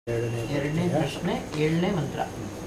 ಎರಡನೇ ಎರಡನೇ ಪ್ರಶ್ನೆ. ಪ್ರಶ್ನೆ ಏಳನೇ ಮಂತ್ರ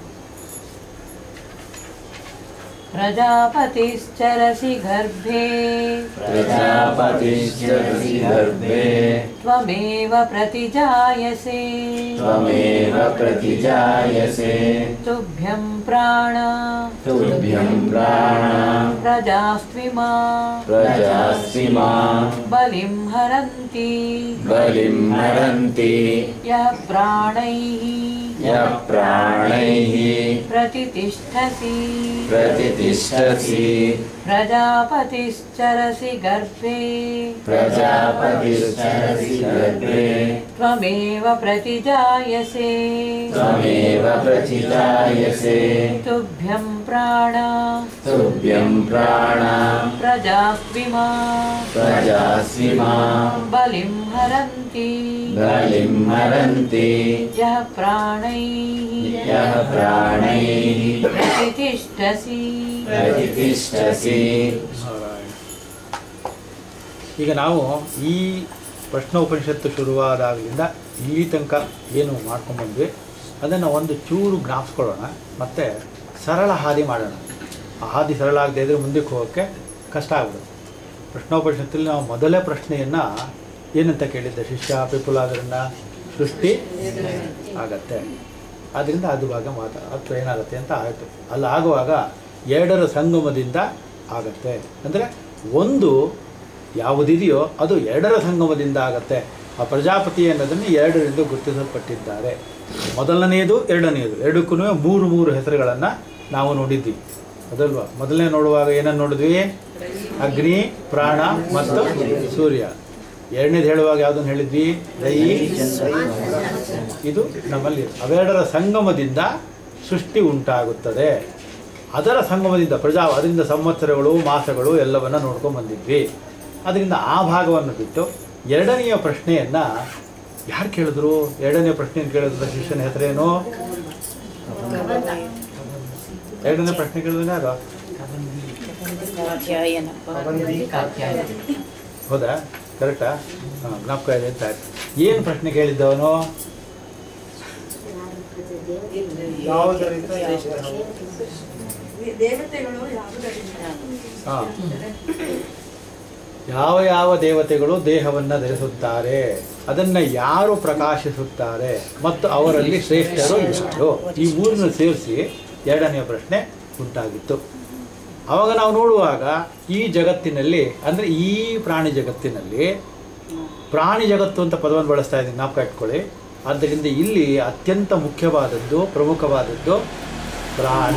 ಪ್ರಜಾಪತಿಶ್ಚರಸಿ ಗರ್ಭೆ प्रजापतिश्चरसि गर्भे त्वमेव प्रतिजायसे त्वमेव प्रतिजायसे तुभ्यं प्राण तुभ्यं प्राण प्रजास्त्विमा प्रजास्ति मा बलिं हरन्ति बलिं हरन्ति यः प्राणैः यः प्राणैः प्रतितिष्ठसि प्रतितिष्ठसि प्रजापतिश्चरसि गर्भे प्रजापतिश्चरसि गर्भे त्वमेव प्रतिजायसे त्वमेव प्रतिजायसे तुभ्यं प्राण तुभ्यं प्राण प्रजास्त्विमा प्रजास्ति मा बलिं हरन्ति बलिं हरन्ति यः प्राणैः यः प्राणैः प्रतितिष्ठसि प्रतितिष्ठसि ನಾರಾಯಣ. ಈಗ ನಾವು ಈ ಪ್ರಶ್ನೋಪನಿಷತ್ತು ಶುರುವಾದಾಗಲಿಂದ ಇಲ್ಲಿ ತನಕ ಏನು ಮಾಡ್ಕೊಂಡ್ಬಂದ್ವಿ ಅದನ್ನು ಒಂದು ಚೂರು ಜ್ಞಾಪಿಸ್ಕೊಳ್ಳೋಣ ಮತ್ತು ಸರಳ ಹಾದಿ ಮಾಡೋಣ ಆ ಹಾದಿ ಸರಳ ಆಗದೆ ಇದ್ರೆ ಮುಂದಕ್ಕೆ ಹೋಗೋಕ್ಕೆ ಕಷ್ಟ ಆಗ್ಬಿಡುತ್ತೆ ಪ್ರಶ್ನೋಪನಿಷತ್ತಲ್ಲಿ ನಾವು ಮೊದಲೇ ಪ್ರಶ್ನೆಯನ್ನು ಏನಂತ ಕೇಳಿದ್ದೆ ಶಿಷ್ಯ ಪಿಪುಲಾದರನ್ನ ಸೃಷ್ಟಿ ಆಗತ್ತೆ ಆದ್ದರಿಂದ ಅದು ಭಾಗ ಮಾತಾ ಅಥವಾ ಏನಾಗುತ್ತೆ ಅಂತ ಆಯಿತು ಅಲ್ಲಿ ಆಗುವಾಗ ಎರಡರ ಸಂಗಮದಿಂದ ಆಗತ್ತೆ ಅಂದರೆ ಒಂದು ಯಾವುದಿದೆಯೋ ಅದು ಎರಡರ ಸಂಗಮದಿಂದ ಆಗತ್ತೆ ಆ ಪ್ರಜಾಪತಿ ಅನ್ನೋದನ್ನು ಎರಡರಿಂದ ಗುರುತಿಸಲ್ಪಟ್ಟಿದ್ದಾರೆ ಮೊದಲನೆಯದು ಎರಡನೆಯದು ಎರಡಕ್ಕೂ ಮೂರು ಮೂರು ಹೆಸರುಗಳನ್ನು ನಾವು ನೋಡಿದ್ವಿ ಅದಲ್ವಾ ಮೊದಲನೇ ನೋಡುವಾಗ ಏನನ್ನು ನೋಡಿದ್ವಿ ಅಗ್ನಿ ಪ್ರಾಣ ಮತ್ತು ಸೂರ್ಯ ಎರಡನೇದು ಹೇಳುವಾಗ ಯಾವುದನ್ನು ಹೇಳಿದ್ವಿ ದೈ ಇದು ನಮ್ಮಲ್ಲಿ ಅವೆರಡರ ಸಂಗಮದಿಂದ ಸೃಷ್ಟಿ ಉಂಟಾಗುತ್ತದೆ ಅದರ ಸಂಗಮದಿಂದ ಪ್ರಜಾ ಅದರಿಂದ ಸಂವತ್ಸರಗಳು ಮಾಸಗಳು ಎಲ್ಲವನ್ನ ನೋಡ್ಕೊಂಡು ಬಂದಿದ್ವಿ ಅದರಿಂದ ಆ ಭಾಗವನ್ನು ಬಿಟ್ಟು ಎರಡನೆಯ ಪ್ರಶ್ನೆಯನ್ನ ಯಾರು ಕೇಳಿದ್ರು ಎರಡನೇ ಪ್ರಶ್ನೆಯನ್ನು ಕೇಳಿದ್ರ ಶಿಷ್ಯನ ಹೆಸರೇನು ಎರಡನೇ ಪ್ರಶ್ನೆ ಕೇಳಿದ್ರೆ ಯಾರು ಕಾತ್ಯಾಯನ ಹೌದಾ ಕರೆಕ್ಟಾ ಹಾಂ ಜ್ಞಾಪಕ ಇದೆ ಅಂತ ಆಯ್ತು ಏನು ಪ್ರಶ್ನೆ ಕೇಳಿದ್ದವನು ದೇವತೆಗಳು ಯಾವುದರಿಂದ ಹಾಂ ಯಾವ ಯಾವ ದೇವತೆಗಳು ದೇಹವನ್ನು ಧರಿಸುತ್ತಾರೆ ಅದನ್ನು ಯಾರು ಪ್ರಕಾಶಿಸುತ್ತಾರೆ ಮತ್ತು ಅವರಲ್ಲಿ ಶ್ರೇಷ್ಠರು ಯಾರು ಈ ಮೂರನ್ನು ಸೇರಿಸಿ ಎರಡನೆಯ ಪ್ರಶ್ನೆ ಉಂಟಾಗಿತ್ತು ಆವಾಗ ನಾವು ನೋಡುವಾಗ ಈ ಜಗತ್ತಿನಲ್ಲಿ ಅಂದರೆ ಈ ಪ್ರಾಣಿ ಜಗತ್ತಿನಲ್ಲಿ ಪ್ರಾಣಿ ಜಗತ್ತು ಅಂತ ಪದವನ್ನು ಬಳಸ್ತಾ ಇದ್ದೀನಿ ಜ್ಞಾಪಕ ಇಟ್ಕೊಳ್ಳಿ ಆದ್ದರಿಂದ ಇಲ್ಲಿ ಅತ್ಯಂತ ಮುಖ್ಯವಾದದ್ದು ಪ್ರಮುಖವಾದದ್ದು ಪ್ರಾಣ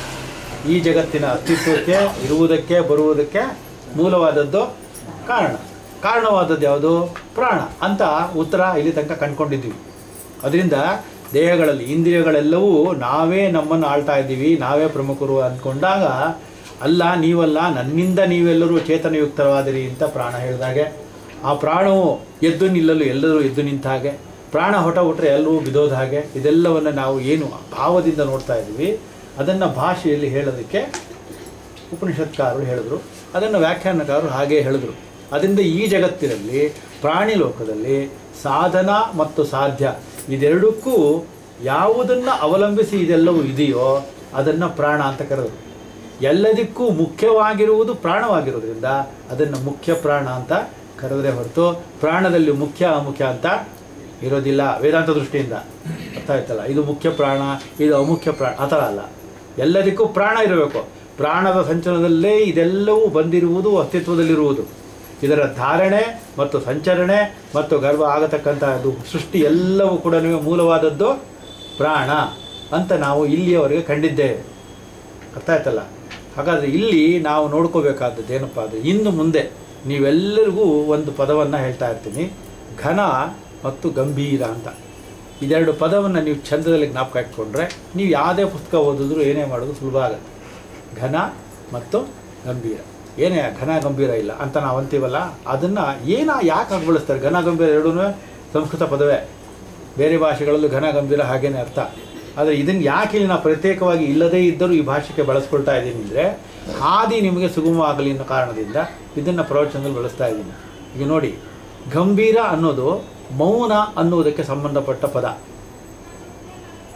ಈ ಜಗತ್ತಿನ ಅಸ್ತಿತ್ವಕ್ಕೆ ಇರುವುದಕ್ಕೆ ಬರುವುದಕ್ಕೆ ಮೂಲವಾದದ್ದು ಕಾರಣ ಕಾರಣವಾದದ್ದು ಯಾವುದು ಪ್ರಾಣ ಅಂತ ಉತ್ತರ ಇಲ್ಲಿ ತನಕ ಕಂಡ್ಕೊಂಡಿದ್ವಿ ಅದರಿಂದ ದೇಹಗಳಲ್ಲಿ ಇಂದ್ರಿಯಗಳೆಲ್ಲವೂ ನಾವೇ ನಮ್ಮನ್ನು ಆಳ್ತಾ ಇದ್ದೀವಿ ನಾವೇ ಪ್ರಮುಖರು ಅಂದ್ಕೊಂಡಾಗ ಅಲ್ಲ ನೀವಲ್ಲ ನನ್ನಿಂದ ನೀವೆಲ್ಲರೂ ಚೇತನಯುಕ್ತವಾದಿರಿ ಅಂತ ಪ್ರಾಣ ಹೇಳಿದಾಗೆ ಆ ಪ್ರಾಣವು ಎದ್ದು ನಿಲ್ಲಲು ಎಲ್ಲರೂ ಎದ್ದು ನಿಂತ ಹಾಗೆ ಪ್ರಾಣ ಹೊಟ ಹುಟ್ರೆ ಎಲ್ಲರೂ ಬಿದೋದ ಹಾಗೆ ಇದೆಲ್ಲವನ್ನು ನಾವು ಏನು ಭಾವದಿಂದ ನೋಡ್ತಾ ಇದ್ದೀವಿ ಅದನ್ನು ಭಾಷೆಯಲ್ಲಿ ಹೇಳೋದಕ್ಕೆ ಉಪನಿಷತ್ಕಾರರು ಹೇಳಿದ್ರು ಅದನ್ನು ವ್ಯಾಖ್ಯಾನಕಾರರು ಹಾಗೆ ಹೇಳಿದ್ರು ಅದರಿಂದ ಈ ಜಗತ್ತಿನಲ್ಲಿ ಪ್ರಾಣಿ ಲೋಕದಲ್ಲಿ ಸಾಧನ ಮತ್ತು ಸಾಧ್ಯ ಇದೆರಡಕ್ಕೂ ಯಾವುದನ್ನು ಅವಲಂಬಿಸಿ ಇದೆಲ್ಲವೂ ಇದೆಯೋ ಅದನ್ನು ಪ್ರಾಣ ಅಂತ ಕರೆದರು ಎಲ್ಲದಕ್ಕೂ ಮುಖ್ಯವಾಗಿರುವುದು ಪ್ರಾಣವಾಗಿರೋದ್ರಿಂದ ಅದನ್ನು ಮುಖ್ಯ ಪ್ರಾಣ ಅಂತ ಕರೆದರೆ ಹೊರತು ಪ್ರಾಣದಲ್ಲಿ ಮುಖ್ಯ ಅಮುಖ್ಯ ಅಂತ ಇರೋದಿಲ್ಲ ವೇದಾಂತ ದೃಷ್ಟಿಯಿಂದ ಅರ್ಥ ಆಯ್ತಲ್ಲ ಇದು ಮುಖ್ಯ ಪ್ರಾಣ ಇದು ಅಮುಖ್ಯ ಪ್ರಾಣ ಆ ಥರ ಅಲ್ಲ ಎಲ್ಲದಕ್ಕೂ ಪ್ರಾಣ ಇರಬೇಕು ಪ್ರಾಣದ ಸಂಚಲನದಲ್ಲೇ ಇದೆಲ್ಲವೂ ಬಂದಿರುವುದು ಅಸ್ತಿತ್ವದಲ್ಲಿರುವುದು ಇದರ ಧಾರಣೆ ಮತ್ತು ಸಂಚರಣೆ ಮತ್ತು ಗರ್ಭ ಆಗತಕ್ಕಂಥದ್ದು ಸೃಷ್ಟಿ ಎಲ್ಲವೂ ಕೂಡ ಮೂಲವಾದದ್ದು ಪ್ರಾಣ ಅಂತ ನಾವು ಇಲ್ಲಿಯವರೆಗೆ ಕಂಡಿದ್ದೇವೆ ಅರ್ಥ ಆಯ್ತಲ್ಲ ಹಾಗಾದರೆ ಇಲ್ಲಿ ನಾವು ನೋಡ್ಕೋಬೇಕಾದದ್ದು ಏನಪ್ಪ ಅಂದರೆ ಇನ್ನು ಮುಂದೆ ನೀವೆಲ್ಲರಿಗೂ ಒಂದು ಪದವನ್ನು ಹೇಳ್ತಾ ಇರ್ತೀನಿ ಘನ ಮತ್ತು ಗಂಭೀರ ಅಂತ ಇದೆರಡು ಪದವನ್ನು ನೀವು ಚಂದದಲ್ಲಿ ಜ್ಞಾಪಕ ಇಟ್ಕೊಂಡ್ರೆ ನೀವು ಯಾವುದೇ ಪುಸ್ತಕ ಓದಿದ್ರು ಏನೇ ಮಾಡೋದು ಸುಲಭ ಆಗುತ್ತೆ ಘನ ಮತ್ತು ಗಂಭೀರ ಏನೇ ಘನ ಗಂಭೀರ ಇಲ್ಲ ಅಂತ ನಾವು ಅಂತೀವಲ್ಲ ಅದನ್ನು ಏನ ಯಾಕೆ ಹಾಗೆ ಬಳಸ್ತಾರೆ ಘನ ಗಂಭೀರ ಎರಡೂ ಸಂಸ್ಕೃತ ಪದವೇ ಬೇರೆ ಭಾಷೆಗಳಲ್ಲೂ ಘನ ಗಂಭೀರ ಹಾಗೇನೆ ಅರ್ಥ ಆದರೆ ಇದನ್ನು ಯಾಕೆ ಇಲ್ಲಿ ನಾವು ಪ್ರತ್ಯೇಕವಾಗಿ ಇಲ್ಲದೇ ಇದ್ದರೂ ಈ ಭಾಷೆಗೆ ಬಳಸ್ಕೊಳ್ತಾ ಇದ್ದೀನಿ ಅಂದರೆ ಹಾದಿ ನಿಮಗೆ ಸುಗಮವಾಗಲಿ ಅನ್ನೋ ಕಾರಣದಿಂದ ಇದನ್ನು ಪ್ರವಚನದಲ್ಲಿ ಬಳಸ್ತಾ ಇದ್ದೀನಿ ಈಗ ನೋಡಿ ಗಂಭೀರ ಅನ್ನೋದು ಮೌನ ಅನ್ನುವುದಕ್ಕೆ ಸಂಬಂಧಪಟ್ಟ ಪದ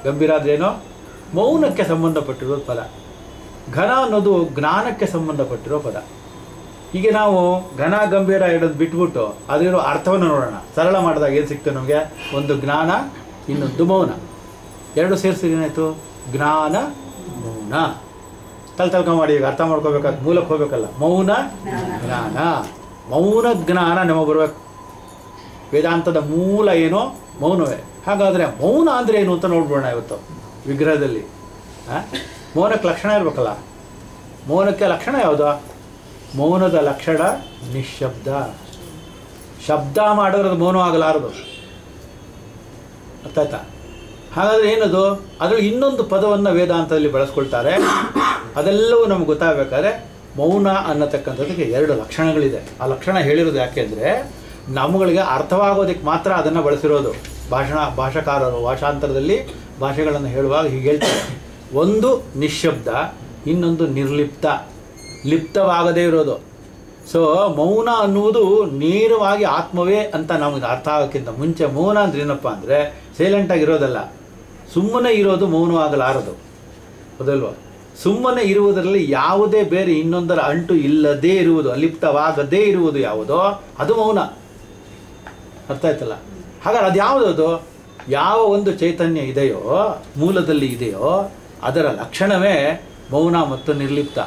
ಗಂಭೀರ ಆದ್ರೇನು ಮೌನಕ್ಕೆ ಸಂಬಂಧಪಟ್ಟಿರೋ ಪದ ಘನ ಅನ್ನೋದು ಜ್ಞಾನಕ್ಕೆ ಸಂಬಂಧಪಟ್ಟಿರೋ ಪದ ಹೀಗೆ ನಾವು ಘನ ಗಂಭೀರ ಇಡೋದು ಬಿಟ್ಬಿಟ್ಟು ಅದರಿರೋ ಅರ್ಥವನ್ನು ನೋಡೋಣ ಸರಳ ಮಾಡಿದಾಗ ಏನು ಸಿಕ್ತು ನಮಗೆ ಒಂದು ಜ್ಞಾನ ಇನ್ನೊಂದು ಮೌನ ಎರಡು ಸೇರಿಸಿದ್ರೆ ಏನಾಯ್ತು ಜ್ಞಾನ ಮೌನ ತಲೆ ತಲ್ಕ ಮಾಡಿ ಈಗ ಅರ್ಥ ಮಾಡ್ಕೋಬೇಕಾದ ಮೂಲಕ್ಕೆ ಹೋಗ್ಬೇಕಲ್ಲ ಮೌನ ಜ್ಞಾನ ಮೌನ ಜ್ಞಾನ ನಮಗೆ ಬರಬೇಕು ವೇದಾಂತದ ಮೂಲ ಏನು ಮೌನವೇ ಹಾಗಾದರೆ ಮೌನ ಅಂದರೆ ಏನು ಅಂತ ನೋಡ್ಬೋಣ ಇವತ್ತು ವಿಗ್ರಹದಲ್ಲಿ ಆ? ಮೌನಕ್ಕೆ ಲಕ್ಷಣ ಇರಬೇಕಲ್ಲ ಮೌನಕ್ಕೆ ಲಕ್ಷಣ ಯಾವುದು ಮೌನದ ಲಕ್ಷಣ ನಿಶ್ಶಬ್ದ ಶಬ್ದ ಮಾಡಿದ್ರೆ ಅದು ಮೌನ ಆಗಲಾರದು ಅರ್ಥ ಆಯ್ತಾ ಹಾಗಾದ್ರೆ ಏನದು ಅದರಲ್ಲಿ ಇನ್ನೊಂದು ಪದವನ್ನು ವೇದಾಂತದಲ್ಲಿ ಬಳಸ್ಕೊಳ್ತಾರೆ ಅದೆಲ್ಲವೂ ನಮ್ಗೆ ಗೊತ್ತಾಗಬೇಕಾದ್ರೆ ಮೌನ ಅನ್ನತಕ್ಕಂಥದ್ದಕ್ಕೆ ಎರಡು ಲಕ್ಷಣಗಳಿದೆ ಆ ಲಕ್ಷಣ ಹೇಳಿರೋದು ಯಾಕೆಂದರೆ ನಮ್ಮಗಳಿಗೆ ಅರ್ಥವಾಗೋದಕ್ಕೆ ಮಾತ್ರ ಅದನ್ನು ಬಳಸಿರೋದು ಭಾಷಣ ಭಾಷಾಕಾರರು ಭಾಷಾಂತರದಲ್ಲಿ ಭಾಷೆಗಳನ್ನು ಹೇಳುವಾಗ ಹೀಗೆ ಹೇಳ್ತಾರೆ ಒಂದು ನಿಶ್ಶಬ್ದ ಇನ್ನೊಂದು ನಿರ್ಲಿಪ್ತ ಲಿಪ್ತವಾಗದೇ ಇರೋದು ಸೊ ಮೌನ ಅನ್ನುವುದು ನೇರವಾಗಿ ಆತ್ಮವೇ ಅಂತ ನಮಗೆ ಅರ್ಥ ಆಗೋಕ್ಕಿಂತ ಮುಂಚೆ ಮೌನ ಅಂದ್ರೆ ಏನಪ್ಪ ಅಂದರೆ ಸೈಲೆಂಟಾಗಿರೋದಲ್ಲ ಸುಮ್ಮನೆ ಇರೋದು ಮೌನವಾಗಲಾರದು ಹೌದಲ್ವಾ ಸುಮ್ಮನೆ ಇರುವುದರಲ್ಲಿ ಯಾವುದೇ ಬೇರೆ ಇನ್ನೊಂದರ ಅಂಟು ಇಲ್ಲದೇ ಇರುವುದು ಅಲಿಪ್ತವಾಗದೇ ಇರುವುದು ಯಾವುದೋ ಅದು ಮೌನ ಅರ್ಥ ಆಯ್ತಲ್ಲ ಹಾಗಾದ್ರೆ ಅದು ಯಾವುದದು ಯಾವ ಒಂದು ಚೈತನ್ಯ ಇದೆಯೋ ಮೂಲದಲ್ಲಿ ಇದೆಯೋ ಅದರ ಲಕ್ಷಣವೇ ಮೌನ ಮತ್ತು ನಿರ್ಲಿಪ್ತ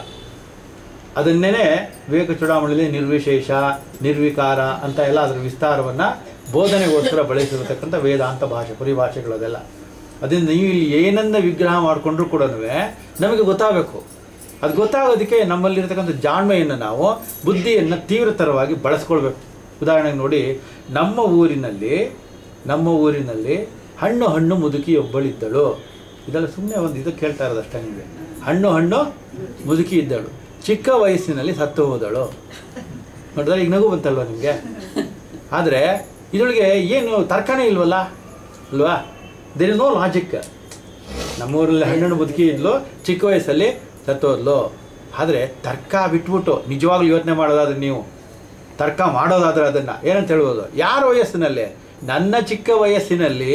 ಅದನ್ನೇ ವಿವೇಕ ಚೂಡಾಮಣಿಯಲ್ಲಿ ನಿರ್ವಿಶೇಷ ನಿರ್ವಿಕಾರ ಅಂತ ಎಲ್ಲ ಅದರ ವಿಸ್ತಾರವನ್ನು ಬೋಧನೆಗೋಸ್ಕರ ಬಳಸಿರತಕ್ಕಂಥ ವೇದಾಂತ ಭಾಷೆ ಪರಿಭಾಷೆಗಳದೆಲ್ಲ ಅದರಿಂದ ನೀವು ಇಲ್ಲಿ ಏನನ್ನ ವಿಗ್ರಹ ಮಾಡಿಕೊಂಡ್ರು ಕೂಡ ನಮಗೆ ಗೊತ್ತಾಗಬೇಕು ಅದು ಗೊತ್ತಾಗೋದಕ್ಕೆ ನಮ್ಮಲ್ಲಿರ್ತಕ್ಕಂಥ ಜಾಣ್ಮೆಯನ್ನು ನಾವು ಬುದ್ಧಿಯನ್ನು ತೀವ್ರತರವಾಗಿ ಬಳಸ್ಕೊಳ್ಬೇಕು ಉದಾಹರಣೆಗೆ ನೋಡಿ ನಮ್ಮ ಊರಿನಲ್ಲಿ ನಮ್ಮ ಊರಿನಲ್ಲಿ ಹಣ್ಣು ಹಣ್ಣು ಮುದುಕಿ ಒಬ್ಬಳಿದ್ದಳು ಇದೆಲ್ಲ ಸುಮ್ಮನೆ ಒಂದು ಇದು ಕೇಳ್ತಾ ಇರೋದು ಅಷ್ಟೇ ನಿಮಗೆ ಹಣ್ಣು ಹಣ್ಣು ಮುದುಕಿ ಇದ್ದಳು ಚಿಕ್ಕ ವಯಸ್ಸಿನಲ್ಲಿ ಸತ್ತು ಹೋದಳು ನೋಡಿದ್ರೆ ಈಗ ನಗು ಬಂತಲ್ವ ನಿಮಗೆ ಆದರೆ ಇದರೊಳಗೆ ಏನು ತರ್ಕನೇ ಇಲ್ವಲ್ಲ ಅಲ್ವಾ ದೇರ್ ಇಸ್ ನೋ ಲಾಜಿಕ್ ನಮ್ಮೂರಲ್ಲಿ ಹಣ್ಣು ಮುದುಕಿ ಇದ್ಲು ಚಿಕ್ಕ ವಯಸ್ಸಲ್ಲಿ ಸತ್ತೋದ್ಲು ಆದರೆ ತರ್ಕ ಬಿಟ್ಬಿಟ್ಟು ನಿಜವಾಗ್ಲೂ ಯೋಚನೆ ಮಾಡೋದಾದ್ರೆ ನೀವು ತರ್ಕ ಮಾಡೋದಾದ್ರೆ ಅದನ್ನು ಏನಂತ ಹೇಳ್ಬೋದು ಯಾರ ವಯಸ್ಸಿನಲ್ಲಿ ನನ್ನ ಚಿಕ್ಕ ವಯಸ್ಸಿನಲ್ಲಿ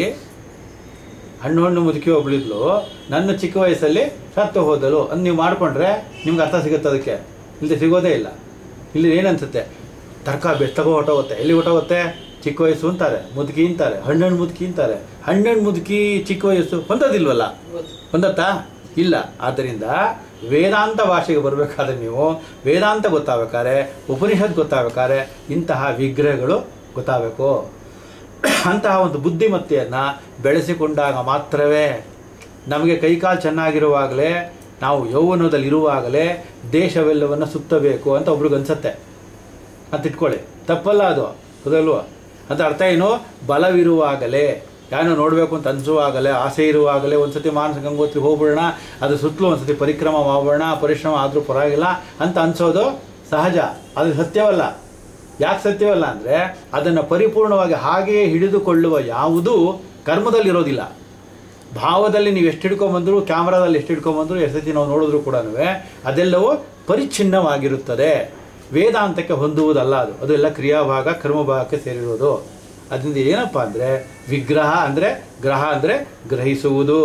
ಹಣ್ಣು ಹಣ್ಣು ಮುದುಕಿ ಒಬ್ಳಿದ್ಲು ನನ್ನ ಚಿಕ್ಕ ವಯಸ್ಸಲ್ಲಿ ಸತ್ತು ಹೋದಳು ಅಂತ ನೀವು ಮಾಡಿಕೊಂಡ್ರೆ ನಿಮ್ಗೆ ಅರ್ಥ ಸಿಗುತ್ತೆ ಅದಕ್ಕೆ ಇಲ್ಲಿ ಸಿಗೋದೇ ಇಲ್ಲ ಇಲ್ಲಿ ಏನನ್ಸುತ್ತೆ ತರ್ಕ ಬೆಸ್ತಗೋ ಹೊಟ್ಟೋಗುತ್ತೆ ಎಲ್ಲಿ ಹೊಟ್ಟೋಗುತ್ತೆ ಚಿಕ್ಕ ವಯಸ್ಸು ಅಂತಾರೆ ಮುದುಕಿ ಅಂತಾರೆ ಹಣ್ಣಣ್ಣು ಮುದುಕಿ ಅಂತಾರೆ ಹಣ್ಣಣ್ಣು ಮುದುಕಿ ಚಿಕ್ಕ ವಯಸ್ಸು ಹೊಂದೋದಿಲ್ವಲ್ಲ ಹೊಂದತ್ತಾ ಇಲ್ಲ ಆದ್ದರಿಂದ ವೇದಾಂತ ಭಾಷೆಗೆ ಬರಬೇಕಾದ್ರೆ ನೀವು ವೇದಾಂತ ಗೊತ್ತಾಗಬೇಕಾದ್ರೆ ಉಪನಿಷತ್ ಗೊತ್ತಾಗಬೇಕಾದ್ರೆ ಇಂತಹ ವಿಗ್ರಹಗಳು ಗೊತ್ತಾಗಬೇಕು ಅಂತಹ ಒಂದು ಬುದ್ಧಿಮತ್ತೆಯನ್ನು ಬೆಳೆಸಿಕೊಂಡಾಗ ಮಾತ್ರವೇ ನಮಗೆ ಕೈಕಾಲು ಚೆನ್ನಾಗಿರುವಾಗಲೇ ನಾವು ಯೌವನದಲ್ಲಿ ಇರುವಾಗಲೇ ದೇಶವೆಲ್ಲವನ್ನು ಸುತ್ತಬೇಕು ಅಂತ ಒಬ್ರಿಗೆ ಅನ್ಸತ್ತೆ ಅಂತ ಇಟ್ಕೊಳ್ಳಿ ತಪ್ಪಲ್ಲ ಅದು ಹೌದಲ್ವ ಅಂತ ಅರ್ಥ ಏನು ಬಲವಿರುವಾಗಲೇ ಯಾರೋ ನೋಡಬೇಕು ಅಂತ ಅನಿಸುವಾಗಲೇ ಆಸೆ ಇರುವಾಗಲೇ ಒಂದ್ಸತಿ ಮಾನಸ ಗಂಗೋತ್ರಿ ಹೋಗ್ಬಿಡೋಣ ಅದು ಸುತ್ತಲೂ ಒಂದ್ಸತಿ ಪರಿಕ್ರಮ ಮಾಡೋಣ ಪರಿಶ್ರಮ ಆದರೂ ಪರವಾಗಿಲ್ಲ ಅಂತ ಅನ್ಸೋದು ಸಹಜ ಅದು ಸತ್ಯವಲ್ಲ ಯಾಕೆ ಸತ್ಯವಲ್ಲ ಅಂದರೆ ಅದನ್ನು ಪರಿಪೂರ್ಣವಾಗಿ ಹಾಗೆಯೇ ಹಿಡಿದುಕೊಳ್ಳುವ ಯಾವುದೂ ಕರ್ಮದಲ್ಲಿರೋದಿಲ್ಲ ಭಾವದಲ್ಲಿ ನೀವು ಎಷ್ಟು ಹಿಡ್ಕೊಂಬಂದ್ರು ಕ್ಯಾಮ್ರಾದಲ್ಲಿ ಎಷ್ಟು ಹಿಡ್ಕೊಂಬಂದ್ರು ಎಷ್ಟು ಸತಿ ನಾವು ನೋಡಿದ್ರು ಕೂಡ ಅದೆಲ್ಲವೂ ಪರಿಚ್ಛಿನ್ನವಾಗಿರುತ್ತದೆ ವೇದಾಂತಕ್ಕೆ ಹೊಂದುವುದಲ್ಲ ಅದು ಅದೆಲ್ಲ ಕ್ರಿಯಾಭಾಗ ಕರ್ಮಭಾಗಕ್ಕೆ ಸೇರಿರೋದು ಅದರಿಂದ ಏನಪ್ಪ ಅಂದರೆ ವಿಗ್ರಹ ಅಂದರೆ ಗ್ರಹ ಅಂದರೆ ಗ್ರಹಿಸುವುದು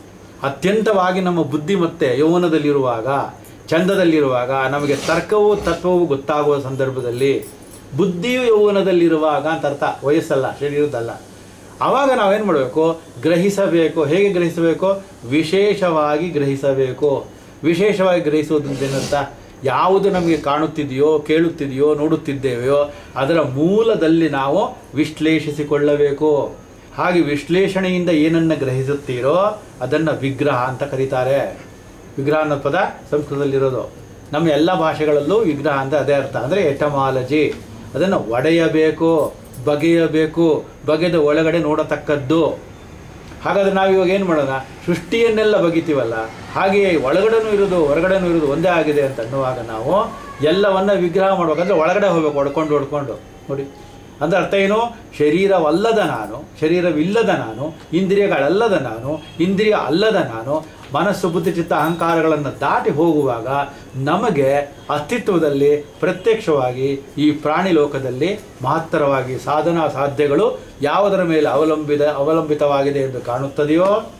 ಅತ್ಯಂತವಾಗಿ ನಮ್ಮ ಬುದ್ಧಿ ಮತ್ತೆ ಯೌವನದಲ್ಲಿರುವಾಗ ಚಂದದಲ್ಲಿರುವಾಗ ನಮಗೆ ತರ್ಕವು ತತ್ವವು ಗೊತ್ತಾಗುವ ಸಂದರ್ಭದಲ್ಲಿ ಬುದ್ಧಿಯು ಯೌವನದಲ್ಲಿರುವಾಗ ಅಂತ ಅರ್ಥ ವಯಸ್ಸಲ್ಲ ಶರೀರದಲ್ಲ ಆವಾಗ ನಾವೇನು ಮಾಡಬೇಕು ಗ್ರಹಿಸಬೇಕು ಹೇಗೆ ಗ್ರಹಿಸಬೇಕು ವಿಶೇಷವಾಗಿ ಗ್ರಹಿಸಬೇಕು ವಿಶೇಷವಾಗಿ ಗ್ರಹಿಸುವುದಂತ ಏನರ್ಥ ಯಾವುದು ನಮಗೆ ಕಾಣುತ್ತಿದೆಯೋ ಕೇಳುತ್ತಿದೆಯೋ ನೋಡುತ್ತಿದ್ದೇವೆಯೋ ಅದರ ಮೂಲದಲ್ಲಿ ನಾವು ವಿಶ್ಲೇಷಿಸಿಕೊಳ್ಳಬೇಕು ಹಾಗೆ ವಿಶ್ಲೇಷಣೆಯಿಂದ ಏನನ್ನು ಗ್ರಹಿಸುತ್ತೀರೋ ಅದನ್ನು ವಿಗ್ರಹ ಅಂತ ಕರೀತಾರೆ ವಿಗ್ರಹ ಅನ್ನೋ ಪದ ಸಂಸ್ಕೃತದಲ್ಲಿರೋದು ನಮ್ಮ ಎಲ್ಲ ಭಾಷೆಗಳಲ್ಲೂ ವಿಗ್ರಹ ಅಂತ ಅದೇ ಅರ್ಥ ಅಂದರೆ ಎಟಮಾಲಜಿ ಅದನ್ನು ಒಡೆಯಬೇಕು ಬಗೆಯಬೇಕು ಬಗೆದ ಒಳಗಡೆ ನೋಡತಕ್ಕದ್ದು ಹಾಗಾದ್ರೆ ನಾವು ಇವಾಗ ಏನು ಮಾಡೋಣ ಸೃಷ್ಟಿಯನ್ನೆಲ್ಲ ಬಗಿತೀವಲ್ಲ ಹಾಗೆಯೇ ಒಳಗಡೆನೂ ಇರೋದು ಹೊರಗಡೆನೂ ಇರೋದು ಒಂದೇ ಆಗಿದೆ ಅಂತ ಅನ್ನುವಾಗ ನಾವು ಎಲ್ಲವನ್ನ ವಿಗ್ರಹ ಮಾಡ್ಬೇಕಂದ್ರೆ ಒಳಗಡೆ ಹೋಗ್ಬೇಕು ಹೊಡ್ಕೊಂಡು ಹೊಡ್ಕೊಂಡು ನೋಡಿ ಅಂದ್ರೆ ಅರ್ಥ ಏನು ಶರೀರವಲ್ಲದ ನಾನು ಶರೀರವಿಲ್ಲದ ನಾನು ಇಂದ್ರಿಯಗಳಲ್ಲದ ನಾನು ಇಂದ್ರಿಯ ಅಲ್ಲದ ನಾನು ಮನಸ್ಸು ಬುದ್ಧಿ ಚಿತ್ತ ಅಹಂಕಾರಗಳನ್ನು ದಾಟಿ ಹೋಗುವಾಗ ನಮಗೆ ಅಸ್ತಿತ್ವದಲ್ಲಿ ಪ್ರತ್ಯಕ್ಷವಾಗಿ ಈ ಪ್ರಾಣಿ ಲೋಕದಲ್ಲಿ ಮಹತ್ತರವಾಗಿ ಸಾಧನಾ ಸಾಧ್ಯಗಳು ಯಾವುದರ ಮೇಲೆ ಅವಲಂಬಿತ ಅವಲಂಬಿತವಾಗಿದೆ ಎಂದು ಕಾಣುತ್ತದೆಯೋ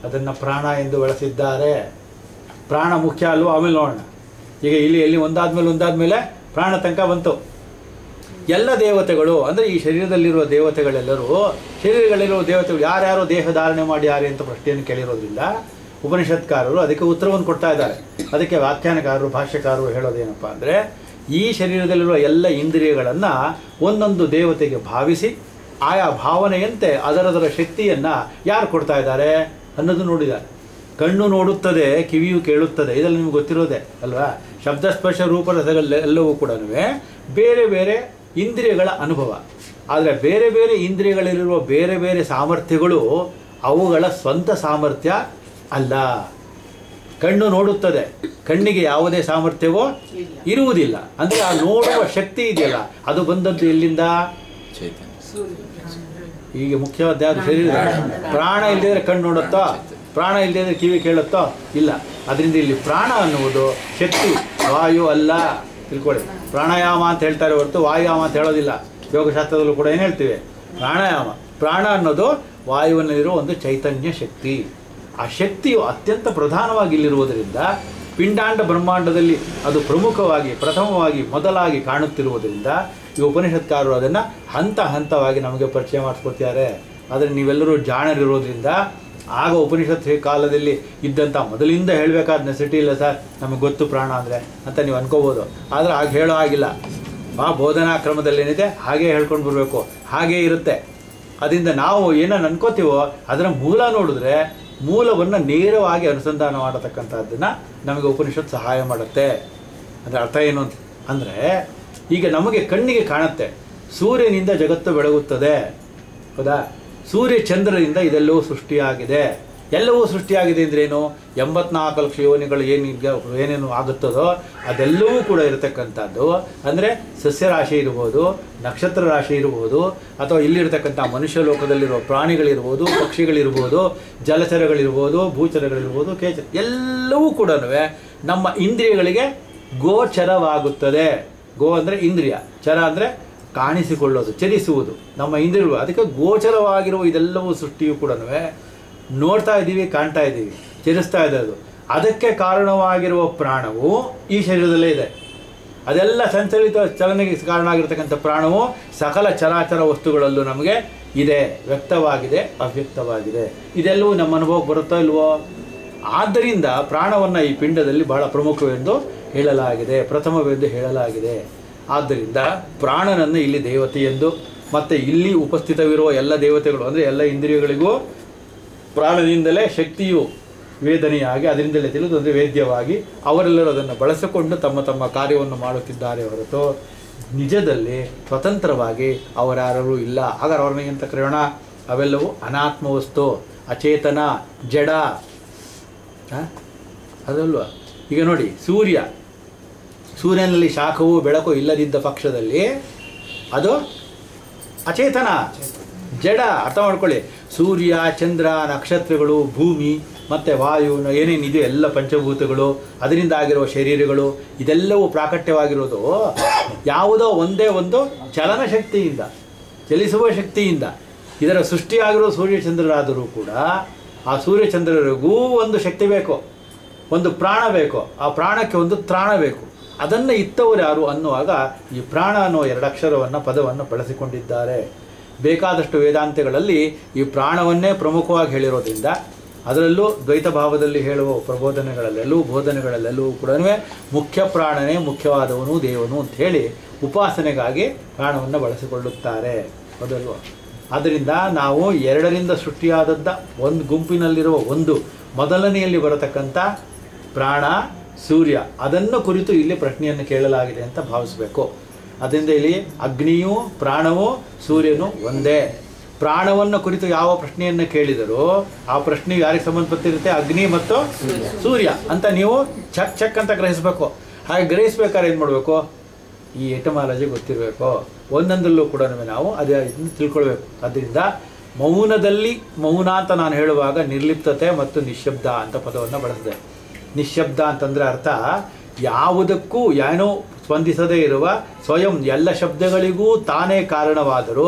ಅದನ್ನು ಪ್ರಾಣ ಎಂದು ಬಳಸಿದ್ದಾರೆ ಪ್ರಾಣ ಮುಖ್ಯ ಅಲ್ವೋ ಆಮೇಲೆ ನೋಡೋಣ ಈಗ ಇಲ್ಲಿ ಎಲ್ಲಿ ಒಂದಾದ್ಮೇಲೆ ಒಂದಾದ್ಮೇಲೆ ಪ್ರಾಣ ತನಕ ಬಂತು ಎಲ್ಲ ದೇವತೆಗಳು ಅಂದರೆ ಈ ಶರೀರದಲ್ಲಿರುವ ದೇವತೆಗಳೆಲ್ಲರೂ ಶರೀರಗಳಿರುವ ದೇವತೆಗಳು ಯಾರ್ಯಾರು ದೇಹ ಧಾರಣೆ ಮಾಡ್ಯಾರೆ ಅಂತ ಪ್ರಶ್ನೆಯನ್ನು ಕೇಳಿರೋದ್ರಿಂದ ಉಪನಿಷತ್ಕಾರರು ಅದಕ್ಕೆ ಉತ್ತರವನ್ನು ಕೊಡ್ತಾ ಇದ್ದಾರೆ ಅದಕ್ಕೆ ವ್ಯಾಖ್ಯಾನಕಾರರು ಭಾಷ್ಯಕಾರರು ಹೇಳೋದೇನಪ್ಪ ಅಂದರೆ ಈ ಶರೀರದಲ್ಲಿರುವ ಎಲ್ಲ ಇಂದ್ರಿಯಗಳನ್ನು ಒಂದೊಂದು ದೇವತೆಗೆ ಭಾವಿಸಿ ಆಯಾ ಭಾವನೆಯಂತೆ ಅದರದರ ಶಕ್ತಿಯನ್ನು ಯಾರು ಕೊಡ್ತಾ ಇದ್ದಾರೆ ಅನ್ನೋದು ನೋಡಿದ್ದಾರೆ ಕಣ್ಣು ನೋಡುತ್ತದೆ ಕಿವಿಯು ಕೇಳುತ್ತದೆ ಇದೆಲ್ಲ ನಿಮ್ಗೆ ಗೊತ್ತಿರೋದೆ ಅಲ್ವಾ ಶಬ್ದಸ್ಪರ್ಶ ರೂಪರಸಗಳೆಲ್ಲವೂ ಕೂಡ ಬೇರೆ ಬೇರೆ ಇಂದ್ರಿಯಗಳ ಅನುಭವ ಆದರೆ ಬೇರೆ ಬೇರೆ ಇಂದ್ರಿಯಗಳಲ್ಲಿರುವ ಬೇರೆ ಬೇರೆ ಸಾಮರ್ಥ್ಯಗಳು ಅವುಗಳ ಸ್ವಂತ ಸಾಮರ್ಥ್ಯ ಅಲ್ಲ ಕಣ್ಣು ನೋಡುತ್ತದೆ ಕಣ್ಣಿಗೆ ಯಾವುದೇ ಸಾಮರ್ಥ್ಯವೋ ಇರುವುದಿಲ್ಲ ಅಂದರೆ ಆ ನೋಡುವ ಶಕ್ತಿ ಇದೆಯಲ್ಲ ಅದು ಬಂದದ್ದು ಎಲ್ಲಿಂದ ಚೈತನ್ಯ ಈಗ ಮುಖ್ಯವಾದ ಯಾವುದು ಶರೀರ ಪ್ರಾಣ ಇಲ್ಲದಿದ್ರೆ ಕಣ್ಣು ನೋಡುತ್ತೋ ಪ್ರಾಣ ಇಲ್ಲದಿದ್ರೆ ಕಿವಿ ಕೇಳುತ್ತೋ ಇಲ್ಲ ಅದರಿಂದ ಇಲ್ಲಿ ಪ್ರಾಣ ಅನ್ನುವುದು ಶಕ್ತಿ ವಾಯು ಅಲ್ಲ ತಿಳ್ಕೊಳ್ಳಿ ಪ್ರಾಣಾಯಾಮ ಅಂತ ಹೇಳ್ತಾರೆ ಹೊರತು ವಾಯುಯಾಮ ಅಂತ ಹೇಳೋದಿಲ್ಲ ಯೋಗಶಾಸ್ತ್ರದಲ್ಲೂ ಕೂಡ ಏನು ಹೇಳ್ತೀವಿ ಪ್ರಾಣಾಯಾಮ ಪ್ರಾಣ ಅನ್ನೋದು ವಾಯುವಿನಲ್ಲಿರೋ ಒಂದು ಚೈತನ್ಯ ಶಕ್ತಿ ಆ ಶಕ್ತಿಯು ಅತ್ಯಂತ ಪ್ರಧಾನವಾಗಿ ಇಲ್ಲಿರುವುದರಿಂದ ಪಿಂಡಾಂಡ ಬ್ರಹ್ಮಾಂಡದಲ್ಲಿ ಅದು ಪ್ರಮುಖವಾಗಿ ಪ್ರಥಮವಾಗಿ ಮೊದಲಾಗಿ ಕಾಣುತ್ತಿರುವುದರಿಂದ ಈ ಉಪನಿಷತ್ಕಾರರು ಅದನ್ನು ಹಂತ ಹಂತವಾಗಿ ನಮಗೆ ಪರಿಚಯ ಮಾಡಿಸ್ಕೊಡ್ತಿದ್ದಾರೆ ಆದರೆ ನೀವೆಲ್ಲರೂ ಜಾಣರಿರೋದ್ರಿಂದ ಆಗ ಉಪನಿಷತ್ ಕಾಲದಲ್ಲಿ ಇದ್ದಂಥ ಮೊದಲಿಂದ ಹೇಳಬೇಕಾದ ನೆಸಿಟಿ ಇಲ್ಲ ಸರ್ ನಮಗೆ ಗೊತ್ತು ಪ್ರಾಣ ಅಂದರೆ ಅಂತ ನೀವು ಅನ್ಕೋಬೋದು ಆದರೆ ಆಗ ಹೇಳೋ ಆಗಿಲ್ಲ ಆ ಬೋಧನಾ ಕ್ರಮದಲ್ಲಿ ಏನಿದೆ ಹಾಗೇ ಹೇಳ್ಕೊಂಡು ಬರಬೇಕು ಹಾಗೇ ಇರುತ್ತೆ ಅದರಿಂದ ನಾವು ಏನನ್ನು ಅನ್ಕೋತೀವೋ ಅದರ ಮೂಲ ನೋಡಿದ್ರೆ ಮೂಲವನ್ನು ನೇರವಾಗಿ ಅನುಸಂಧಾನ ಮಾಡತಕ್ಕಂಥದ್ದನ್ನು ನಮಗೆ ಉಪನಿಷತ್ ಸಹಾಯ ಮಾಡುತ್ತೆ ಅದರ ಅರ್ಥ ಏನು ಅಂತ ಅಂದರೆ ಈಗ ನಮಗೆ ಕಣ್ಣಿಗೆ ಕಾಣುತ್ತೆ ಸೂರ್ಯನಿಂದ ಜಗತ್ತು ಬೆಳಗುತ್ತದೆ ಹೌದಾ ಸೂರ್ಯ ಚಂದ್ರನಿಂದ ಇದೆಲ್ಲವೂ ಸೃಷ್ಟಿಯಾಗಿದೆ ಎಲ್ಲವೂ ಸೃಷ್ಟಿಯಾಗಿದೆ ಅಂದ್ರೇನು ಎಂಬತ್ನಾಲ್ಕು ಲಕ್ಷ ಯೋನಿಗಳು ಏನೀಗ ಏನೇನು ಆಗುತ್ತದೋ ಅದೆಲ್ಲವೂ ಕೂಡ ಇರತಕ್ಕಂಥದ್ದು ಅಂದರೆ ಸಸ್ಯರಾಶಿ ಇರ್ಬೋದು ನಕ್ಷತ್ರ ರಾಶಿ ಇರ್ಬೋದು ಅಥವಾ ಇಲ್ಲಿರ್ತಕ್ಕಂಥ ಮನುಷ್ಯ ಲೋಕದಲ್ಲಿರುವ ಪ್ರಾಣಿಗಳಿರ್ಬೋದು ಪಕ್ಷಿಗಳಿರ್ಬೋದು ಜಲಚರಗಳಿರ್ಬೋದು ಭೂಚರಗಳಿರ್ಬೋದು ಕೇಚ ಎಲ್ಲವೂ ಕೂಡ ನಮ್ಮ ಇಂದ್ರಿಯಗಳಿಗೆ ಗೋಚರವಾಗುತ್ತದೆ ಗೋ ಅಂದರೆ ಇಂದ್ರಿಯ ಚರ ಅಂದರೆ ಕಾಣಿಸಿಕೊಳ್ಳೋದು ಚಲಿಸುವುದು ನಮ್ಮ ಇಂದ್ರಿಯಗಳು ಅದಕ್ಕೆ ಗೋಚರವಾಗಿರುವ ಇದೆಲ್ಲವೂ ಸೃಷ್ಟಿಯು ಕೂಡ ನೋಡ್ತಾ ಇದ್ದೀವಿ ಕಾಣ್ತಾ ಇದ್ದೀವಿ ಚಲಿಸ್ತಾ ಇದೆ ಅದು ಅದಕ್ಕೆ ಕಾರಣವಾಗಿರುವ ಪ್ರಾಣವು ಈ ಶರೀರದಲ್ಲೇ ಇದೆ ಅದೆಲ್ಲ ಸಂಚಲಿತ ಚಲನೆಗೆ ಕಾರಣ ಆಗಿರ್ತಕ್ಕಂಥ ಪ್ರಾಣವು ಸಕಲ ಚರಾಚರ ವಸ್ತುಗಳಲ್ಲೂ ನಮಗೆ ಇದೆ ವ್ಯಕ್ತವಾಗಿದೆ ಅವ್ಯಕ್ತವಾಗಿದೆ ಇದೆಲ್ಲವೂ ನಮ್ಮ ಅನುಭವಕ್ಕೆ ಬರುತ್ತೋ ಇಲ್ವೋ ಆದ್ದರಿಂದ ಪ್ರಾಣವನ್ನು ಈ ಪಿಂಡದಲ್ಲಿ ಬಹಳ ಪ್ರಮುಖವೆಂದು ಹೇಳಲಾಗಿದೆ ಪ್ರಥಮವೆಂದು ಹೇಳಲಾಗಿದೆ ಆದ್ದರಿಂದ ಪ್ರಾಣನನ್ನು ಇಲ್ಲಿ ದೇವತೆ ಎಂದು ಮತ್ತು ಇಲ್ಲಿ ಉಪಸ್ಥಿತವಿರುವ ಎಲ್ಲ ದೇವತೆಗಳು ಅಂದರೆ ಎಲ್ಲ ಇಂದ್ರಿಯಗಳಿಗೂ ಪ್ರಾಣದಿಂದಲೇ ಶಕ್ತಿಯು ವೇದನೆಯಾಗಿ ಅದರಿಂದಲೇ ತಿಳಿದು ಅಂದರೆ ವೇದ್ಯವಾಗಿ ಅವರೆಲ್ಲರೂ ಅದನ್ನು ಬಳಸಿಕೊಂಡು ತಮ್ಮ ತಮ್ಮ ಕಾರ್ಯವನ್ನು ಮಾಡುತ್ತಿದ್ದಾರೆ ಹೊರತು ನಿಜದಲ್ಲಿ ಸ್ವತಂತ್ರವಾಗಿ ಅವರ್ಯಾರೂ ಇಲ್ಲ ಹಾಗಾದ್ರೆ ಅವ್ರನ್ನ ಏನಂತ ಕರೆಯೋಣ ಅವೆಲ್ಲವೂ ಅನಾತ್ಮ ವಸ್ತು ಅಚೇತನ ಜಡ ಆ? ಅದಲ್ವಾ ಈಗ ನೋಡಿ ಸೂರ್ಯ ಸೂರ್ಯನಲ್ಲಿ ಶಾಖವು ಬೆಳಕು ಇಲ್ಲದಿದ್ದ ಪಕ್ಷದಲ್ಲಿ ಅದು ಅಚೇತನ ಜಡ ಅರ್ಥ ಮಾಡ್ಕೊಳ್ಳಿ ಸೂರ್ಯ ಚಂದ್ರ ನಕ್ಷತ್ರಗಳು ಭೂಮಿ ಮತ್ತು ವಾಯು ಏನೇನಿದೆ ಎಲ್ಲ ಪಂಚಭೂತಗಳು ಅದರಿಂದ ಆಗಿರುವ ಶರೀರಗಳು ಇದೆಲ್ಲವೂ ಪ್ರಾಕಟ್ಯವಾಗಿರೋದು ಯಾವುದೋ ಒಂದೇ ಒಂದು ಚಲನ ಶಕ್ತಿಯಿಂದ ಚಲಿಸುವ ಶಕ್ತಿಯಿಂದ ಇದರ ಸೃಷ್ಟಿಯಾಗಿರೋ ಸೂರ್ಯಚಂದ್ರರಾದರೂ ಕೂಡ ಆ ಸೂರ್ಯಚಂದ್ರರಿಗೂ ಒಂದು ಶಕ್ತಿ ಬೇಕು ಒಂದು ಪ್ರಾಣ ಬೇಕು ಆ ಪ್ರಾಣಕ್ಕೆ ಒಂದು ತ್ರಾಣ ಬೇಕು ಅದನ್ನು ಇತ್ತವರು ಯಾರು ಅನ್ನುವಾಗ ಈ ಪ್ರಾಣ ಅನ್ನೋ ಎರಡಕ್ಷರವನ್ನು ಪದವನ್ನು ಬಳಸಿಕೊಂಡಿದ್ದಾರೆ ಬೇಕಾದಷ್ಟು ವೇದಾಂತಗಳಲ್ಲಿ ಈ ಪ್ರಾಣವನ್ನೇ ಪ್ರಮುಖವಾಗಿ ಹೇಳಿರೋದ್ರಿಂದ ಅದರಲ್ಲೂ ದ್ವೈತ ಭಾವದಲ್ಲಿ ಹೇಳುವ ಪ್ರಬೋಧನೆಗಳಲ್ಲೆಲ್ಲೂ ಬೋಧನೆಗಳಲ್ಲೆಲ್ಲೂ ಕೂಡ ಮುಖ್ಯ ಪ್ರಾಣನೇ ಮುಖ್ಯವಾದವನು ದೇವನು ಅಂತ ಹೇಳಿ ಉಪಾಸನೆಗಾಗಿ ಪ್ರಾಣವನ್ನು ಬಳಸಿಕೊಳ್ಳುತ್ತಾರೆ ಹೌದಲ್ವ ಆದ್ದರಿಂದ ನಾವು ಎರಡರಿಂದ ಸೃಷ್ಟಿಯಾದದ್ದ ಒಂದು ಗುಂಪಿನಲ್ಲಿರುವ ಒಂದು ಮೊದಲನೆಯಲ್ಲಿ ಬರತಕ್ಕಂಥ ಪ್ರಾಣ ಸೂರ್ಯ ಅದನ್ನು ಕುರಿತು ಇಲ್ಲಿ ಪ್ರಶ್ನೆಯನ್ನು ಕೇಳಲಾಗಿದೆ ಅಂತ ಭಾವಿಸಬೇಕು ಅದರಿಂದ ಇಲ್ಲಿ ಅಗ್ನಿಯು ಪ್ರಾಣವು ಸೂರ್ಯನು ಒಂದೇ ಪ್ರಾಣವನ್ನು ಕುರಿತು ಯಾವ ಪ್ರಶ್ನೆಯನ್ನು ಕೇಳಿದರೂ ಆ ಪ್ರಶ್ನೆಯು ಯಾರಿಗೆ ಸಂಬಂಧಪಟ್ಟಿರುತ್ತೆ ಅಗ್ನಿ ಮತ್ತು ಸೂರ್ಯ ಅಂತ ನೀವು ಚಕ್ ಚಕ್ ಅಂತ ಗ್ರಹಿಸಬೇಕು ಹಾಗೆ ಗ್ರಹಿಸ್ಬೇಕಾದ್ರೆ ಏನು ಮಾಡಬೇಕು ಈ ಎಟಮಾಲಜಿ ಗೊತ್ತಿರಬೇಕು ಒಂದೊಂದರಲ್ಲೂ ಕೂಡ ನಾವು ಅದೇ ಇದನ್ನು ತಿಳ್ಕೊಳ್ಬೇಕು ಅದರಿಂದ ಮೌನದಲ್ಲಿ ಮೌನ ಅಂತ ನಾನು ಹೇಳುವಾಗ ನಿರ್ಲಿಪ್ತತೆ ಮತ್ತು ನಿಶ್ಶಬ್ದ ಅಂತ ಪದವನ್ನು ಬಳಸಿದೆ ನಿಶ್ಶಬ್ದ ಅಂತಂದರೆ ಅರ್ಥ ಯಾವುದಕ್ಕೂ ಏನೋ ಸ್ಪಂದಿಸದೇ ಇರುವ ಸ್ವಯಂ ಎಲ್ಲ ಶಬ್ದಗಳಿಗೂ ತಾನೇ ಕಾರಣವಾದರೂ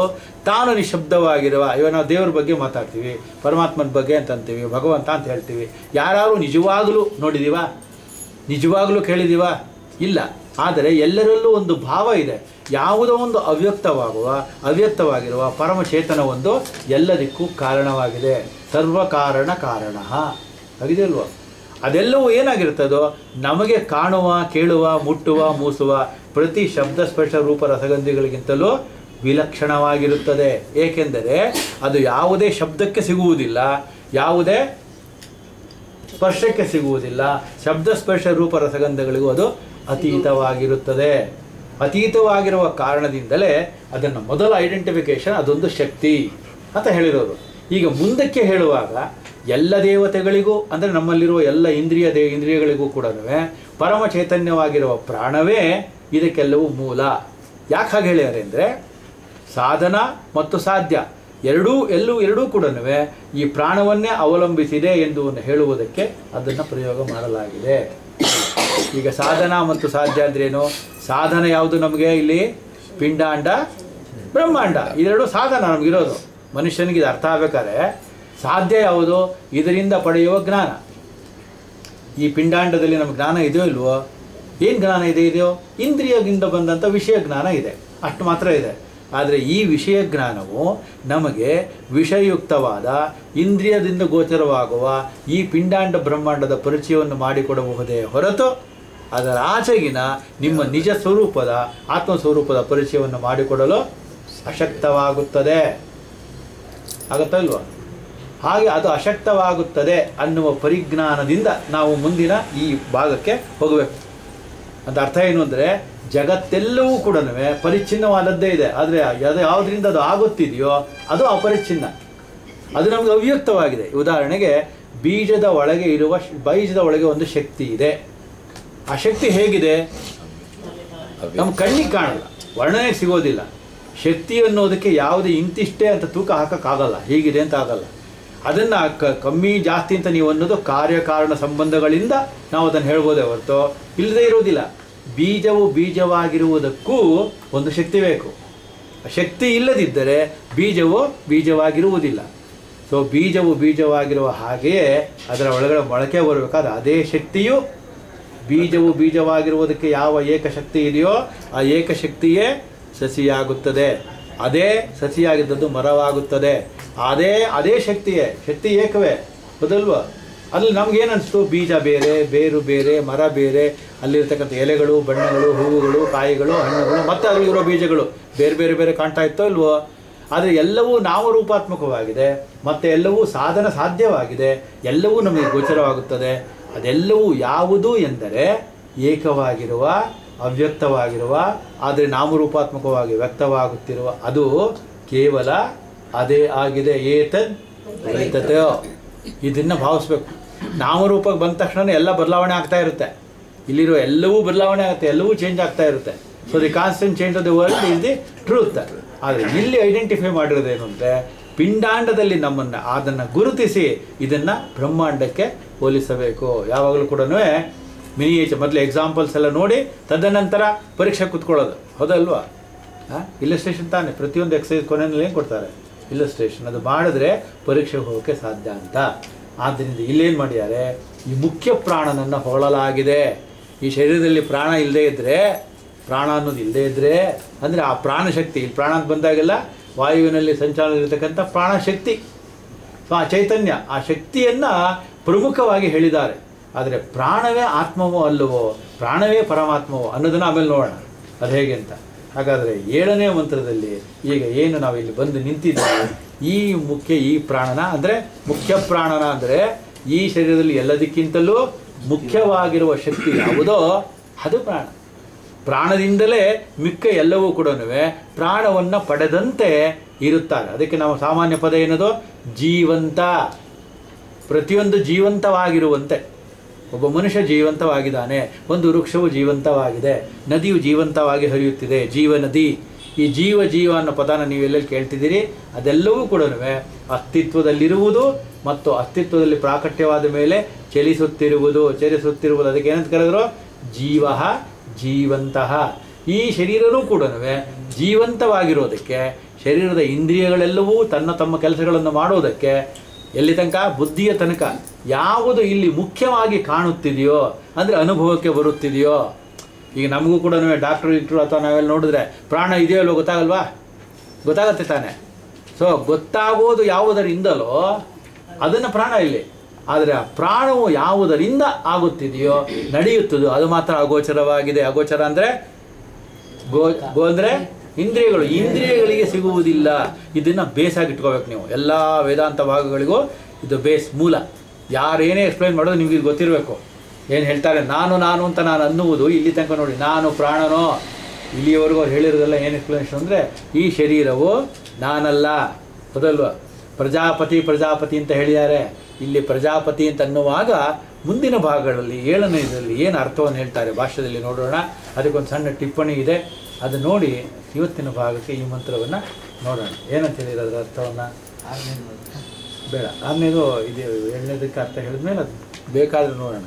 ತಾನು ನಿಶಬ್ದವಾಗಿರುವ ಇವಾಗ ನಾವು ದೇವ್ರ ಬಗ್ಗೆ ಮಾತಾಡ್ತೀವಿ ಪರಮಾತ್ಮನ ಬಗ್ಗೆ ಅಂತ ಅಂತೀವಿ ಭಗವಂತ ಅಂತ ಹೇಳ್ತೀವಿ ಯಾರು ನಿಜವಾಗಲೂ ನೋಡಿದೀವಾ ನಿಜವಾಗಲೂ ಕೇಳಿದೀವ ಇಲ್ಲ ಆದರೆ ಎಲ್ಲರಲ್ಲೂ ಒಂದು ಭಾವ ಇದೆ ಯಾವುದೋ ಒಂದು ಅವ್ಯಕ್ತವಾಗುವ ಅವ್ಯಕ್ತವಾಗಿರುವ ಪರಮಚೇತನ ಒಂದು ಎಲ್ಲದಕ್ಕೂ ಕಾರಣವಾಗಿದೆ ಸರ್ವ ಕಾರಣ ಕಾರಣ ಆಗಿದೆಯಲ್ವ ಅದೆಲ್ಲವೂ ಏನಾಗಿರ್ತದೋ ನಮಗೆ ಕಾಣುವ ಕೇಳುವ ಮುಟ್ಟುವ ಮೂಸುವ ಪ್ರತಿ ಶಬ್ದ ಸ್ಪರ್ಶ ರೂಪ ರಸಗಂಧಿಗಳಿಗಿಂತಲೂ ವಿಲಕ್ಷಣವಾಗಿರುತ್ತದೆ ಏಕೆಂದರೆ ಅದು ಯಾವುದೇ ಶಬ್ದಕ್ಕೆ ಸಿಗುವುದಿಲ್ಲ ಯಾವುದೇ ಸ್ಪರ್ಶಕ್ಕೆ ಸಿಗುವುದಿಲ್ಲ ಶಬ್ದ ಸ್ಪರ್ಶ ರೂಪ ರಸಗಂಧಗಳಿಗೂ ಅದು ಅತೀತವಾಗಿರುತ್ತದೆ ಅತೀತವಾಗಿರುವ ಕಾರಣದಿಂದಲೇ ಅದನ್ನು ಮೊದಲ ಐಡೆಂಟಿಫಿಕೇಶನ್ ಅದೊಂದು ಶಕ್ತಿ ಅಂತ ಹೇಳಿರೋದು ಈಗ ಮುಂದಕ್ಕೆ ಹೇಳುವಾಗ ಎಲ್ಲ ದೇವತೆಗಳಿಗೂ ಅಂದರೆ ನಮ್ಮಲ್ಲಿರುವ ಎಲ್ಲ ಇಂದ್ರಿಯ ದೇ ಇಂದ್ರಿಯಗಳಿಗೂ ಕೂಡ ಪರಮ ಚೈತನ್ಯವಾಗಿರುವ ಪ್ರಾಣವೇ ಇದಕ್ಕೆಲ್ಲವೂ ಮೂಲ ಯಾಕೆ ಹಾಗೆ ಹೇಳ್ಯಾರೆ ಅಂದರೆ ಸಾಧನ ಮತ್ತು ಸಾಧ್ಯ ಎರಡೂ ಎಲ್ಲೂ ಎರಡೂ ಕೂಡ ಈ ಪ್ರಾಣವನ್ನೇ ಅವಲಂಬಿಸಿದೆ ಎಂದು ಹೇಳುವುದಕ್ಕೆ ಅದನ್ನು ಪ್ರಯೋಗ ಮಾಡಲಾಗಿದೆ ಈಗ ಸಾಧನ ಮತ್ತು ಸಾಧ್ಯ ಅಂದ್ರೇನು ಸಾಧನ ಯಾವುದು ನಮಗೆ ಇಲ್ಲಿ ಪಿಂಡಾಂಡ ಬ್ರಹ್ಮಾಂಡ ಇದೆರಡು ಸಾಧನ ನಮಗಿರೋದು ಮನುಷ್ಯನಿಗೆ ಇದು ಅರ್ಥ ಆಗ್ಬೇಕಾದ್ರೆ ಸಾಧ್ಯ ಯಾವುದು ಇದರಿಂದ ಪಡೆಯುವ ಜ್ಞಾನ ಈ ಪಿಂಡಾಂಡದಲ್ಲಿ ನಮ್ಗೆ ಜ್ಞಾನ ಇದೆಯೋ ಇಲ್ವೋ ಏನು ಜ್ಞಾನ ಇದೆ ಇದೆಯೋ ಇಂದ್ರಿಯದಿಂದ ಬಂದಂಥ ವಿಷಯ ಜ್ಞಾನ ಇದೆ ಅಷ್ಟು ಮಾತ್ರ ಇದೆ ಆದರೆ ಈ ವಿಷಯ ಜ್ಞಾನವು ನಮಗೆ ವಿಷಯುಕ್ತವಾದ ಇಂದ್ರಿಯದಿಂದ ಗೋಚರವಾಗುವ ಈ ಪಿಂಡಾಂಡ ಬ್ರಹ್ಮಾಂಡದ ಪರಿಚಯವನ್ನು ಮಾಡಿಕೊಡಬಹುದೇ ಹೊರತು ಅದರ ಆಚೆಗಿನ ನಿಮ್ಮ ನಿಜ ಸ್ವರೂಪದ ಆತ್ಮ ಸ್ವರೂಪದ ಪರಿಚಯವನ್ನು ಮಾಡಿಕೊಡಲು ಅಶಕ್ತವಾಗುತ್ತದೆ ಆಗತ್ತಾ ಇಲ್ವಾ ಹಾಗೆ ಅದು ಅಶಕ್ತವಾಗುತ್ತದೆ ಅನ್ನುವ ಪರಿಜ್ಞಾನದಿಂದ ನಾವು ಮುಂದಿನ ಈ ಭಾಗಕ್ಕೆ ಹೋಗಬೇಕು ಅಂತ ಅರ್ಥ ಏನು ಅಂದರೆ ಜಗತ್ತೆಲ್ಲವೂ ಕೂಡ ಪರಿಚ್ಛಿನ್ನವಾದದ್ದೇ ಇದೆ ಆದರೆ ಅದು ಯಾವುದರಿಂದ ಅದು ಆಗುತ್ತಿದೆಯೋ ಅದು ಅಪರಿಚ್ಛಿನ್ನ ಅದು ನಮಗೆ ಅವ್ಯಕ್ತವಾಗಿದೆ ಉದಾಹರಣೆಗೆ ಬೀಜದ ಒಳಗೆ ಇರುವ ಶ್- ಬೀಜದ ಒಳಗೆ ಒಂದು ಶಕ್ತಿ ಇದೆ ಆ ಶಕ್ತಿ ಹೇಗಿದೆ ನಮ್ಮ ಕಣ್ಣಿಗೆ ಕಾಣಲ್ಲ ವರ್ಣನೆಗೆ ಸಿಗೋದಿಲ್ಲ ಶಕ್ತಿ ಅನ್ನೋದಕ್ಕೆ ಯಾವುದೇ ಇಂತಿಷ್ಟೇ ಅಂತ ತೂಕ ಹಾಕೋಕ್ಕಾಗಲ್ಲ ಹೀಗಿದೆ ಅಂತ ಆಗಲ್ಲ ಅದನ್ನು ಕ ಕಮ್ಮಿ ಜಾಸ್ತಿ ಅಂತ ನೀವು ಅನ್ನೋದು ಕಾರ್ಯಕಾರಣ ಸಂಬಂಧಗಳಿಂದ ನಾವು ಅದನ್ನು ಹೇಳ್ಬೋದೇ ಹೊರತು ಇಲ್ಲದೆ ಇರೋದಿಲ್ಲ ಬೀಜವು ಬೀಜವಾಗಿರುವುದಕ್ಕೂ ಒಂದು ಶಕ್ತಿ ಬೇಕು ಆ ಶಕ್ತಿ ಇಲ್ಲದಿದ್ದರೆ ಬೀಜವು ಬೀಜವಾಗಿರುವುದಿಲ್ಲ ಸೊ ಬೀಜವು ಬೀಜವಾಗಿರುವ ಹಾಗೆಯೇ ಅದರ ಒಳಗಡೆ ಮೊಳಕೆ ಬರಬೇಕಾದ ಅದೇ ಶಕ್ತಿಯು ಬೀಜವು ಬೀಜವಾಗಿರುವುದಕ್ಕೆ ಯಾವ ಏಕಶಕ್ತಿ ಇದೆಯೋ ಆ ಏಕಶಕ್ತಿಯೇ ಸಸಿಯಾಗುತ್ತದೆ ಅದೇ ಸಸಿಯಾಗಿದ್ದದ್ದು ಮರವಾಗುತ್ತದೆ ಅದೇ ಅದೇ ಶಕ್ತಿಯೇ ಶಕ್ತಿ ಏಕವೇ ಹೌದಲ್ವಾ ಅಲ್ಲಿ ನಮ್ಗೇನು ಅನಿಸ್ತು ಬೀಜ ಬೇರೆ ಬೇರು ಬೇರೆ ಮರ ಬೇರೆ ಅಲ್ಲಿರ್ತಕ್ಕಂಥ ಎಲೆಗಳು ಬಣ್ಣಗಳು ಹೂವುಗಳು ಕಾಯಿಗಳು ಹಣ್ಣುಗಳು ಮತ್ತೆ ಅದರಲ್ಲಿರೋ ಬೀಜಗಳು ಬೇರೆ ಬೇರೆ ಬೇರೆ ಕಾಣ್ತಾ ಇತ್ತೋ ಇಲ್ವೋ ಆದರೆ ಎಲ್ಲವೂ ನಾಮರೂಪಾತ್ಮಕವಾಗಿದೆ ಮತ್ತು ಎಲ್ಲವೂ ಸಾಧನ ಸಾಧ್ಯವಾಗಿದೆ ಎಲ್ಲವೂ ನಮಗೆ ಗೋಚರವಾಗುತ್ತದೆ ಅದೆಲ್ಲವೂ ಯಾವುದು ಎಂದರೆ ಏಕವಾಗಿರುವ ಅವ್ಯಕ್ತವಾಗಿರುವ ಆದರೆ ನಾಮರೂಪಾತ್ಮಕವಾಗಿ ವ್ಯಕ್ತವಾಗುತ್ತಿರುವ ಅದು ಕೇವಲ ಅದೇ ಆಗಿದೆ ಏತದ್ ಏತತ್ ಇದನ್ನು ಭಾವಿಸ್ಬೇಕು ನಾಮರೂಪಕ್ಕೆ ಬಂದ ತಕ್ಷಣ ಎಲ್ಲ ಬದಲಾವಣೆ ಆಗ್ತಾ ಇರುತ್ತೆ ಇಲ್ಲಿರೋ ಎಲ್ಲವೂ ಬದಲಾವಣೆ ಆಗುತ್ತೆ ಎಲ್ಲವೂ ಚೇಂಜ್ ಆಗ್ತಾ ಇರುತ್ತೆ so the constant change of the world is the truth ಆದರೆ ಇಲ್ಲಿ ಐಡೆಂಟಿಫೈ ಮಾಡಿರೋದೇನು ಅಂದರೆ ಪಿಂಡಾಂಡದಲ್ಲಿ ನಮ್ಮನ್ನು ಅದನ್ನು ಗುರುತಿಸಿ ಇದನ್ನು ಬ್ರಹ್ಮಾಂಡಕ್ಕೆ ಹೋಲಿಸಬೇಕು ಯಾವಾಗಲೂ ಕೂಡ ಮಿನಿಯೇಚರ್ ಮೊದಲು ಎಕ್ಸಾಂಪಲ್ಸ್ ಎಲ್ಲ ನೋಡಿ ತದನಂತರ ಪರೀಕ್ಷೆ ಕುತ್ಕೊಳ್ಳೋದು ಹೌದಲ್ವಾ ಇಲ್ಲಸ್ಟ್ರೇಷನ್ ತಾನೇ ಪ್ರತಿಯೊಂದು ಎಕ್ಸಸೈಸ್ ಕೊನೆಯಲ್ಲಿ ಏನು ಕೊಡ್ತಾರೆ ಇಲ್ಲಸ್ಟ್ರೇಷನ್ ಅದು ಮಾಡಿದ್ರೆ ಪರೀಕ್ಷೆಗೆ ಹೋಗೋಕ್ಕೆ ಸಾಧ್ಯ ಅಂತ ಆದ್ದರಿಂದ ಇಲ್ಲೇನು ಮಾಡಿದ್ದಾರೆ ಈ ಮುಖ್ಯ ಪ್ರಾಣನನ್ನು ಹೊಗಳಲಾಗಿದೆ ಈ ಶರೀರದಲ್ಲಿ ಪ್ರಾಣ ಇಲ್ಲದೇ ಇದ್ದರೆ ಪ್ರಾಣ ಅನ್ನೋದು ಇಲ್ಲದೇ ಇದ್ದರೆ ಅಂದರೆ ಆ ಪ್ರಾಣಶಕ್ತಿ ಇಲ್ಲಿ ಪ್ರಾಣ ಅಂತ ಬಂದಾಗೆಲ್ಲ ವಾಯುವಿನಲ್ಲಿ ಸಂಚಾರದಲ್ಲಿರ್ತಕ್ಕಂಥ ಪ್ರಾಣಶಕ್ತಿ ಸೊ ಆ ಚೈತನ್ಯ ಆ ಶಕ್ತಿಯನ್ನು ಪ್ರಮುಖವಾಗಿ ಹೇಳಿದ್ದಾರೆ ಆದರೆ ಪ್ರಾಣವೇ ಆತ್ಮವೋ ಅಲ್ಲವೋ ಪ್ರಾಣವೇ ಪರಮಾತ್ಮವೋ ಅನ್ನೋದನ್ನು ಆಮೇಲೆ ನೋಡೋಣ ಅದು ಹೇಗೆ ಅಂತ ಹಾಗಾದರೆ ಏಳನೇ ಮಂತ್ರದಲ್ಲಿ ಈಗ ಏನು ನಾವು ಇಲ್ಲಿ ಬಂದು ನಿಂತಿದ್ದೇವೆ ಈ ಮುಖ್ಯ ಈ ಪ್ರಾಣನ ಅಂದರೆ ಮುಖ್ಯ ಪ್ರಾಣನ ಅಂದರೆ ಈ ಶರೀರದಲ್ಲಿ ಎಲ್ಲದಕ್ಕಿಂತಲೂ ಮುಖ್ಯವಾಗಿರುವ ಶಕ್ತಿ ಯಾವುದೋ ಅದು ಪ್ರಾಣ ಪ್ರಾಣದಿಂದಲೇ ಮಿಕ್ಕ ಎಲ್ಲವೂ ಕೂಡ ಪ್ರಾಣವನ್ನು ಪಡೆದಂತೆ ಇರುತ್ತಾರೆ ಅದಕ್ಕೆ ನಾವು ಸಾಮಾನ್ಯ ಪದ ಏನದು ಜೀವಂತ ಪ್ರತಿಯೊಂದು ಜೀವಂತವಾಗಿರುವಂತೆ ಒಬ್ಬ ಮನುಷ್ಯ ಜೀವಂತವಾಗಿದ್ದಾನೆ ಒಂದು ವೃಕ್ಷವು ಜೀವಂತವಾಗಿದೆ ನದಿಯು ಜೀವಂತವಾಗಿ ಹರಿಯುತ್ತಿದೆ ಜೀವ ನದಿ ಈ ಜೀವ ಜೀವ ಅನ್ನೋ ಪದನ ನೀವು ಎಲ್ಲೆಲ್ಲಿ ಕೇಳ್ತಿದ್ದೀರಿ ಅದೆಲ್ಲವೂ ಕೂಡ ಅಸ್ತಿತ್ವದಲ್ಲಿರುವುದು ಮತ್ತು ಅಸ್ತಿತ್ವದಲ್ಲಿ ಪ್ರಾಕಟ್ಯವಾದ ಮೇಲೆ ಚಲಿಸುತ್ತಿರುವುದು ಚಲಿಸುತ್ತಿರುವುದು ಅದಕ್ಕೆ ಏನಂತ ಕರೆದ್ರು ಜೀವ ಜೀವಂತಹ ಈ ಶರೀರನೂ ಕೂಡ ಜೀವಂತವಾಗಿರೋದಕ್ಕೆ ಶರೀರದ ಇಂದ್ರಿಯಗಳೆಲ್ಲವೂ ತನ್ನ ತಮ್ಮ ಕೆಲಸಗಳನ್ನು ಮಾಡೋದಕ್ಕೆ ಎಲ್ಲಿ ತನಕ ಬುದ್ಧಿಯ ತನಕ ಯಾವುದು ಇಲ್ಲಿ ಮುಖ್ಯವಾಗಿ ಕಾಣುತ್ತಿದೆಯೋ ಅಂದರೆ ಅನುಭವಕ್ಕೆ ಬರುತ್ತಿದೆಯೋ ಈಗ ನಮಗೂ ಕೂಡ ಡಾಕ್ಟ್ರು ಇಟ್ಟರು ಅಥವಾ ನಾವೆಲ್ಲ ನೋಡಿದ್ರೆ ಪ್ರಾಣ ಇದೆಯೋ ಅಲ್ವೋ ಗೊತ್ತಾಗಲ್ವಾ ಗೊತ್ತಾಗತ್ತೆ ತಾನೆ ಸೊ ಗೊತ್ತಾಗೋದು ಯಾವುದರಿಂದಲೋ ಅದನ್ನು ಪ್ರಾಣ ಇಲ್ಲಿ ಆದರೆ ಆ ಪ್ರಾಣವು ಯಾವುದರಿಂದ ಆಗುತ್ತಿದೆಯೋ ನಡೆಯುತ್ತದೋ ಅದು ಮಾತ್ರ ಅಗೋಚರವಾಗಿದೆ ಅಗೋಚರ ಅಂದರೆ ಗೋ ಗೋ ಅಂದರೆ ಇಂದ್ರಿಯಗಳು ಇಂದ್ರಿಯಗಳಿಗೆ ಸಿಗುವುದಿಲ್ಲ ಇದನ್ನು ಬೇಸಾಗಿ ಇಟ್ಕೋಬೇಕು ನೀವು ಎಲ್ಲ ವೇದಾಂತ ಭಾಗಗಳಿಗೂ ಇದು ಬೇಸ್ ಮೂಲ ಯಾರೇನೇ ಎಕ್ಸ್ಪ್ಲೈನ್ ಮಾಡೋದು ನಿಮಗೆ ಇದು ಗೊತ್ತಿರಬೇಕು ಏನು ಹೇಳ್ತಾರೆ ನಾನು ನಾನು ಅಂತ ನಾನು ಅನ್ನುವುದು ಇಲ್ಲಿ ತನಕ ನೋಡಿ ನಾನು ಪ್ರಾಣನೋ ಇಲ್ಲಿಯವರೆಗೂ ಅವ್ರು ಹೇಳಿರೋದೆಲ್ಲ ಏನು ಎಕ್ಸ್ಪ್ಲನೇಷನ್ ಅಂದರೆ ಈ ಶರೀರವು ನಾನಲ್ಲ ಹೌದಲ್ವಾ ಪ್ರಜಾಪತಿ ಪ್ರಜಾಪತಿ ಅಂತ ಹೇಳಿದ್ದಾರೆ ಇಲ್ಲಿ ಪ್ರಜಾಪತಿ ಅಂತ ಅನ್ನುವಾಗ ಮುಂದಿನ ಭಾಗಗಳಲ್ಲಿ ಏಳನೇ ಇದರಲ್ಲಿ ಏನು ಅರ್ಥವನ್ನು ಹೇಳ್ತಾರೆ ಭಾಷ್ಯದಲ್ಲಿ ನೋಡೋಣ ಅದಕ್ಕೊಂದು ಸಣ್ಣ ಟಿಪ್ಪಣಿ ಇದೆ ಅದು ನೋಡಿ ಇವತ್ತಿನ ಭಾಗಕ್ಕೆ ಈ ಮಂತ್ರವನ್ನು ನೋಡೋಣ ಏನಂತ ಹೇಳಿದ್ರೆ ಅದರ ಅರ್ಥವನ್ನು ಬೇಡ ಆರನೇದು ಇದು ಏಳನೇದಕ್ಕೆ ಅರ್ಥ ಹೇಳಿದ್ಮೇಲೆ ಅದು ಬೇಕಾದ್ರೆ ನೋಡೋಣ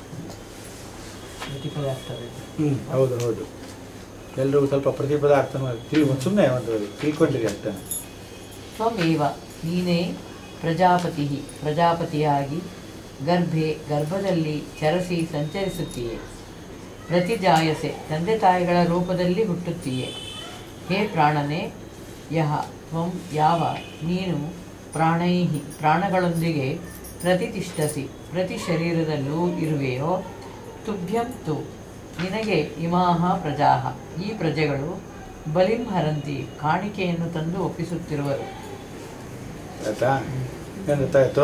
ಹ್ಞೂ ಹೌದು ಹೌದು ಎಲ್ರಿಗೂ ಸ್ವಲ್ಪ ಪ್ರತಿಪದ ಅರ್ಥನ ತಿಳಿ ಸುಮ್ಮನೆ ಒಂದು ತಿಳ್ಕೊಂಡಿರಿ ಅಷ್ಟೇ ತ್ವಮೇವ ನೀನೇ ಪ್ರಜಾಪತಿ ಪ್ರಜಾಪತಿಯಾಗಿ ಗರ್ಭೆ ಗರ್ಭದಲ್ಲಿ ಚರಸಿ ಸಂಚರಿಸುತ್ತೀಯೆ ಪ್ರತಿಜಾಯಸೆ ತಂದೆ ತಾಯಿಗಳ ರೂಪದಲ್ಲಿ ಹುಟ್ಟುತ್ತೀಯೆ ಹೇ ಪ್ರಾಣನೇ ಯಹ ತ್ವಂ ಯಾವ ನೀನು ಪ್ರಾಣೈಹಿ ಪ್ರಾಣಗಳೊಂದಿಗೆ ಪ್ರತಿಷ್ಠಿಸಿ ಪ್ರತಿ ಶರೀರದಲ್ಲೂ ಇರುವೆಯೋ ತುಭ್ಯಂ ತು ನಿನಗೆ ಇಮಾಹ ಪ್ರಜಾಹ ಈ ಪ್ರಜೆಗಳು ಬಲಿಂ ಹರಂತಿ ಕಾಣಿಕೆಯನ್ನು ತಂದು ಒಪ್ಪಿಸುತ್ತಿರುವರು ಆಯ್ತಾ ಏನು ಗೊತ್ತಾಯ್ತು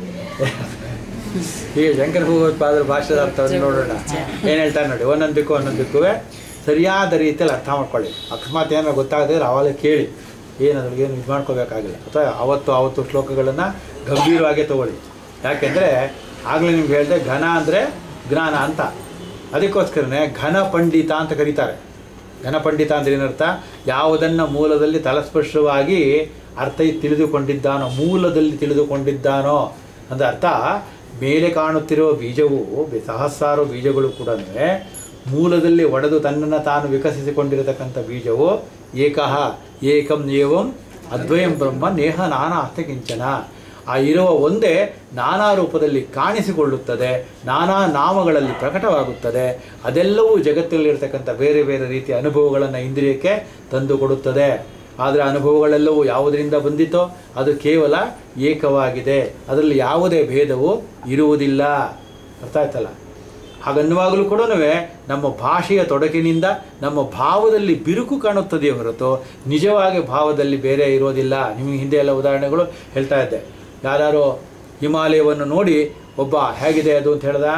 ಈಗ ಶಂಕರ ಭಗವತ್ಪಾದರ ಭಾಷೆದ ಅರ್ಥವನ್ನು ನೋಡೋಣ ಏನು ಹೇಳ್ತಾರೆ ನೋಡಿ ಒಂದೊಂದು ದಿಕ್ಕು ಒಂದೊಂದು ದಿಕ್ಕೂ ಸರಿಯಾದ ರೀತಿಯಲ್ಲಿ ಅರ್ಥ ಮಾಡ್ಕೊಳ್ಳಿ ಅಕಸ್ಮಾತ್ ಏನಾರು ಗೊತ್ತಾಗದಿದ್ರೆ ಅವಾಗಲೇ ಕೇಳಿ ಏನು ಅದ್ರಿಗೆ ಏನು ಇದು ಮಾಡ್ಕೋಬೇಕಾಗಿಲ್ಲ ಅಥವಾ ಅವತ್ತು ಅವತ್ತು ಶ್ಲೋಕಗಳನ್ನು ಗಂಭೀರವಾಗೇ ತಗೊಳ್ಳಿ ಯಾಕೆಂದರೆ ಆಗಲೇ ನಿಮ್ಗೆ ಹೇಳಿದೆ ಘನ ಅಂದರೆ ಜ್ಞಾನ ಅಂತ ಅದಕ್ಕೋಸ್ಕರನೇ ಘನ ಪಂಡಿತ ಅಂತ ಕರೀತಾರೆ ಘನ ಪಂಡಿತ ಅಂದ್ರೆ ಏನರ್ಥ ಯಾವುದನ್ನು ಮೂಲದಲ್ಲಿ ತಲಸ್ಪರ್ಶವಾಗಿ ಅರ್ಥ ತಿಳಿದುಕೊಂಡಿದ್ದಾನೋ ಮೂಲದಲ್ಲಿ ತಿಳಿದುಕೊಂಡಿದ್ದಾನೋ ಅಂದ್ರೆ ಅರ್ಥ ಮೇಲೆ ಕಾಣುತ್ತಿರುವ ಬೀಜವು ಬೆ- ಸಹಸ್ರಾರು ಬೀಜಗಳು ಕೂಡ ಮೂಲದಲ್ಲಿ ಒಡೆದು ತನ್ನನ್ನು ತಾನು ವಿಕಸಿಸಿಕೊಂಡಿರತಕ್ಕಂಥ ಬೀಜವು ಏಕಃ ಏಕಂ ಏವಂ ಅದ್ವಯಂ ಬ್ರಹ್ಮ ನೇಹ ನಾನಾ ಅರ್ಥ ಕಿಂಚನ ಆ ಇರುವ ಒಂದೇ ನಾನಾ ರೂಪದಲ್ಲಿ ಕಾಣಿಸಿಕೊಳ್ಳುತ್ತದೆ ನಾನಾ ನಾಮಗಳಲ್ಲಿ ಪ್ರಕಟವಾಗುತ್ತದೆ ಅದೆಲ್ಲವೂ ಜಗತ್ತಲ್ಲಿರ್ತಕ್ಕಂಥ ಬೇರೆ ಬೇರೆ ರೀತಿಯ ಅನುಭವಗಳನ್ನು ಇಂದ್ರಿಯಕ್ಕೆ ತಂದು ಕೊಡುತ್ತದೆ ಆದರೆ ಅನುಭವಗಳೆಲ್ಲವೂ ಯಾವುದರಿಂದ ಬಂದಿತೋ ಅದು ಕೇವಲ ಏಕವಾಗಿದೆ ಅದರಲ್ಲಿ ಯಾವುದೇ ಭೇದವು ಇರುವುದಿಲ್ಲ ಅರ್ಥ ಆಯ್ತಲ್ಲ ಹಾಗನ್ನುವಾಗಲೂ ಕೂಡ ನಮ್ಮ ಭಾಷೆಯ ತೊಡಕಿನಿಂದ ನಮ್ಮ ಭಾವದಲ್ಲಿ ಬಿರುಕು ಕಾಣುತ್ತದೆಯೇ ಹೊರತು ನಿಜವಾಗಿ ಭಾವದಲ್ಲಿ ಬೇರೆ ಇರೋದಿಲ್ಲ ನಿಮಗೆ ಹಿಂದೆ ಎಲ್ಲ ಉದಾಹರಣೆಗಳು ಹೇಳ್ತಾ ಇದ್ದೆ ಯಾರು ಹಿಮಾಲಯವನ್ನು ನೋಡಿ ಒಬ್ಬ ಹೇಗಿದೆ ಅದು ಅಂತ ಹೇಳ್ದ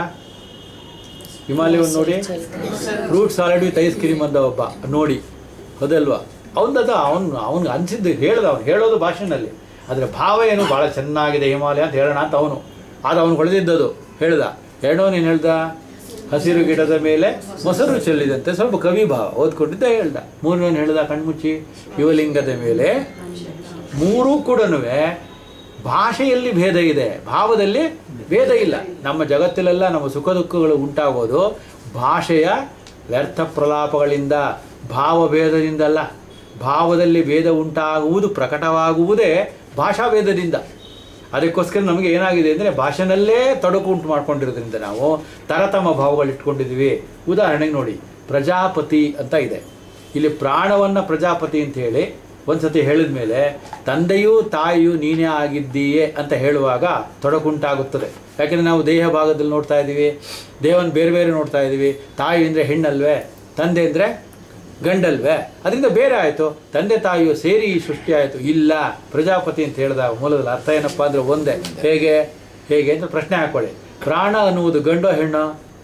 ಹಿಮಾಲಯವನ್ನು ನೋಡಿ fruit salad with ice cream ಅಂದ ಒಬ್ಬ ನೋಡಿ ಹೌದಲ್ವಾ ಅವನದ ಅವನು ಅವ್ನಿಗೆ ಅನಿಸಿದ್ದು ಹೇಳ್ದ ಅವ್ನು ಹೇಳೋದು ಭಾಷೆನಲ್ಲಿ ಆದರೆ ಭಾವ ಏನು ಭಾಳ ಚೆನ್ನಾಗಿದೆ ಹಿಮಾಲಯ ಅಂತ ಹೇಳೋಣ ಅಂತ ಅವನು ಅದು ಅವನು ಹೊಳೆದಿದ್ದದು ಹೇಳ್ದ ಎರಡೋ ನೀನು ಹೇಳ್ದ ಹಸಿರು ಗಿಡದ ಮೇಲೆ ಮೊಸರು ಚೆಲ್ಲಿದಂತೆ ಸ್ವಲ್ಪ ಕವಿ ಭಾವ ಓದ್ಕೊಂಡಿದ್ದ ಹೇಳ್ದ ಮೂರನೇನು ಹೇಳ್ದ ಕಣ್ಮುಚ್ಚಿ ಶಿವಲಿಂಗದ ಮೇಲೆ ಮೂರೂ ಕೂಡ ಭಾಷೆಯಲ್ಲಿ ಭೇದ ಇದೆ ಭಾವದಲ್ಲಿ ಭೇದ ಇಲ್ಲ ನಮ್ಮ ಜಗತ್ತಿಲೆಲ್ಲ ನಮ್ಮ ಸುಖ ದುಃಖಗಳು ಉಂಟಾಗೋದು ಭಾಷೆಯ ವ್ಯರ್ಥ ಪ್ರಲಾಪಗಳಿಂದ ಭಾವಭೇದದಿಂದಲ್ಲ ಭಾವದಲ್ಲಿ ಭೇದ ಉಂಟಾಗುವುದು ಪ್ರಕಟವಾಗುವುದೇ ಭಾಷಾಭೇದದಿಂದ ಅದಕ್ಕೋಸ್ಕರ ನಮಗೆ ಏನಾಗಿದೆ ಅಂದರೆ ಭಾಷೆನಲ್ಲೇ ತೊಡಕು ಉಂಟು ಮಾಡ್ಕೊಂಡಿರೋದ್ರಿಂದ ನಾವು ತರತಮ ಭಾವಗಳು ಇಟ್ಕೊಂಡಿದ್ದೀವಿ ಉದಾಹರಣೆಗೆ ನೋಡಿ ಪ್ರಜಾಪತಿ ಅಂತ ಇದೆ ಇಲ್ಲಿ ಪ್ರಾಣವನ್ನು ಪ್ರಜಾಪತಿ ಅಂತ ಹೇಳಿ ಒಂದ್ಸತಿ ಹೇಳಿದ ಮೇಲೆ ತಂದೆಯೂ ತಾಯಿಯೂ ನೀನೇ ಆಗಿದ್ದೀಯೇ ಅಂತ ಹೇಳುವಾಗ ತೊಡಕುಂಟಾಗುತ್ತದೆ ಯಾಕೆಂದರೆ ನಾವು ದೇಹ ಭಾಗದಲ್ಲಿ ನೋಡ್ತಾ ಇದ್ದೀವಿ ದೇಹವನ್ನು ಬೇರೆ ಬೇರೆ ನೋಡ್ತಾ ಇದ್ದೀವಿ ತಾಯಿ ಅಂದರೆ ಹೆಣ್ಣಲ್ವೇ ತಂದೆ ಅಂದರೆ ಗಂಡಲ್ವೇ ಅದರಿಂದ ಬೇರೆ ಆಯಿತು ತಂದೆ ತಾಯಿಯು ಸೇರಿ ಈ ಸೃಷ್ಟಿ ಆಯಿತು ಇಲ್ಲ ಪ್ರಜಾಪತಿ ಅಂತ ಹೇಳಿದಾಗ ಮೂಲದಲ್ಲಿ ಅರ್ಥ ಏನಪ್ಪ ಅಂದರೆ ಒಂದೇ ಹೇಗೆ ಹೇಗೆ ಅಂತ ಪ್ರಶ್ನೆ ಹಾಕೊಳ್ಳಿ ಪ್ರಾಣ ಅನ್ನುವುದು ಗಂಡೋ ಹೆಣ್ಣೋ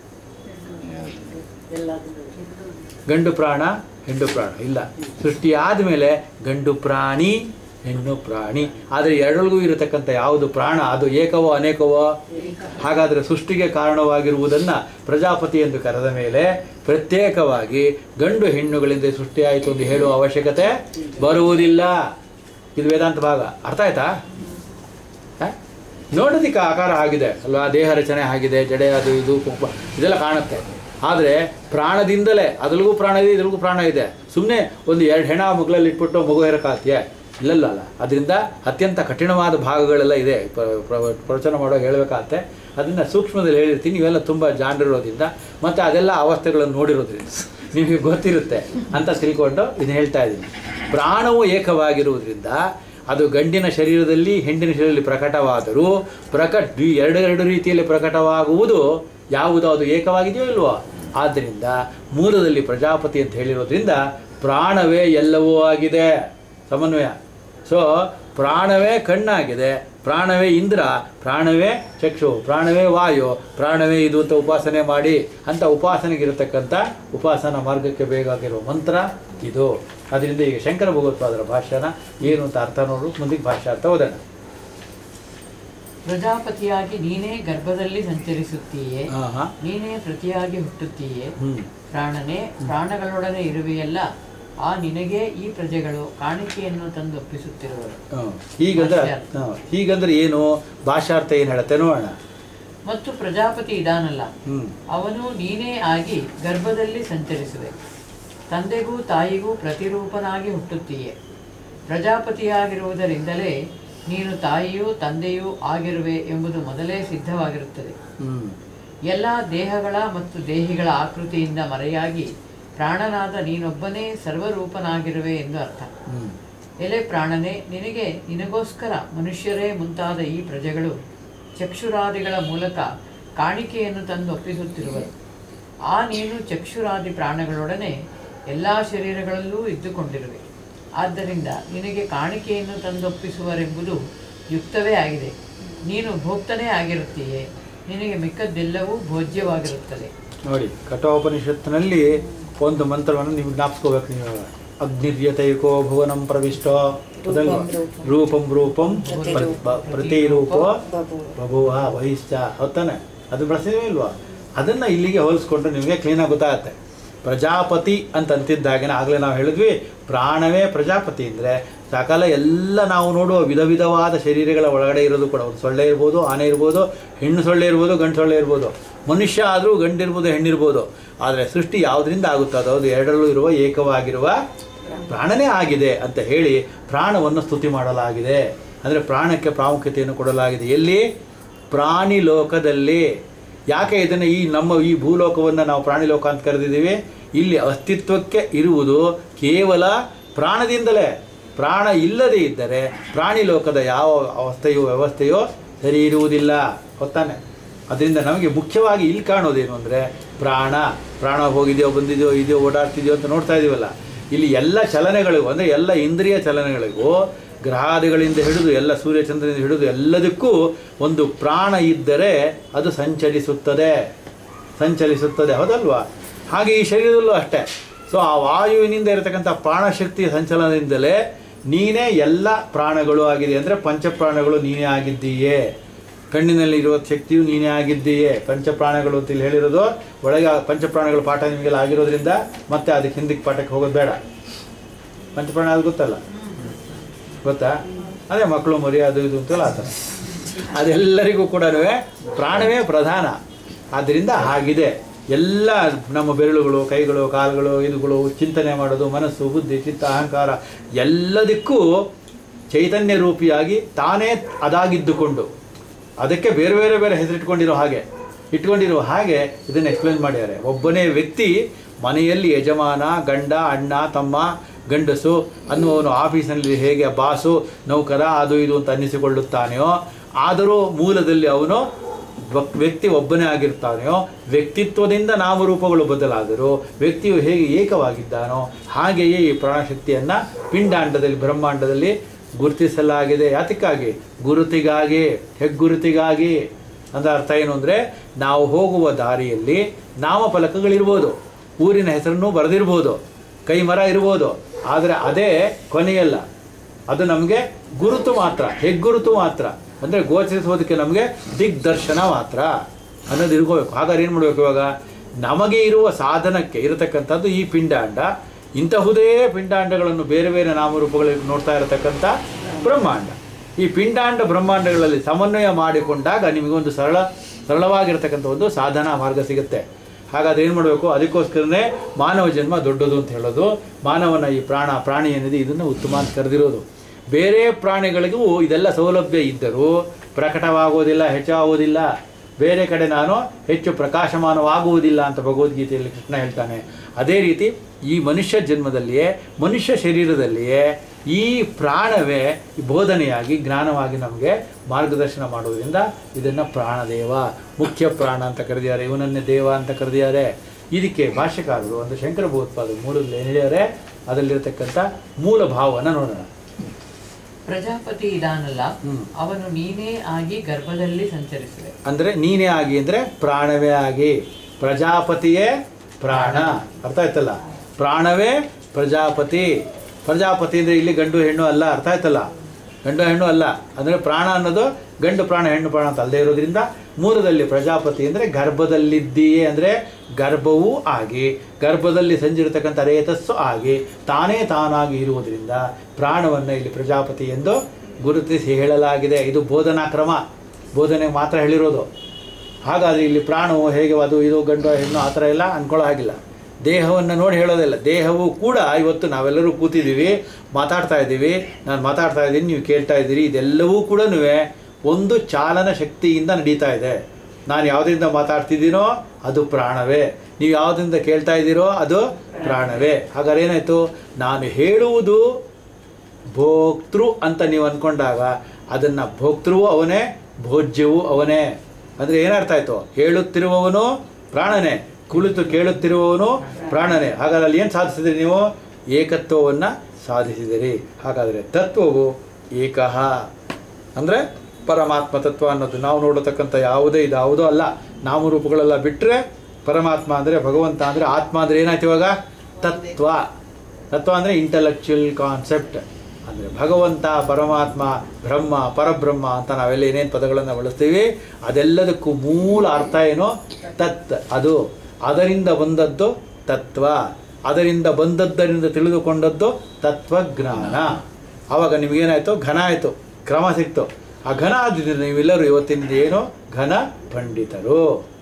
ಗಂಡು ಪ್ರಾಣ ಹೆಣ್ಣು ಪ್ರಾಣ ಇಲ್ಲ ಸೃಷ್ಟಿ ಆದಮೇಲೆ ಗಂಡು ಪ್ರಾಣಿ ಹೆಣ್ಣು ಪ್ರಾಣಿ ಆದರೆ ಎರಡರಿಗೂ ಇರತಕ್ಕಂಥ ಯಾವುದು ಪ್ರಾಣ ಅದು ಏಕವೋ ಅನೇಕವೋ ಹಾಗಾದರೆ ಸೃಷ್ಟಿಗೆ ಕಾರಣವಾಗಿರುವುದನ್ನು ಪ್ರಜಾಪತಿ ಎಂದು ಕರೆದ ಮೇಲೆ ಪ್ರತ್ಯೇಕವಾಗಿ ಗಂಡು ಹೆಣ್ಣುಗಳಿಂದ ಸೃಷ್ಟಿಯಾಯಿತು ಎಂದು ಹೇಳುವ ಅವಶ್ಯಕತೆ ಬರುವುದಿಲ್ಲ ಇದು ವೇದಾಂತ ಭಾಗ ಅರ್ಥ ಆಯ್ತಾ ಹ? ನೋಡೋದಕ್ಕೆ ಆಕಾರ ಆಗಿದೆ ಅಲ್ವಾ ದೇಹ ರಚನೆ ಆಗಿದೆ ಜಡೆ ಅದು ಇದು ಕುಂಪ ಇದೆಲ್ಲ ಕಾಣುತ್ತೆ ಆದರೆ ಪ್ರಾಣದಿಂದಲೇ ಅದರಿಗೂ ಪ್ರಾಣ ಇದೆ ಇದ್ರಿಗೂ ಪ್ರಾಣ ಇದೆ ಸುಮ್ಮನೆ ಒಂದು ಎರಡು ಹೆಣ ಮಗ್ಳಲ್ಲಿ ಇಟ್ಬಿಟ್ಟು ಮಗು ಹೆರಕಾಗ್ತೀಯ ಇಲ್ಲಲ್ಲ ಅಲ್ಲ ಅದರಿಂದ ಅತ್ಯಂತ ಕಠಿಣವಾದ ಭಾಗಗಳೆಲ್ಲ ಇದೆ ಪ್ರ- ಪ್ರ- ಪ್ರವಚನ ಮಾಡುವಾಗ ಹೇಳಬೇಕಾಗತ್ತೆ ಅದನ್ನು ಸೂಕ್ಷ್ಮದಲ್ಲಿ ಹೇಳಿರ್ತೀನಿ ನೀವೆಲ್ಲ ತುಂಬ ಜಾಣರಿರೋದ್ರಿಂದ ಮತ್ತು ಅದೆಲ್ಲ ಅವಸ್ಥೆಗಳನ್ನು ನೋಡಿರೋದ್ರಿಂದ ನಿಮಗೆ ಗೊತ್ತಿರುತ್ತೆ ಅಂತ ತಿಳ್ಕೊಂಡು ಇದನ್ನ ಹೇಳ್ತಾ ಇದ್ದೀನಿ ಪ್ರಾಣವು ಏಕವಾಗಿರುವುದರಿಂದ ಅದು ಗಂಡಿನ ಶರೀರದಲ್ಲಿ ಹೆಣ್ಣಿನ ಶರೀರದಲ್ಲಿ ಪ್ರಕಟವಾದರೂ ಪ್ರಕಟ ಎರಡು ಎರಡು ರೀತಿಯಲ್ಲಿ ಪ್ರಕಟವಾಗುವುದು ಯಾವುದು ಅದು ಏಕವಾಗಿದೆಯೋ ಇಲ್ವೋ ಆದ್ದರಿಂದ ಮೂಲದಲ್ಲಿ ಪ್ರಜಾಪತಿ ಅಂತ ಹೇಳಿರೋದ್ರಿಂದ ಪ್ರಾಣವೇ ಎಲ್ಲವೂ ಆಗಿದೆ ಸಮನ್ವಯ ಸೊ ಪ್ರಾಣವೇ ಕಣ್ಣಾಗಿದೆ ಪ್ರಾಣವೇ ಇಂದ್ರ ಪ್ರಾಣವೇ ಚಕ್ಷು ಪ್ರಾಣವೇ ವಾಯು ಪ್ರಾಣವೇ ಇದು ಅಂತ ಉಪಾಸನೆ ಮಾಡಿ ಅಂತ ಉಪಾಸನೆಗಿರತಕ್ಕಂಥ ಉಪಾಸನಾ ಮಾರ್ಗಕ್ಕೆ ಬೇಕಾಗಿರುವ ಮಂತ್ರ ಇದು ಅದರಿಂದ ಈಗ ಶಂಕರ ಭಗವತ್ಪಾದರ ಭಾಷ್ಯನ ಏನು ಅಂತ ಅರ್ಥ ನೋಡು ಮುಂದಿಗೆ ಭಾಷ್ಯಾರ್ಥ ಓದೋಣ ಪ್ರಜಾಪತಿಯಾಗಿ ನೀನೇ ಗರ್ಭದಲ್ಲಿ ಸಂಚರಿಸುತ್ತೀಯೇ ಹಾಂ ಹಾಂ ನೀನೇ ಪ್ರತಿಯಾಗಿ ಹುಟ್ಟುತ್ತೀಯೇ ಹ್ಞೂ ಪ್ರಾಣನೇ ಪ್ರಾಣಗಳೊಡನೆ ಇರುವೆಯಲ್ಲ ಆ ನಿನಗೆ ಈ ಪ್ರಜೆಗಳು ಕಾಣಿಕೆಯನ್ನು ತಂದು ಒಪ್ಪಿಸುತ್ತಿರುವರು ಹ್ಮ್. ಹೀಗಂದ್ರೆ ಭಾಷ್ಯಾರ್ಥ. ಹ್ಮ್. ಹೀಗಂದ್ರೆ ಏನು ಭಾಷಾರ್ಥ ಏನು ಹೇಳುತ್ತೆ ನೋಡೋಣ ಮತ್ತು ಪ್ರಜಾಪತಿ ಇದಾನಲ್ಲ ಹ್ಞೂ ಅವನು ನೀನೇ ಆಗಿ ಗರ್ಭದಲ್ಲಿ ಸಂಚರಿಸುವೆ ತಂದೆಗೂ ತಾಯಿಗೂ ಪ್ರತಿರೂಪನಾಗಿ ಹುಟ್ಟುತ್ತೀಯೆ ಪ್ರಜಾಪತಿಯಾಗಿರುವುದರಿಂದಲೇ ನೀನು ತಾಯಿಯೂ ತಂದೆಯೂ ಆಗಿರುವೆ ಎಂಬುದು ಮೊದಲೇ ಸಿದ್ಧವಾಗಿರುತ್ತದೆ ಹ್ಞೂ ಎಲ್ಲ ದೇಹಗಳ ಮತ್ತು ದೇಹಿಗಳ ಆಕೃತಿಯಿಂದ ಮರೆಯಾಗಿ ಪ್ರಾಣನಾದ ನೀನೊಬ್ಬನೇ ಸರ್ವರೂಪನಾಗಿರುವೆ ಎಂದು ಅರ್ಥ ಹ್ಞೂ ಎಲೆ ಪ್ರಾಣನೇ ನಿನಗೆ ನಿನಗೋಸ್ಕರ ಮನುಷ್ಯರೇ ಮುಂತಾದ ಈ ಪ್ರಜೆಗಳು ಚಕ್ಷುರಾದಿಗಳ ಮೂಲಕ ಕಾಣಿಕೆಯನ್ನು ತಂದು ಒಪ್ಪಿಸುತ್ತಿರುವರು ಆ ನೀನು ಚಕ್ಷುರಾದಿ ಪ್ರಾಣಗಳೊಡನೆ ಎಲ್ಲ ಶರೀರಗಳಲ್ಲೂ ಇದ್ದುಕೊಂಡಿರುವೆ ಆದ್ದರಿಂದ ನಿನಗೆ ಕಾಣಿಕೆಯನ್ನು ತಂದೊಪ್ಪಿಸುವರೆಂಬುದು ಯುಕ್ತವೇ ಆಗಿದೆ ನೀನು ಭೋಕ್ತನೇ ಆಗಿರುತ್ತೀಯೇ ನಿನಗೆ ಮಿಕ್ಕದ್ದೆಲ್ಲವೂ ಭೋಜ್ಯವಾಗಿರುತ್ತದೆ ನೋಡಿ ಕಠೋಪನಿಷತ್ತಿನಲ್ಲಿ ಒಂದು ಮಂತ್ರವನ್ನು ನೀವು ಜ್ಞಾಪಿಸ್ಕೋಬೇಕು ನೀವು ಅಗ್ನಿರ್ಯತೈಕೋ ಭುವನಂ ಪ್ರವಿಷ್ಟ ಅದಲ್ವಾ? ರೂಪಂ ರೂಪಂ ಪ್ರ- ಬ- ಪ್ರತಿರೂಪೋ ಬಭುವ ವಹಿಶ್ಚ ಹೊತ್ತಾನೆ ಅದು ಬಳಸಿದ್ವಿ ಇಲ್ವಾ ಅದನ್ನ ಇಲ್ಲಿಗೆ ಹೋಲಿಸ್ಕೊಂಡ್ರೆ ನಿಮಗೆ ಕ್ಲೀನಾಗಿ ಗೊತ್ತಾಗತ್ತೆ ಪ್ರಜಾಪತಿ ಅಂತ ಅಂತಿದ್ದಾಗಿನ ಆಗಲೇ ನಾವು ಹೇಳಿದ್ವಿ ಪ್ರಾಣವೇ ಪ್ರಜಾಪತಿ ಅಂದರೆ ಸಕಲ ಎಲ್ಲ ನಾವು ನೋಡುವ ವಿಧ ವಿಧವಾದ ಶರೀರಗಳ ಒಳಗಡೆ ಇರೋದು ಕೂಡ ಒಂದು ಸೊಳ್ಳೆ ಇರ್ಬೋದು ಆನೆ ಇರ್ಬೋದು ಹೆಣ್ಣು ಸೊಳ್ಳೆ ಇರ್ಬೋದು ಗಂಡು ಸೊಳ್ಳೆ ಇರ್ಬೋದು ಮನುಷ್ಯ ಆದರೂ ಗಂಡಿರ್ಬೋದು ಹೆಣ್ಣಿರ್ಬೋದು ಆದರೆ ಸೃಷ್ಟಿ ಯಾವುದರಿಂದ ಆಗುತ್ತದೋ ಅದು ಎರಡರಲ್ಲೂ ಇರುವ ಏಕವಾಗಿರುವ ಪ್ರಾಣನೇ ಆಗಿದೆ ಅಂತ ಹೇಳಿ ಪ್ರಾಣವನ್ನು ಸ್ತುತಿ ಮಾಡಲಾಗಿದೆ ಅಂದರೆ ಪ್ರಾಣಕ್ಕೆ ಪ್ರಾಮುಖ್ಯತೆಯನ್ನು ಕೊಡಲಾಗಿದೆ ಎಲ್ಲಿ ಪ್ರಾಣಿ ಲೋಕದಲ್ಲಿ ಯಾಕೆ ಇದನ್ನು ಈ ನಮ್ಮ ಈ ಭೂಲೋಕವನ್ನು ನಾವು ಪ್ರಾಣಿ ಲೋಕ ಅಂತ ಕರೆದಿದ್ದೀವಿ ಇಲ್ಲಿ ಅಸ್ತಿತ್ವಕ್ಕೆ ಇರುವುದು ಕೇವಲ ಪ್ರಾಣದಿಂದಲೇ ಪ್ರಾಣ ಇಲ್ಲದೇ ಇದ್ದರೆ ಪ್ರಾಣಿ ಲೋಕದ ಯಾವ ಅವಸ್ಥೆಯೋ ವ್ಯವಸ್ಥೆಯೋ ಸರಿ ಇರುವುದಿಲ್ಲ ಗೊತ್ತಾನೆ ಅದರಿಂದ ನಮಗೆ ಮುಖ್ಯವಾಗಿ ಇಲ್ಲಿ ಕಾಣೋದೇನು ಅಂದರೆ ಪ್ರಾಣ ಪ್ರಾಣ ಹೋಗಿದೆಯೋ ಬಂದಿದೆಯೋ ಇದೆಯೋ ಓಡಾಡ್ತಿದೆಯೋ ಅಂತ ನೋಡ್ತಾ ಇದೀವಲ್ಲ ಇಲ್ಲಿ ಎಲ್ಲ ಚಲನೆಗಳಿಗೂ ಅಂದರೆ ಎಲ್ಲ ಇಂದ್ರಿಯ ಚಲನೆಗಳಿಗೂ ಗ್ರಹಾದಿಗಳಿಂದ ಹಿಡಿದು ಎಲ್ಲ ಸೂರ್ಯಚಂದ್ರನಿಂದ ಹಿಡಿದು ಎಲ್ಲದಕ್ಕೂ ಒಂದು ಪ್ರಾಣ ಇದ್ದರೆ ಅದು ಸಂಚರಿಸುತ್ತದೆ ಸಂಚಲಿಸುತ್ತದೆ ಹೌದಲ್ವಾ ಹಾಗೆ ಈ ಶರೀರದಲ್ಲೂ ಅಷ್ಟೇ ಸೊ ಆ ವಾಯುವಿನಿಂದ ಇರತಕ್ಕಂಥ ಪ್ರಾಣಶಕ್ತಿಯ ಸಂಚಲನದಿಂದಲೇ ನೀನೇ ಎಲ್ಲ ಪ್ರಾಣಗಳು ಆಗಿದೆ ಅಂದರೆ ಪಂಚಪ್ರಾಣಗಳು ನೀನೇ ಆಗಿದ್ದೀಯೇ ಕಣ್ಣಿನಲ್ಲಿ ಇರುವ ಶಕ್ತಿಯು ನೀನೇ ಆಗಿದ್ದೀಯೇ ಪಂಚಪ್ರಾಣಗಳು ಅಂತ ಇಲ್ಲಿ ಹೇಳಿರೋದು ಒಳಗೆ ಆ ಪಂಚಪ್ರಾಣಗಳ ಪಾಠ ನಿಮಗೆಲ್ಲ ಆಗಿರೋದ್ರಿಂದ ಮತ್ತೆ ಅದಕ್ಕೆ ಹಿಂದಕ್ಕೆ ಪಾಠಕ್ಕೆ ಹೋಗೋದು ಬೇಡ ಪಂಚಪ್ರಾಣ ಅದು ಗೊತ್ತಲ್ಲ ಗೊತ್ತಾ ಅದೇ ಮಕ್ಕಳು ಮರಿ ಅದು ಇದು ಅಂತೆಲ್ಲ ಆ ಥರ ಅದೆಲ್ಲರಿಗೂ ಕೂಡ ಪ್ರಾಣವೇ ಪ್ರಧಾನ ಆದ್ದರಿಂದ ಹಾಗಿದೆ ಎಲ್ಲ ನಮ್ಮ ಬೆರಳುಗಳು ಕೈಗಳು ಕಾಲುಗಳು ಇದುಗಳು ಚಿಂತನೆ ಮಾಡೋದು ಮನಸ್ಸು ಬುದ್ಧಿ ಚಿತ್ತ ಅಹಂಕಾರ ಎಲ್ಲದಕ್ಕೂ ಚೈತನ್ಯ ರೂಪಿಯಾಗಿ ತಾನೇ ಅದಾಗಿದ್ದುಕೊಂಡು ಅದಕ್ಕೆ ಬೇರೆ ಬೇರೆ ಬೇರೆ ಹೆಸರಿಟ್ಕೊಂಡಿರೋ ಹಾಗೆ ಇಟ್ಕೊಂಡಿರೋ ಹಾಗೆ ಇದನ್ನು ಎಕ್ಸ್ಪ್ಲೇನ್ ಮಾಡಿದ್ದಾರೆ ಒಬ್ಬನೇ ವ್ಯಕ್ತಿ ಮನೆಯಲ್ಲಿ ಯಜಮಾನ ಗಂಡ ಅಣ್ಣ ತಮ್ಮ ಗಂಡಸು ಅನ್ನುವನು ಆಫೀಸಿನಲ್ಲಿ ಹೇಗೆ ಬಾಸು ನೌಕರ ಅದು ಇದು ಅಂತ ಅನ್ನಿಸಿಕೊಳ್ಳುತ್ತಾನೆಯೋ ಆದರೂ ಮೂಲದಲ್ಲಿ ಅವನು ವಕ್- ವ್ಯಕ್ತಿ ಒಬ್ಬನೇ ಆಗಿರ್ತಾನೆಯೋ ವ್ಯಕ್ತಿತ್ವದಿಂದ ನಾಮರೂಪಗಳು ಬದಲಾದರೂ ವ್ಯಕ್ತಿಯು ಹೇಗೆ ಏಕವಾಗಿದ್ದಾನೋ ಹಾಗೆಯೇ ಈ ಪ್ರಾಣಶಕ್ತಿಯನ್ನು ಪಿಂಡಾಂಡದಲ್ಲಿ ಬ್ರಹ್ಮಾಂಡದಲ್ಲಿ ಗುರುತಿಸಲಾಗಿದೆ ಯಾತಕ್ಕಾಗಿ ಗುರುತಿಗಾಗಿ ಹೆಗ್ಗುರುತಿಗಾಗಿ ಅಂದ್ರೆ ಅರ್ಥ ಏನು ಅಂದರೆ ನಾವು ಹೋಗುವ ದಾರಿಯಲ್ಲಿ ನಾಮಫಲಕಗಳಿರ್ಬೋದು ಊರಿನ ಹೆಸರನ್ನು ಬರೆದಿರ್ಬೋದು ಕೈ ಮರ ಇರ್ಬೋದು ಆದರೆ ಅದೇ ಕೊನೆಯಲ್ಲ ಅದು ನಮಗೆ ಗುರುತು ಮಾತ್ರ ಹೆಗ್ಗುರುತು ಮಾತ್ರ ಅಂದರೆ ಗೋಚರಿಸೋದಕ್ಕೆ ನಮಗೆ ದಿಗ್ದರ್ಶನ ಮಾತ್ರ ಅನ್ನೋದು ಇರ್ಕೋಬೇಕು ಹಾಗಾದ್ರೆ ಏನು ಮಾಡಬೇಕು ಇವಾಗ ನಮಗೆ ಇರುವ ಸಾಧನಕ್ಕೆ ಇರತಕ್ಕಂಥದ್ದು ಈ ಪಿಂಡಾಂಡ ಇಂತಹುದೇ ಪಿಂಡಾಂಡಗಳನ್ನು ಬೇರೆ ಬೇರೆ ನಾಮರೂಪಗಳಲ್ಲಿ ನೋಡ್ತಾ ಇರತಕ್ಕಂಥ ಬ್ರಹ್ಮಾಂಡ ಈ ಪಿಂಡಾಂಡ ಬ್ರಹ್ಮಾಂಡಗಳಲ್ಲಿ ಸಮನ್ವಯ ಮಾಡಿಕೊಂಡಾಗ ನಿಮಗೊಂದು ಸರಳ ಸರಳವಾಗಿರ್ತಕ್ಕಂಥ ಒಂದು ಸಾಧನಾ ಮಾರ್ಗ ಸಿಗುತ್ತೆ ಹಾಗಾದ್ರೆ ಏನು ಮಾಡಬೇಕು ಅದಕ್ಕೋಸ್ಕರನೇ ಮಾನವ ಜನ್ಮ ದೊಡ್ಡದು ಅಂತ ಹೇಳೋದು ಮಾನವನ ಈ ಪ್ರಾಣ ಪ್ರಾಣಿ ಏನಿದೆ ಇದನ್ನು ಉತ್ತಮ ಅಂತ ಕರೆದಿರೋದು ಬೇರೆ ಪ್ರಾಣಿಗಳಿಗೂ ಇದೆಲ್ಲ ಸೌಲಭ್ಯ ಇದ್ದರೂ ಪ್ರಕಟವಾಗುವುದಿಲ್ಲ ಹೆಚ್ಚಾಗುವುದಿಲ್ಲ ಬೇರೆ ಕಡೆ ನಾನು ಹೆಚ್ಚು ಪ್ರಕಾಶಮಾನವಾಗುವುದಿಲ್ಲ ಅಂತ ಭಗವದ್ಗೀತೆಯಲ್ಲಿ ಕೃಷ್ಣ ಹೇಳ್ತಾನೆ ಅದೇ ರೀತಿ ಈ ಮನುಷ್ಯ ಜನ್ಮದಲ್ಲಿಯೇ ಮನುಷ್ಯ ಶರೀರದಲ್ಲಿಯೇ ಈ ಪ್ರಾಣವೇ ಬೋಧನೆಯಾಗಿ ಜ್ಞಾನವಾಗಿ ನಮಗೆ ಮಾರ್ಗದರ್ಶನ ಮಾಡುವುದರಿಂದ ಇದನ್ನು ಪ್ರಾಣದೇವ ಮುಖ್ಯ ಪ್ರಾಣ ಅಂತ ಕರೆದಿದ್ದಾರೆ ಇವನನ್ನೇ ದೇವ ಅಂತ ಕರೆದಿದ್ದಾರೆ ಇದಕ್ಕೆ ಭಾಷ್ಯಕಾರರು ಒಂದು ಶಂಕರ ಭಗವತ್ಪಾದ ಮೂಲದಲ್ಲಿ ಏನು ಹೇಳಿದ್ದಾರೆ ಅದರಲ್ಲಿರತಕ್ಕಂಥ ಮೂಲ ಭಾವವನ್ನು ನೋಡೋಣ ಪ್ರಜಾಪತಿ ಇದಾನಲ್ಲ ಹ್ಮ್. ಅವನು ನೀನೇ ಆಗಿ ಗರ್ಭದಲ್ಲಿ ಸಂಚರಿಸಿದೆ ಅಂದರೆ ನೀನೇ ಆಗಿ ಅಂದರೆ ಪ್ರಾಣವೇ ಆಗಿ ಪ್ರಜಾಪತಿಯೇ ಪ್ರಾಣ ಅರ್ಥ ಆಯ್ತಲ್ಲ ಪ್ರಾಣವೇ ಪ್ರಜಾಪತಿ ಪ್ರಜಾಪತಿ ಅಂದರೆ ಇಲ್ಲಿ ಗಂಡು ಹೆಣ್ಣು ಅಲ್ಲ ಅರ್ಥ ಆಯ್ತಲ್ಲ ಗಂಡು ಹೆಣ್ಣು ಅಲ್ಲ ಅಂದರೆ ಪ್ರಾಣ ಅನ್ನೋದು ಗಂಡು ಪ್ರಾಣ ಹೆಣ್ಣು ಪ್ರಾಣ ಅಂತ ಅಲ್ಲದೆ ಇರೋದ್ರಿಂದ ಮೂಲದಲ್ಲಿ ಪ್ರಜಾಪತಿ ಅಂದರೆ ಗರ್ಭದಲ್ಲಿದ್ದೀಯೇ ಅಂದರೆ ಗರ್ಭವೂ ಆಗಿ ಗರ್ಭದಲ್ಲಿ ಸಂಜಿರತಕ್ಕಂಥ ರೇತಸ್ಸು ಆಗಿ ತಾನೇ ತಾನಾಗಿ ಇರುವುದರಿಂದ ಪ್ರಾಣವನ್ನು ಇಲ್ಲಿ ಪ್ರಜಾಪತಿ ಎಂದು ಗುರುತಿಸಿ ಹೇಳಲಾಗಿದೆ ಇದು ಬೋಧನಾ ಕ್ರಮ ಬೋಧನೆ ಮಾತ್ರ ಹೇಳಿರೋದು ಹಾಗಾದರೆ ಇಲ್ಲಿ ಪ್ರಾಣವು ಹೇಗೆ ಅದು ಇದು ಗಂಡು ಹೆಣ್ಣು ಆ ಥರ ಎಲ್ಲ ಅಂದ್ಕೊಳ್ಳೋ ಹಾಗಿಲ್ಲ ದೇಹವನ್ನು ನೋಡಿ ಹೇಳೋದಿಲ್ಲ ದೇಹವು ಕೂಡ ಇವತ್ತು ನಾವೆಲ್ಲರೂ ಕೂತಿದ್ದೀವಿ ಮಾತಾಡ್ತಾ ಇದ್ದೀವಿ ನಾನು ಮಾತಾಡ್ತಾ ಇದ್ದೀನಿ ನೀವು ಕೇಳ್ತಾ ಇದ್ದೀರಿ ಇದೆಲ್ಲವೂ ಕೂಡ ಒಂದು ಚಾಲನ ಶಕ್ತಿಯಿಂದ ನಡೀತಾ ಇದೆ ನಾನು ಯಾವುದರಿಂದ ಮಾತಾಡ್ತಿದ್ದೀನೋ ಅದು ಪ್ರಾಣವೇ ನೀವು ಯಾವುದರಿಂದ ಕೇಳ್ತಾ ಇದ್ದೀರೋ ಅದು ಪ್ರಾಣವೇ ಹಾಗಾದ್ರೆ ಏನಾಯಿತು ನಾನು ಹೇಳುವುದು ಭೋಕ್ತೃ ಅಂತ ನೀವು ಅಂದ್ಕೊಂಡಾಗ ಅದನ್ನು ಭೋಕ್ತೃವು ಅವನೇ ಭೋಜ್ಯವೂ ಅವನೇ ಅಂದರೆ ಏನರ್ಥ ಆಯಿತು ಹೇಳುತ್ತಿರುವವನು ಪ್ರಾಣನೇ ಕುಳಿತು ಕೇಳುತ್ತಿರುವವನು ಪ್ರಾಣನೇ ಹಾಗಾದ್ರೆ ಅಲ್ಲಿ ಏನು ಸಾಧಿಸಿದ್ರಿ ನೀವು ಏಕತ್ವವನ್ನು ಸಾಧಿಸಿದಿರಿ ಹಾಗಾದರೆ ತತ್ವವು ಏಕಃ ಅಂದರೆ ಪರಮಾತ್ಮ ತತ್ವ ಅನ್ನೋದು ನಾವು ನೋಡತಕ್ಕಂಥ ಯಾವುದೇ ಇದು ಯಾವುದೋ ಅಲ್ಲ ನಾಮರೂಪಗಳೆಲ್ಲ ಬಿಟ್ಟರೆ ಪರಮಾತ್ಮ ಅಂದರೆ ಭಗವಂತ ಅಂದರೆ ಆತ್ಮ ಅಂದರೆ ಏನಾಯ್ತು ಇವಾಗ ತತ್ವ ತತ್ವ ಅಂದರೆ ಇಂಟಲೆಕ್ಚುಯಲ್ ಕಾನ್ಸೆಪ್ಟ್ ಅಂದರೆ ಭಗವಂತ ಪರಮಾತ್ಮ ಬ್ರಹ್ಮ ಪರಬ್ರಹ್ಮ ಅಂತ ನಾವೆಲ್ಲ ಏನೇನು ಪದಗಳನ್ನು ಬಳಸ್ತೀವಿ ಅದೆಲ್ಲದಕ್ಕೂ ಮೂಲ ಅರ್ಥ ಏನು ತತ್ ಅದು ಅದರಿಂದ ಬಂದದ್ದು ತತ್ವ ಅದರಿಂದ ಬಂದದ್ದರಿಂದ ತಿಳಿದುಕೊಂಡದ್ದು ತತ್ವಜ್ಞಾನ ಆವಾಗ ನಿಮಗೇನಾಯಿತು ಘನ ಆಯಿತು ಕ್ರಮ ಸಿಕ್ತು ಆ ಘನ ಆದ್ರಿಂದ ನೀವೆಲ್ಲರೂ ಇವತ್ತಿನಿಂದ ಏನು ಘನ ಪಂಡಿತರು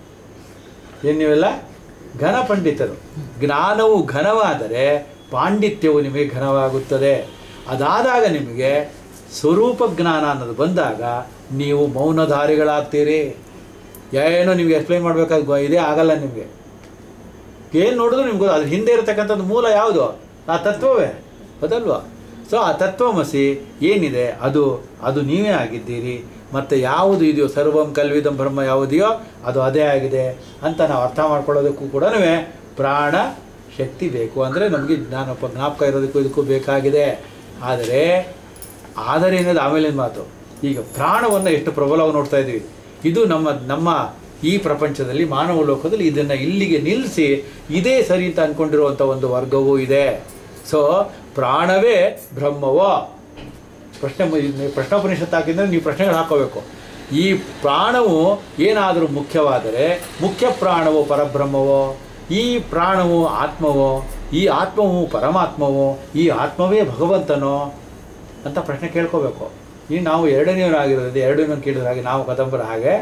ಏನು ನೀವೆಲ್ಲ ಘನ ಪಂಡಿತರು ಜ್ಞಾನವು ಘನವಾದರೆ ಪಾಂಡಿತ್ಯವು ನಿಮಗೆ ಘನವಾಗುತ್ತದೆ ಅದಾದಾಗ ನಿಮಗೆ ಸ್ವರೂಪ ಜ್ಞಾನ ಅನ್ನೋದು ಬಂದಾಗ ನೀವು ಮೌನಧಾರಿಗಳಾಗ್ತೀರಿ ಏನೋ ನಿಮಗೆ ಎಕ್ಸ್ಪ್ಲೈನ್ ಮಾಡಬೇಕಾದ ಇದೇ ಆಗಲ್ಲ ನಿಮಗೆ ಏನು ನೋಡಿದ್ರು ನಿಮ್ಗೆ ಅದ್ರ ಹಿಂದೆ ಇರತಕ್ಕಂಥದ್ದು ಮೂಲ ಯಾವುದು ಆ ತತ್ವವೇ ಹೌದಲ್ವಾ ಸೊ ಆ ತತ್ವಮಸಿ ಏನಿದೆ ಅದು ಅದು ನೀವೇ ಆಗಿದ್ದೀರಿ ಮತ್ತು ಯಾವುದು ಇದೆಯೋ ಸರ್ವಂ ಕಲ್ವಿದಂ ಬ್ರಹ್ಮ ಯಾವುದೆಯೋ ಅದು ಅದೇ ಆಗಿದೆ ಅಂತ ನಾವು ಅರ್ಥ ಮಾಡ್ಕೊಳ್ಳೋದಕ್ಕೂ ಕೂಡ ಪ್ರಾಣ ಶಕ್ತಿ ಬೇಕು ಅಂದರೆ ನಮಗೆ ಜ್ಞಾನಪ್ಪ ಜ್ಞಾಪಕ ಇರೋದಕ್ಕೂ ಇದಕ್ಕೂ ಬೇಕಾಗಿದೆ ಆದರೆ ಆದರೆ ಅನ್ನೋದು ಆಮೇಲಿನ ಮಾತು ಈಗ ಪ್ರಾಣವನ್ನು ಎಷ್ಟು ಪ್ರಬಲವಾಗಿ ನೋಡ್ತಾ ಇದ್ದೀವಿ ಇದು ನಮ್ಮ ನಮ್ಮ ಈ ಪ್ರಪಂಚದಲ್ಲಿ ಮಾನವ ಲೋಕದಲ್ಲಿ ಇದನ್ನು ಇಲ್ಲಿಗೆ ನಿಲ್ಲಿಸಿ ಇದೇ ಸರಿ ಅಂತ ಅಂದ್ಕೊಂಡಿರುವಂಥ ಒಂದು ವರ್ಗವೂ ಇದೆ ಸೊ ಪ್ರಾಣವೇ ಬ್ರಹ್ಮವೋ ಪ್ರಶ್ನೆ ಮ- ಪ್ರಶ್ನೋಪನಿಷತ್ತು ಹಾಕಿದ್ರೆ ನೀವು ಪ್ರಶ್ನೆಗಳು ಹಾಕೋಬೇಕು ಈ ಪ್ರಾಣವು ಏನಾದರೂ ಮುಖ್ಯವಾದರೆ ಮುಖ್ಯ ಪ್ರಾಣವು ಪರಬ್ರಹ್ಮವೋ ಈ ಪ್ರಾಣವು ಆತ್ಮವೋ ಈ ಆತ್ಮವು ಪರಮಾತ್ಮವೋ ಈ ಆತ್ಮವೇ ಭಗವಂತನೋ ಅಂತ ಪ್ರಶ್ನೆ ಕೇಳ್ಕೋಬೇಕು ಈ ನಾವು ಎರಡನೇವರಾಗಿರೋದು ಎರಡನೇ ಕೇಳಿದ ಹಾಗೆ ನಾವು ಕದಂಬರ ಹಾಗೆ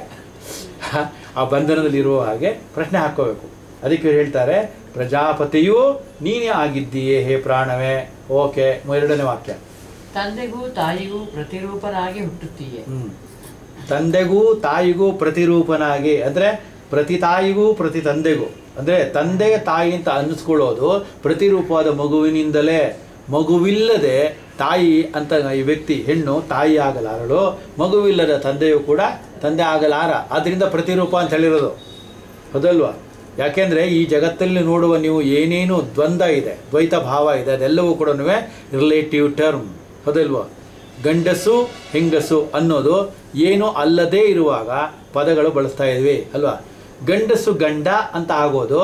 ಆ ಬಂಧನದಲ್ಲಿರುವ ಹಾಗೆ ಪ್ರಶ್ನೆ ಹಾಕ್ಕೋಬೇಕು ಅದಕ್ಕೆ ಇವ್ರು ಹೇಳ್ತಾರೆ ಪ್ರಜಾಪತಿಯು ನೀನೇ ಆಗಿದ್ದೀಯೇ ಹೇ ಪ್ರಾಣವೇ ಓಕೆ ಎರಡನೇ ವಾಕ್ಯ ತಂದೆಗೂ ತಾಯಿಗೂ ಪ್ರತಿರೂಪನಾಗಿ ಹುಟ್ಟುತ್ತೀಯೆ ಹ್ಮ್. ತಂದೆಗೂ ತಾಯಿಗೂ ಪ್ರತಿರೂಪನಾಗಿ ಅಂದರೆ ಪ್ರತಿ ತಾಯಿಗೂ ಪ್ರತಿ ತಂದೆಗೂ ಅಂದರೆ ತಂದೆ ತಾಯಿ ಅಂತ ಅನ್ನಿಸ್ಕೊಳ್ಳೋದು ಪ್ರತಿರೂಪವಾದ ಮಗುವಿನಿಂದಲೇ ಮಗುವಿಲ್ಲದೆ ತಾಯಿ ಅಂತ ಈ ವ್ಯಕ್ತಿ ಹೆಣ್ಣು ತಾಯಿ ಆಗಲಾರಳು ಮಗುವಿಲ್ಲದ ತಂದೆಯು ಕೂಡ ತಂದೆ ಆಗಲಾರ ಆದ್ದರಿಂದ ಪ್ರತಿರೂಪ ಅಂತ ಹೇಳಿರೋದು ಹೌದಲ್ವಾ ಯಾಕೆಂದರೆ ಈ ಜಗತ್ತಲ್ಲಿ ನೋಡುವ ನೀವು ಏನೇನು ದ್ವಂದ್ವ ಇದೆ ದ್ವೈತ ಭಾವ ಇದೆ ಅದೆಲ್ಲವೂ ಕೂಡ ರಿಲೇಟಿವ್ ಟರ್ಮ್ ಹೌದಲ್ವಾ ಗಂಡಸು ಹೆಂಗಸು ಅನ್ನೋದು ಏನು ಅಲ್ಲದೇ ಇರುವಾಗ ಪದಗಳು ಬಳಸ್ತಾ ಇದ್ವಿ ಅಲ್ವಾ ಗಂಡಸು ಗಂಡ ಅಂತ ಆಗೋದು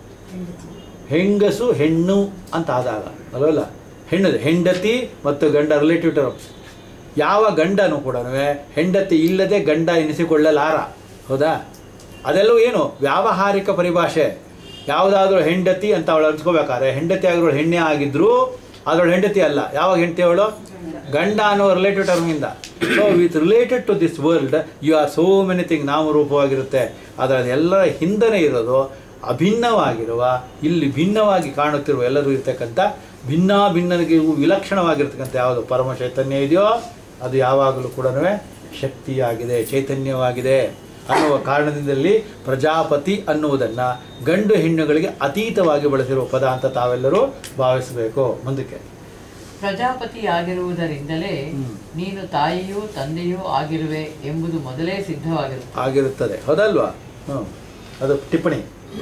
ಹೆಂಗಸು ಹೆಣ್ಣು ಅಂತ ಆದಾಗ ಅಲ್ವಲ್ಲ ಹೆಣ್ಣು ಹೆಂಡತಿ ಮತ್ತು ಗಂಡ ರಿಲೇಟಿವ್ ಟರ್ಮ್ಸ್ ಯಾವ ಗಂಡನೂ ಕೂಡ ಹೆಂಡತಿ ಇಲ್ಲದೆ ಗಂಡ ಎನಿಸಿಕೊಳ್ಳಲಾರ ಹೌದಾ ಅದೆಲ್ಲವೂ ಏನು ವ್ಯಾವಹಾರಿಕ ಪರಿಭಾಷೆ ಯಾವುದಾದ್ರೂ ಹೆಂಡತಿ ಅಂತ ಅವಳು ಅನ್ಸ್ಕೋಬೇಕಾದ್ರೆ ಹೆಂಡತಿ ಆಗಿರೋ ಹೆಣ್ಣೆ ಆಗಿದ್ರು ಅದರೊಳು ಹೆಂಡತಿ ಅಲ್ಲ ಯಾವಾಗ ಹೆಂಡತಿ ಅವಳು ಗಂಡ ಅನ್ನೋ ರಿಲೇಟಿವ್ ಟರ್ಮಿಂದ so with related to this world you are so many thing ನಾಮರೂಪವಾಗಿರುತ್ತೆ ಆದರೆ ಅದೆಲ್ಲರ ಹಿಂದನೇ ಇರೋದು ಅಭಿನ್ನವಾಗಿರುವ ಇಲ್ಲಿ ಭಿನ್ನವಾಗಿ ಕಾಣುತ್ತಿರುವ ಎಲ್ಲರೂ ಇರ್ತಕ್ಕಂಥ ಭಿನ್ನ ಭಿನ್ನನಿಗೆ ವಿಲಕ್ಷಣವಾಗಿರ್ತಕ್ಕಂಥ ಯಾವುದು ಪರಮ ಚೈತನ್ಯ ಇದೆಯೋ ಅದು ಯಾವಾಗಲೂ ಕೂಡ ಶಕ್ತಿಯಾಗಿದೆ ಚೈತನ್ಯವಾಗಿದೆ ಅನ್ನುವ ಕಾರಣದಿಂದಲೇ ಪ್ರಜಾಪತಿ ಅನ್ನುವುದನ್ನು ಗಂಡು ಹೆಣ್ಣುಗಳಿಗೆ ಅತೀತವಾಗಿ ಬಳಸಿರುವ ಪದ ಅಂತ ತಾವೆಲ್ಲರೂ ಭಾವಿಸಬೇಕು ಮುಂದಕ್ಕೆ ಪ್ರಜಾಪತಿ ಆಗಿರುವುದರಿಂದಲೇ ಹ್ಮ್. ನೀನು ತಾಯಿಯೂ ತಂದೆಯೂ ಆಗಿರುವೆ ಎಂಬುದು ಮೊದಲೇ ಸಿದ್ಧವಾಗಿರುತ್ತದೆ ಆಗಿರುತ್ತದೆ ಹೌದಲ್ವಾ ಹ್ಞೂ ಅದು ಟಿಪ್ಪಣಿ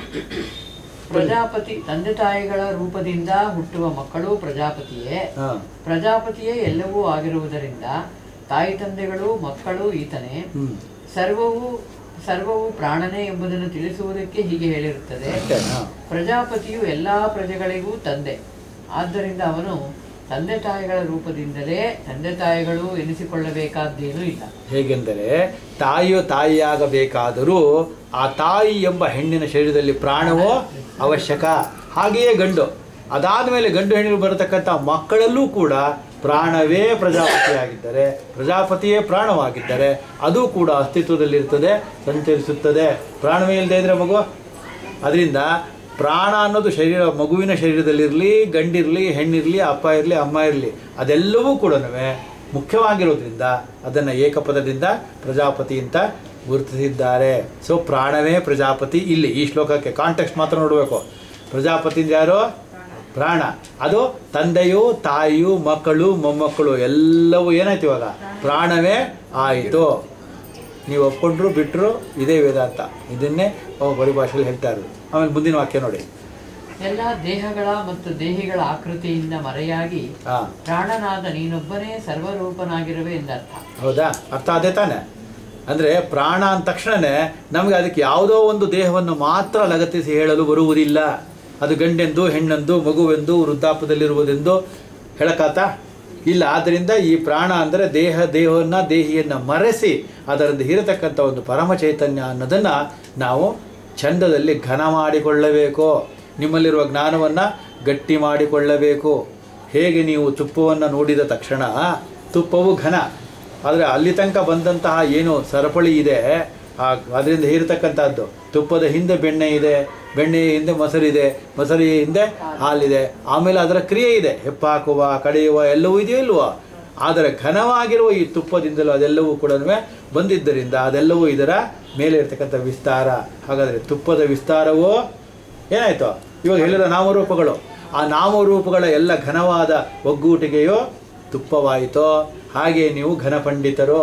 ಪ್ರಜಾಪತಿ ತಂದೆ ತಾಯಿಗಳ ರೂಪದಿಂದ ಹುಟ್ಟುವ ಮಕ್ಕಳು ಪ್ರಜಾಪತಿಯೇ ಹಾಂ ಪ್ರಜಾಪತಿಯೇ ಎಲ್ಲವೂ ಆಗಿರುವುದರಿಂದ ತಾಯಿ ತಂದೆಗಳು ಮಕ್ಕಳು ಈತನೇ ಹ್ಞೂ ಸರ್ವವು ಸರ್ವವು ಪ್ರಾಣನೇ ಎಂಬುದನ್ನು ತಿಳಿಸುವುದಕ್ಕೆ ಹೀಗೆ ಹೇಳಿರುತ್ತದೆ ಅಷ್ಟೇ ಹಾಂ ಪ್ರಜಾಪತಿಯು ಎಲ್ಲಾ ಪ್ರಜೆಗಳಿಗೂ ತಂದೆ ಆದ್ದರಿಂದ ಅವನು ತಂದೆ ತಾಯಿಗಳ ರೂಪದಿಂದಲೇ ತಂದೆ ತಾಯಿಗಳು ಎನಿಸಿಕೊಳ್ಳಬೇಕಾದ್ದೇನೂ ಇಲ್ಲ ಹೇಗೆಂದರೆ ತಾಯಿಯು ತಾಯಿಯಾಗಬೇಕಾದರೂ ಆ ತಾಯಿ ಎಂಬ ಹೆಣ್ಣಿನ ಶರೀರದಲ್ಲಿ ಪ್ರಾಣವೋ ಅವಶ್ಯಕ ಹಾಗೆಯೇ ಗಂಡು ಅದಾದ ಮೇಲೆ ಗಂಡು ಹೆಣ್ಣಿಗೆ ಬರತಕ್ಕಂಥ ಮಕ್ಕಳಲ್ಲೂ ಕೂಡ ಪ್ರಾಣವೇ ಪ್ರಜಾಪತಿಯಾಗಿದ್ದರೆ ಪ್ರಜಾಪತಿಯೇ ಪ್ರಾಣವಾಗಿದ್ದರೆ ಅದು ಕೂಡ ಅಸ್ತಿತ್ವದಲ್ಲಿರ್ತದೆ ಸಂಚರಿಸುತ್ತದೆ ಪ್ರಾಣವೇ ಇಲ್ಲದೆ ಇದ್ರೆ ಮಗು ಅದರಿಂದ ಪ್ರಾಣ ಅನ್ನೋದು ಶರೀರ ಮಗುವಿನ ಶರೀರದಲ್ಲಿರಲಿ ಗಂಡಿರಲಿ ಹೆಣ್ಣಿರಲಿ ಅಪ್ಪ ಇರಲಿ ಅಮ್ಮ ಇರಲಿ ಅದೆಲ್ಲವೂ ಕೂಡ ಮುಖ್ಯವಾಗಿರೋದ್ರಿಂದ ಅದನ್ನು ಏಕಪದದಿಂದ ಪ್ರಜಾಪತಿ ಅಂತ ಗುರುತಿಸಿದ್ದಾರೆ ಸೊ ಪ್ರಾಣವೇ ಪ್ರಜಾಪತಿ ಇಲ್ಲಿ ಈ ಶ್ಲೋಕಕ್ಕೆ ಕಾಂಟೆಕ್ಸ್ಟ್ ಮಾತ್ರ ನೋಡಬೇಕು ಪ್ರಜಾಪತಿ ಯಾರು ಪ್ರಾಣ ಅದು ತಂದೆಯು ತಾಯಿಯು ಮಕ್ಕಳು ಮೊಮ್ಮಕ್ಕಳು ಎಲ್ಲವೂ ಏನಾಯ್ತು ಇವಾಗ ಪ್ರಾಣವೇ ಆಯಿತು ನೀವು ಒಪ್ಕೊಂಡ್ರು ಬಿಟ್ಟರು ಇದೇ ವೇದಾಂತ ಇದನ್ನೇ ಅವು ಪರಿಭಾಷೆಯಲ್ಲಿ ಹೇಳ್ತಾ ಇರೋದು ಆಮೇಲೆ ಮುಂದಿನ ವಾಕ್ಯ ನೋಡಿ ಎಲ್ಲ ದೇಹಗಳ ಮತ್ತು ದೇಹಿಗಳ ಆಕೃತಿಯಿಂದ ಮರೆಯಾಗಿ ಹಾಂ ಪ್ರಾಣನಾದ ನೀನೊಬ್ಬನೇ ಸರ್ವರೂಪನಾಗಿರುವೆ ಎಂದರ್ಥ ಹೌದಾ ಅರ್ಥ ಅದೇ ತಾನೆ ಅಂದರೆ ಪ್ರಾಣ ಅಂದ ತಕ್ಷಣವೇ ನಮಗೆ ಅದಕ್ಕೆ ಯಾವುದೋ ಒಂದು ದೇಹವನ್ನು ಮಾತ್ರ ಲಗತ್ತಿಸಿ ಹೇಳಲು ಬರುವುದಿಲ್ಲ ಅದು ಗಂಡೆಂದು ಹೆಣ್ಣೆಂದು ಮಗುವೆಂದು ವೃದ್ಧಾಪದಲ್ಲಿರುವುದೆಂದು ಹೇಳಕ್ಕಾತ ಇಲ್ಲ ಆದ್ದರಿಂದ ಈ ಪ್ರಾಣ ಅಂದರೆ ದೇಹ ದೇಹವನ್ನು ದೇಹಿಯನ್ನು ಮರೆಸಿ ಅದರಿಂದ ಇರತಕ್ಕಂಥ ಒಂದು ಪರಮ ಚೈತನ್ಯ ಅನ್ನೋದನ್ನು ನಾವು ಚಂದದಲ್ಲಿ ಘನ ಮಾಡಿಕೊಳ್ಳಬೇಕು ನಿಮ್ಮಲ್ಲಿರುವ ಜ್ಞಾನವನ್ನು ಗಟ್ಟಿ ಮಾಡಿಕೊಳ್ಳಬೇಕು ಹೇಗೆ ನೀವು ತುಪ್ಪವನ್ನು ನೋಡಿದ ತಕ್ಷಣ ತುಪ್ಪವು ಘನ ಆದರೆ ಅಲ್ಲಿ ತನಕ ಬಂದಂತಹ ಏನು ಸರಪಳಿ ಇದೆ ಆ ಅದರಿಂದ ಹೀರತಕ್ಕಂಥದ್ದು ತುಪ್ಪದ ಹಿಂದೆ ಬೆಣ್ಣೆ ಇದೆ ಬೆಣ್ಣೆಯ ಹಿಂದೆ ಮೊಸರಿದೆ ಮೊಸರಿಯ ಹಿಂದೆ ಹಾಲಿದೆ ಆಮೇಲೆ ಅದರ ಕ್ರಿಯೆ ಇದೆ ಹೆಪ್ಪಾಕುವ ಕಡೆಯುವ ಎಲ್ಲವೂ ಇದೆಯೋ ಇಲ್ವೋ ಆದರೆ ಘನವಾಗಿರುವ ಈ ತುಪ್ಪದಿಂದಲೂ ಅದೆಲ್ಲವೂ ಕೂಡ ಬಂದಿದ್ದರಿಂದ ಅದೆಲ್ಲವೂ ಇದರ ಮೇಲೆ ಇರ್ತಕ್ಕಂಥ ವಿಸ್ತಾರ ಹಾಗಾದರೆ ತುಪ್ಪದ ವಿಸ್ತಾರವೂ ಏನಾಯ್ತು ಇವಾಗ ಹೇಳಿದ ನಾಮರೂಪಗಳು ಆ ನಾಮರೂಪಗಳ ಎಲ್ಲ ಘನವಾದ ಒಗ್ಗೂಟಿಗೆಯೋ ತುಪ್ಪವಾಯಿತೋ ಹಾಗೆ ನೀವು ಘನ ಪಂಡಿತರು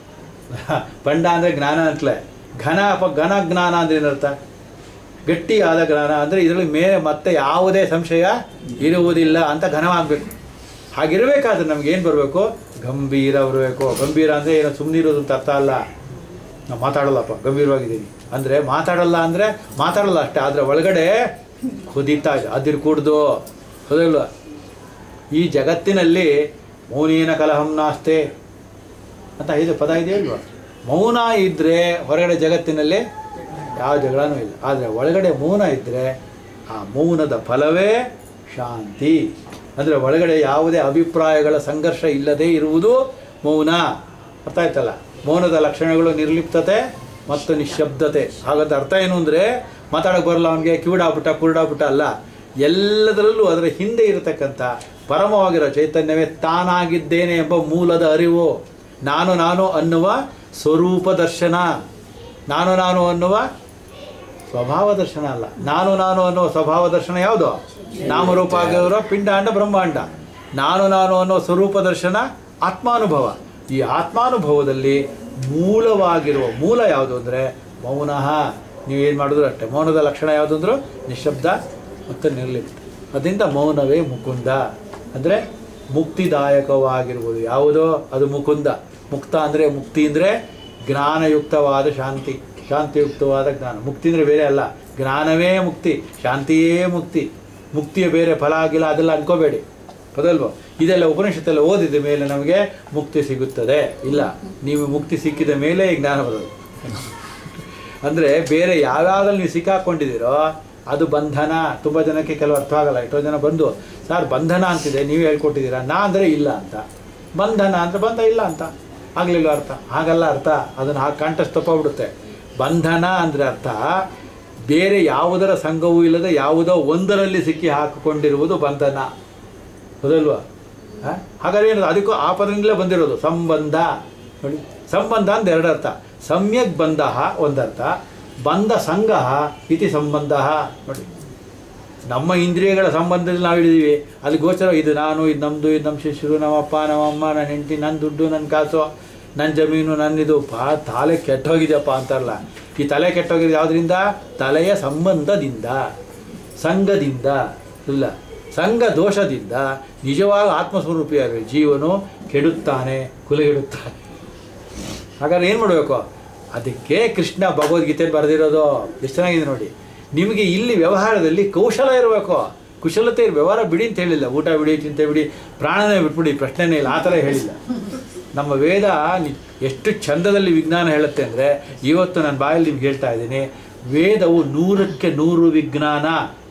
ಪಂಡ ಅಂದರೆ ಜ್ಞಾನ ಅಂತಲೇ ಘನ ಪ ಘನ ಜ್ಞಾನ ಅಂದ್ರೆ ಏನರ್ಥ ಗಟ್ಟಿಯಾದ ಜ್ಞಾನ ಅಂದರೆ ಇದರಲ್ಲಿ ಮೇಲೆ ಮತ್ತೆ ಯಾವುದೇ ಸಂಶಯ ಇರುವುದಿಲ್ಲ ಅಂತ ಘನವಾಗಬೇಕು ಹಾಗಿರಬೇಕಾದ್ರೆ ನಮ್ಗೆ ಏನು ಬರಬೇಕು ಗಂಭೀರ ಬರಬೇಕು ಗಂಭೀರ ಅಂದರೆ ಏನೋ ಸುಮ್ಮನೆ ಇರೋದು ಅಂತ ಅರ್ಥ ಅಲ್ಲ ನಾವು ಮಾತಾಡಲ್ಲಪ್ಪ ಗಂಭೀರವಾಗಿದ್ದೀನಿ ಅಂದರೆ ಮಾತಾಡಲ್ಲ ಅಂದರೆ ಮಾತಾಡಲ್ಲ ಅಷ್ಟೇ ಆದರೆ ಒಳಗಡೆ ಕುದೀತಾ ಇದೆ ಅದಿರ್ ಕೂಡ್ದು ಹೌದಲ್ವ ಈ ಜಗತ್ತಿನಲ್ಲಿ ಮೌನೇನ ಕಲಹಂ ನಾಸ್ತೆ ಅಂತ ಇದು ಪದ ಇದೆಯಲ್ವ ಮೌನ ಇದ್ದರೆ ಹೊರಗಡೆ ಜಗತ್ತಿನಲ್ಲಿ ಯಾವ ಜಗಳನೂ ಇಲ್ಲ ಆದರೆ ಒಳಗಡೆ ಮೌನ ಇದ್ದರೆ ಆ ಮೌನದ ಫಲವೇ ಶಾಂತಿ ಅಂದರೆ ಒಳಗಡೆ ಯಾವುದೇ ಅಭಿಪ್ರಾಯಗಳ ಸಂಘರ್ಷ ಇಲ್ಲದೆ ಇರುವುದು ಮೌನ ಅರ್ಥ ಆಯ್ತಲ್ಲ ಮೌನದ ಲಕ್ಷಣಗಳು ನಿರ್ಲಿಪ್ತತೆ ಮತ್ತು ನಿಶ್ಶಬ್ದತೆ ಹಾಗಂತ ಅರ್ಥ ಏನು ಅಂದರೆ ಮಾತಾಡೋಕೆ ಬರಲ್ಲ ಅವನಿಗೆ ಕಿವಿಡಾಗ್ಬಿಟ್ಟ ಕುರುಡಾಗ್ಬಿಟ್ಟ ಅಲ್ಲ ಎಲ್ಲದರಲ್ಲೂ ಅದರ ಹಿಂದೆ ಇರತಕ್ಕಂಥ ಪರಮವಾಗಿರೋ ಚೈತನ್ಯವೇ ತಾನಾಗಿದ್ದೇನೆ ಎಂಬ ಮೂಲದ ಅರಿವು ನಾನು ನಾನು ಅನ್ನುವ ಸ್ವರೂಪ ದರ್ಶನ ನಾನು ನಾನು ಅನ್ನುವ ಸ್ವಭಾವ ದರ್ಶನ ಅಲ್ಲ ನಾನು ನಾನು ಅನ್ನುವ ಸ್ವಭಾವ ದರ್ಶನ ಯಾವುದು ನಾಮರೂಪ ಆಗಿರೋ ಪಿಂಡಾಂಡ ಬ್ರಹ್ಮಾಂಡ ನಾನು ನಾನು ಅನ್ನುವ ಸ್ವರೂಪ ದರ್ಶನ ಆತ್ಮಾನುಭವ ಈ ಆತ್ಮಾನುಭವದಲ್ಲಿ ಮೂಲವಾಗಿರುವ ಮೂಲ ಯಾವುದು ಅಂದರೆ ಮೌನಃ ನೀವು ಏನು ಮಾಡಿದ್ರು ಅಷ್ಟೇ ಮೌನದ ಲಕ್ಷಣ ಯಾವುದು ಅಂದ್ರು ನಿಶಬ್ದ ಮತ್ತು ನಿರ್ಲಿಪ್ತ ಅದರಿಂದ ಮೌನವೇ ಮುಕುಂದ ಅಂದರೆ ಮುಕ್ತಿದಾಯಕವಾಗಿರುವುದು ಯಾವುದೋ ಅದು ಮುಕುಂದ ಮುಕ್ತ ಅಂದರೆ ಮುಕ್ತಿ ಅಂದರೆ ಜ್ಞಾನಯುಕ್ತವಾದ ಶಾಂತಿ ಶಾಂತಿಯುಕ್ತವಾದ ಜ್ಞಾನ ಮುಕ್ತಿ ಅಂದರೆ ಬೇರೆ ಅಲ್ಲ ಜ್ಞಾನವೇ ಮುಕ್ತಿ ಶಾಂತಿಯೇ ಮುಕ್ತಿ ಮುಕ್ತಿಯ ಬೇರೆ ಫಲ ಆಗಿಲ್ಲ ಅದೆಲ್ಲ ಅನ್ಕೋಬೇಡಿ ಹೌದಲ್ವ ಇದೆಲ್ಲ ಉಪನಿಷತ್ತೆಲ್ಲ ಓದಿದ ಮೇಲೆ ನಮಗೆ ಮುಕ್ತಿ ಸಿಗುತ್ತದೆ ಇಲ್ಲ ನೀವು ಮುಕ್ತಿ ಸಿಕ್ಕಿದ ಮೇಲೆ ಈ ಜ್ಞಾನ ಬರೋದು ಅಂದರೆ ಬೇರೆ ಯಾವ್ಯಾವ್ದ್ರಲ್ಲಿ ನೀವು ಸಿಕ್ಕಾಕೊಂಡಿದ್ದೀರೋ ಅದು ಬಂಧನ ತುಂಬ ಜನಕ್ಕೆ ಕೆಲವು ಅರ್ಥ ಆಗಲ್ಲ ಎಷ್ಟೋ ಜನ ಬಂದು ಸರ್ ಬಂಧನ ಅಂತಿದೆ ನೀವು ಹೇಳ್ಕೊಟ್ಟಿದ್ದೀರಾ ನಾ ಅಂದರೆ ಇಲ್ಲ ಅಂತ ಬಂಧನ ಅಂದರೆ ಬಂಧ ಇಲ್ಲ ಅಂತ ಆಗಲಿಲ್ಲ ಅರ್ಥ ಹಾಗಲ್ಲ ಅರ್ಥ ಅದನ್ನು ಹಾಗೆ ಕಾಂಟೆಸ್ಟ್ ತಪ್ಪಿಬಿಡುತ್ತೆ ಬಂಧನ ಅಂದರೆ ಅರ್ಥ ಬೇರೆ ಯಾವುದರ ಸಂಘವೂ ಇಲ್ಲದೆ ಯಾವುದೋ ಒಂದರಲ್ಲಿ ಸಿಕ್ಕಿ ಹಾಕಿಕೊಂಡಿರುವುದು ಬಂಧನ ಹೌದಲ್ವಾ ಆ? ಹಾಗಾದ್ರೆ ಏನದು ಅದಕ್ಕೂ ಆ ಪದದಿಂದಲೇ ಬಂದಿರೋದು ಸಂಬಂಧ ನೋಡಿ ಸಂಬಂಧ ಅಂತ ಎರಡರ್ಥ ಸಮ್ಯಕ್ ಬಂಧ ಒಂದರ್ಥ ಬಂಧ ಸಂಘ ಇತಿ ಸಂಬಂಧ ನೋಡಿ ನಮ್ಮ ಇಂದ್ರಿಯಗಳ ಸಂಬಂಧದಲ್ಲಿ ನಾವು ಹಿಡಿದೀವಿ ಅಲ್ಲಿ ಗೋಚರ ಇದು ನಾನು ಇದು ನಮ್ಮದು ಇದು ನಮ್ಮ ಶಿಷ್ಯರು ನಮ್ಮಪ್ಪ ನಮ್ಮಮ್ಮ ನನ್ನ ಹೆಂಡತಿ ನನ್ನ ದುಡ್ಡು ನನ್ನ ಕಾಸು ನನ್ನ ಜಮೀನು ನನ್ನಿದು ಪಾ ತಲೆ ಕೆಟ್ಟೋಗಿದೆಯಪ್ಪ ಅಂತಾರಲ್ಲ ಈ ತಲೆ ಕೆಟ್ಟೋಗಿದ್ದು ಯಾವುದರಿಂದ ತಲೆಯ ಸಂಬಂಧದಿಂದ ಸಂಘದಿಂದ ಇಲ್ಲ ಸಂಘ ದೋಷದಿಂದ ನಿಜವಾಗ ಆತ್ಮಸ್ವರೂಪಿಯಾದ ಜೀವನು ಕೆಡುತ್ತಾನೆ ಕುಲಗೆಡುತ್ತಾನೆ ಹಾಗಾದ್ರೆ ಏನು ಮಾಡಬೇಕು ಅದಕ್ಕೆ ಕೃಷ್ಣ ಭಗವದ್ಗೀತೆಯಲ್ಲಿ ಬರೆದಿರೋದು ಎಷ್ಟು ಚೆನ್ನಾಗಿದೆ ನೋಡಿ ನಿಮಗೆ ಇಲ್ಲಿ ವ್ಯವಹಾರದಲ್ಲಿ ಕೌಶಲ ಇರಬೇಕು ಕುಶಲತೆ ಇರು ವ್ಯವಹಾರ ಬಿಡಿ ಅಂತ ಹೇಳಿಲ್ಲ ಊಟ ಬಿಡಿ ಚಿಂತೆ ಬಿಡಿ ಪ್ರಾಣನೇ ಬಿಟ್ಬಿಡಿ ಪ್ರಶ್ನೆನೇ ಇಲ್ಲ ಆ ಥರ ಹೇಳಿಲ್ಲ ನಮ್ಮ ವೇದ ನಿ- ಎಷ್ಟು ಚಂದದಲ್ಲಿ ವಿಜ್ಞಾನ ಹೇಳುತ್ತೆ ಅಂದರೆ ಇವತ್ತು ನಾನು ಬಾಯಲ್ಲಿ ನಿಮ್ಗೆ ಹೇಳ್ತಾ ಇದ್ದೀನಿ ವೇದವು ನೂರಕ್ಕೆ ನೂರು ವಿಜ್ಞಾನ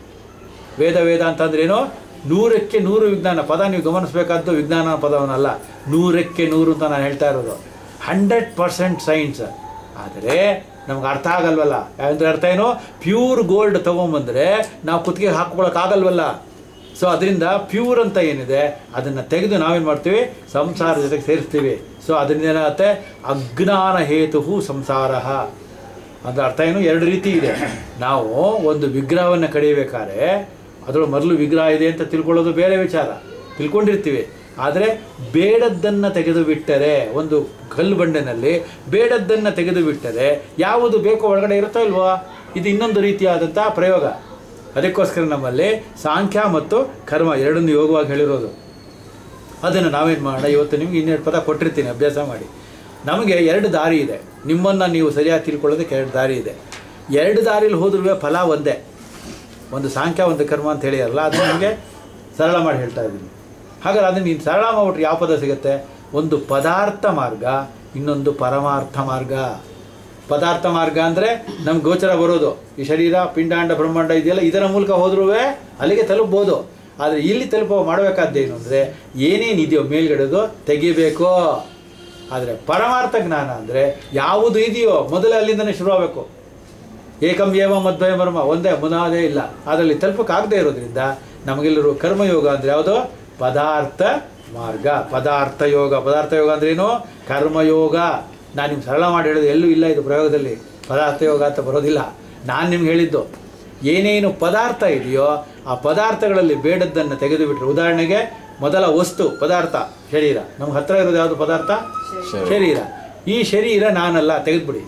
ವೇದ ವೇದ ಅಂತಂದ್ರೇನು ನೂರಕ್ಕೆ ನೂರು ವಿಜ್ಞಾನ ಪದ ನೀವು ಗಮನಿಸಬೇಕಾದ್ದು ವಿಜ್ಞಾನ ಪದವನ್ನಲ್ಲ ನೂರಕ್ಕೆ ನೂರು ಅಂತ ನಾನು ಹೇಳ್ತಾ ಇರೋದು ಹಂಡ್ರೆಡ್ ಪರ್ಸೆಂಟ್ ಸೈನ್ಸ್ ಆದರೆ ನಮ್ಗೆ ಅರ್ಥ ಆಗಲ್ವಲ್ಲ ಯಾಕಂದ್ರೆ ಅರ್ಥ ಏನು ಪ್ಯೂರ್ ಗೋಲ್ಡ್ ತೊಗೊಂಬಂದ್ರೆ ನಾವು ಕುತ್ತಿಗೆ ಹಾಕ್ಕೊಳಕ್ಕಾಗಲ್ವಲ್ಲ ಸೊ ಅದರಿಂದ ಪ್ಯೂರ್ ಅಂತ ಏನಿದೆ ಅದನ್ನು ತೆಗೆದು ನಾವೇನು ಮಾಡ್ತೀವಿ ಸಂಸಾರ ಜೊತೆಗೆ ಸೇರಿಸ್ತೀವಿ ಸೊ ಅದರಿಂದ ಏನಾಗುತ್ತೆ ಅಜ್ಞಾನ ಹೇತು ಸಂಸಾರ ಅದ್ರ ಅರ್ಥ ಏನು ಎರಡು ರೀತಿ ಇದೆ ನಾವು ಒಂದು ವಿಗ್ರಹವನ್ನು ಕಡಿಬೇಕಾದ್ರೆ ಅದರ ಮೊದಲು ವಿಗ್ರಹ ಇದೆ ಅಂತ ತಿಳ್ಕೊಳ್ಳೋದು ಬೇರೆ ವಿಚಾರ ತಿಳ್ಕೊಂಡಿರ್ತೀವಿ ಆದರೆ ಬೇಡದ್ದನ್ನು ತೆಗೆದು ಬಿಟ್ಟರೆ ಒಂದು ಕಲ್ಲು ಬಂಡೆನಲ್ಲಿ ಬೇಡದ್ದನ್ನು ತೆಗೆದು ಬಿಟ್ಟರೆ ಯಾವುದು ಬೇಕೋ ಒಳಗಡೆ ಇರುತ್ತೋ ಇಲ್ವೋ ಇದು ಇನ್ನೊಂದು ರೀತಿಯಾದಂಥ ಪ್ರಯೋಗ ಅದಕ್ಕೋಸ್ಕರ ನಮ್ಮಲ್ಲಿ ಸಾಂಖ್ಯ ಮತ್ತು ಕರ್ಮ ಎರಡನ್ನು ಯೋಗವಾಗಿ ಹೇಳಿರೋದು ಅದನ್ನು ನಾವೇನು ಮಾಡೋಣ ಇವತ್ತು ನಿಮ್ಗೆ ಇನ್ನೆರಡು ಪದ ಕೊಟ್ಟಿರ್ತೀನಿ ಅಭ್ಯಾಸ ಮಾಡಿ ನಮಗೆ ಎರಡು ದಾರಿ ಇದೆ ನಿಮ್ಮನ್ನು ನೀವು ಸರಿಯಾಗಿ ತಿಳ್ಕೊಳ್ಳೋದಕ್ಕೆ ಎರಡು ದಾರಿ ಇದೆ ಎರಡು ದಾರಿಲಿ ಹೋದ್ರೂ ಫಲ ಒಂದೇ ಒಂದು ಸಾಂಖ್ಯ ಒಂದು ಕರ್ಮ ಅಂತ ಹೇಳಿರಲ್ಲ ಅದು ನಿಮಗೆ ಸರಳ ಮಾಡಿ ಹೇಳ್ತಾ ಇದ್ದೀನಿ ಹಾಗಾದ್ರೆ ಅದನ್ನು ನೀನು ಸರಳ ಮಾಡ್ಬಿಟ್ರೆ ಯಾವ ಪದ ಸಿಗುತ್ತೆ ಒಂದು ಪದಾರ್ಥ ಮಾರ್ಗ ಇನ್ನೊಂದು ಪರಮಾರ್ಥ ಮಾರ್ಗ ಪದಾರ್ಥ ಮಾರ್ಗ ಅಂದರೆ ನಮ್ಗೆ ಗೋಚರ ಬರೋದು ಈ ಶರೀರ ಪಿಂಡಾಂಡ ಬ್ರಹ್ಮಾಂಡ ಇದೆಯಲ್ಲ ಇದರ ಮೂಲಕ ಹೋದ್ರೂ ಅಲ್ಲಿಗೆ ತಲುಪ್ಬೋದು ಆದರೆ ಇಲ್ಲಿ ತಲುಪೋ ಮಾಡಬೇಕಾದ್ದೇನು ಅಂದರೆ ಏನೇನಿದೆಯೋ ಮೇಲ್ಗಡೆದು ತೆಗಿಬೇಕು ಆದರೆ ಪರಮಾರ್ಥ ಜ್ಞಾನ ಅಂದರೆ ಯಾವುದು ಇದೆಯೋ ಮೊದಲೇ ಅಲ್ಲಿಂದನೇ ಶುರುವಾಗಬೇಕು ಏಕಂ ಏವ ಮಧ್ವಯ ಮರ್ಮ ಒಂದೇ ಮುನಾದೇ ಇಲ್ಲ ಅದರಲ್ಲಿ ತಲುಪಕ್ಕಾಗದೇ ಇರೋದ್ರಿಂದ ನಮಗೆಲ್ಲರೂ ಕರ್ಮಯೋಗ ಅಂದರೆ ಯಾವುದು ಪದಾರ್ಥ ಮಾರ್ಗ ಪದಾರ್ಥ ಯೋಗ ಪದಾರ್ಥ ಯೋಗ ಅಂದ್ರೇನು ಕರ್ಮಯೋಗ ನಾನು ನಿಮ್ಗೆ ಸರಳ ಮಾಡಿ ಹೇಳೋದು ಎಲ್ಲೂ ಇಲ್ಲ ಇದು ಪ್ರಯೋಗದಲ್ಲಿ ಪದಾರ್ಥ ಯೋಗ ಅಂತ ಬರೋದಿಲ್ಲ ನಾನು ನಿಮ್ಗೆ ಹೇಳಿದ್ದು ಏನೇನು ಪದಾರ್ಥ ಇದೆಯೋ ಆ ಪದಾರ್ಥಗಳಲ್ಲಿ ಬೇಡದ್ದನ್ನು ತೆಗೆದುಬಿಟ್ರೆ ಉದಾಹರಣೆಗೆ ಮೊದಲ ವಸ್ತು ಪದಾರ್ಥ ಶರೀರ ನಮ್ಗೆ ಹತ್ರ ಇರೋದು ಯಾವುದು ಪದಾರ್ಥ ಶರೀರ ಈ ಶರೀರ ನಾನಲ್ಲ ತೆಗೆದುಬಿಡಿ